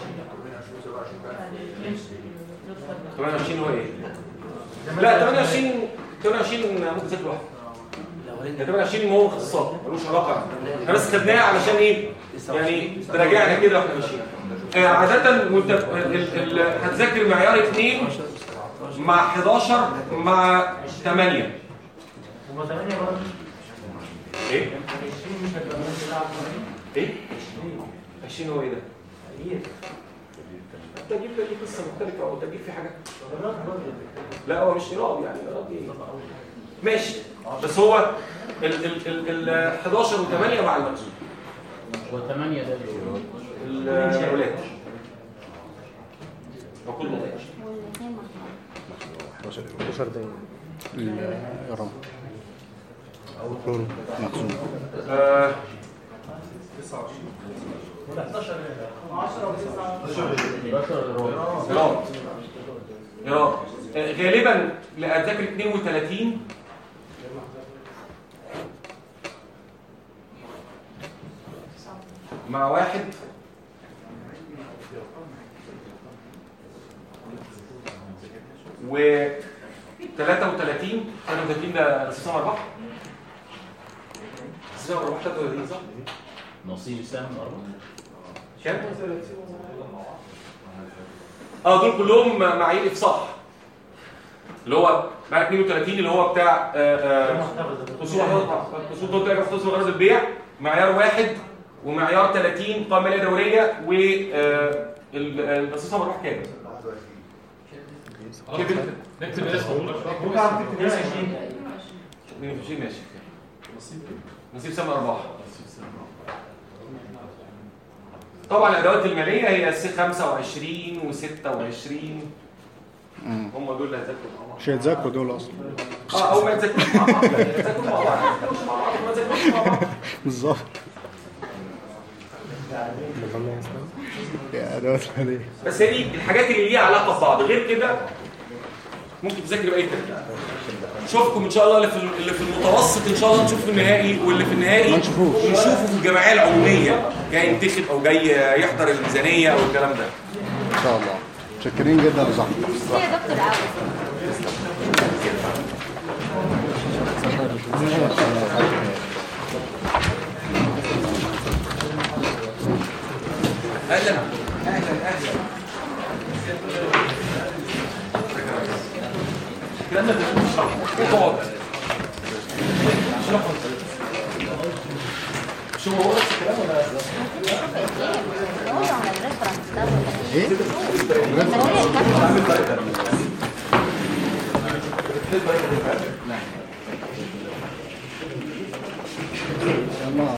28 هو ايه؟ لا 28 28 ممكن تذاكر لوحده 28 هو اختصاص ملوش علاقه احنا بس خدناه علشان ايه؟ يعني تراجعنا كده واحنا ماشيين آه، عادة وانت ال- ال- ال- هتذاكر معيار 2 مع 11 مع 8 هما 8 برضه ايه؟ 20 مش هتبقى نفس العدد. ايه؟ 20 هو ايه ده؟ كتير. التجيب ده ليه قصه مختلفه او التجيب فيه حاجه لا هو مش ايراد يعني ايراد ايه ماشي بس هو ال ال ال ال 11 و8 مع المقصود و8 ده الولاد وكل ولاد 11 دقيقة الرمل مقسوم آه، 11 10 و9 ايراد ايراد آه، غالبا لأذاكر 32 مع واحد و 33 33 ده استثمار ارباح استثمار ارباح 33 صح؟ نصيب السهم أربعة كام؟ اه دول كلهم معايير افصاح اللي هو معايير 32 اللي هو بتاع آه، آه، اصول اصول دول تلاقي في غرض البيع معيار واحد ومعيار 30 قائمه ماليه دوريه و آه، ال- الاستثمار ارباح كام؟ كده نكتب اسمه ممكن اعرف تكتب اسمه 22 ماشي نصيب سهم ارباح طبعا الادوات الماليه هي السي 25 و26 هم دول اللي هتذاكروا مع بعض مش هيتذاكروا دول اصلا اه او ما تذاكروش مع بعض تذاكروا مع بعض ما تذاكروش مع بعض ما تذاكروش مع بعض بالظبط يا ادوات ماليه بس هي دي الحاجات اللي ليها علاقه ببعض غير كده ممكن تذاكر باي ترتيب نشوفكم ان شاء الله اللي في اللي في المتوسط ان شاء الله نشوف في النهائي واللي في النهائي نشوفه في الجمعيه العموميه جاي ينتخب او جاي يحضر الميزانيه او الكلام ده ان شاء الله متشكرين جدا يا صاحبي يا دكتور عاوز اهلا اهلا اهلا الكلام ده بنشرحه اقعد اشرحه شو هو نفس الكلام ولا نقوله على الريفرنس ده ايه؟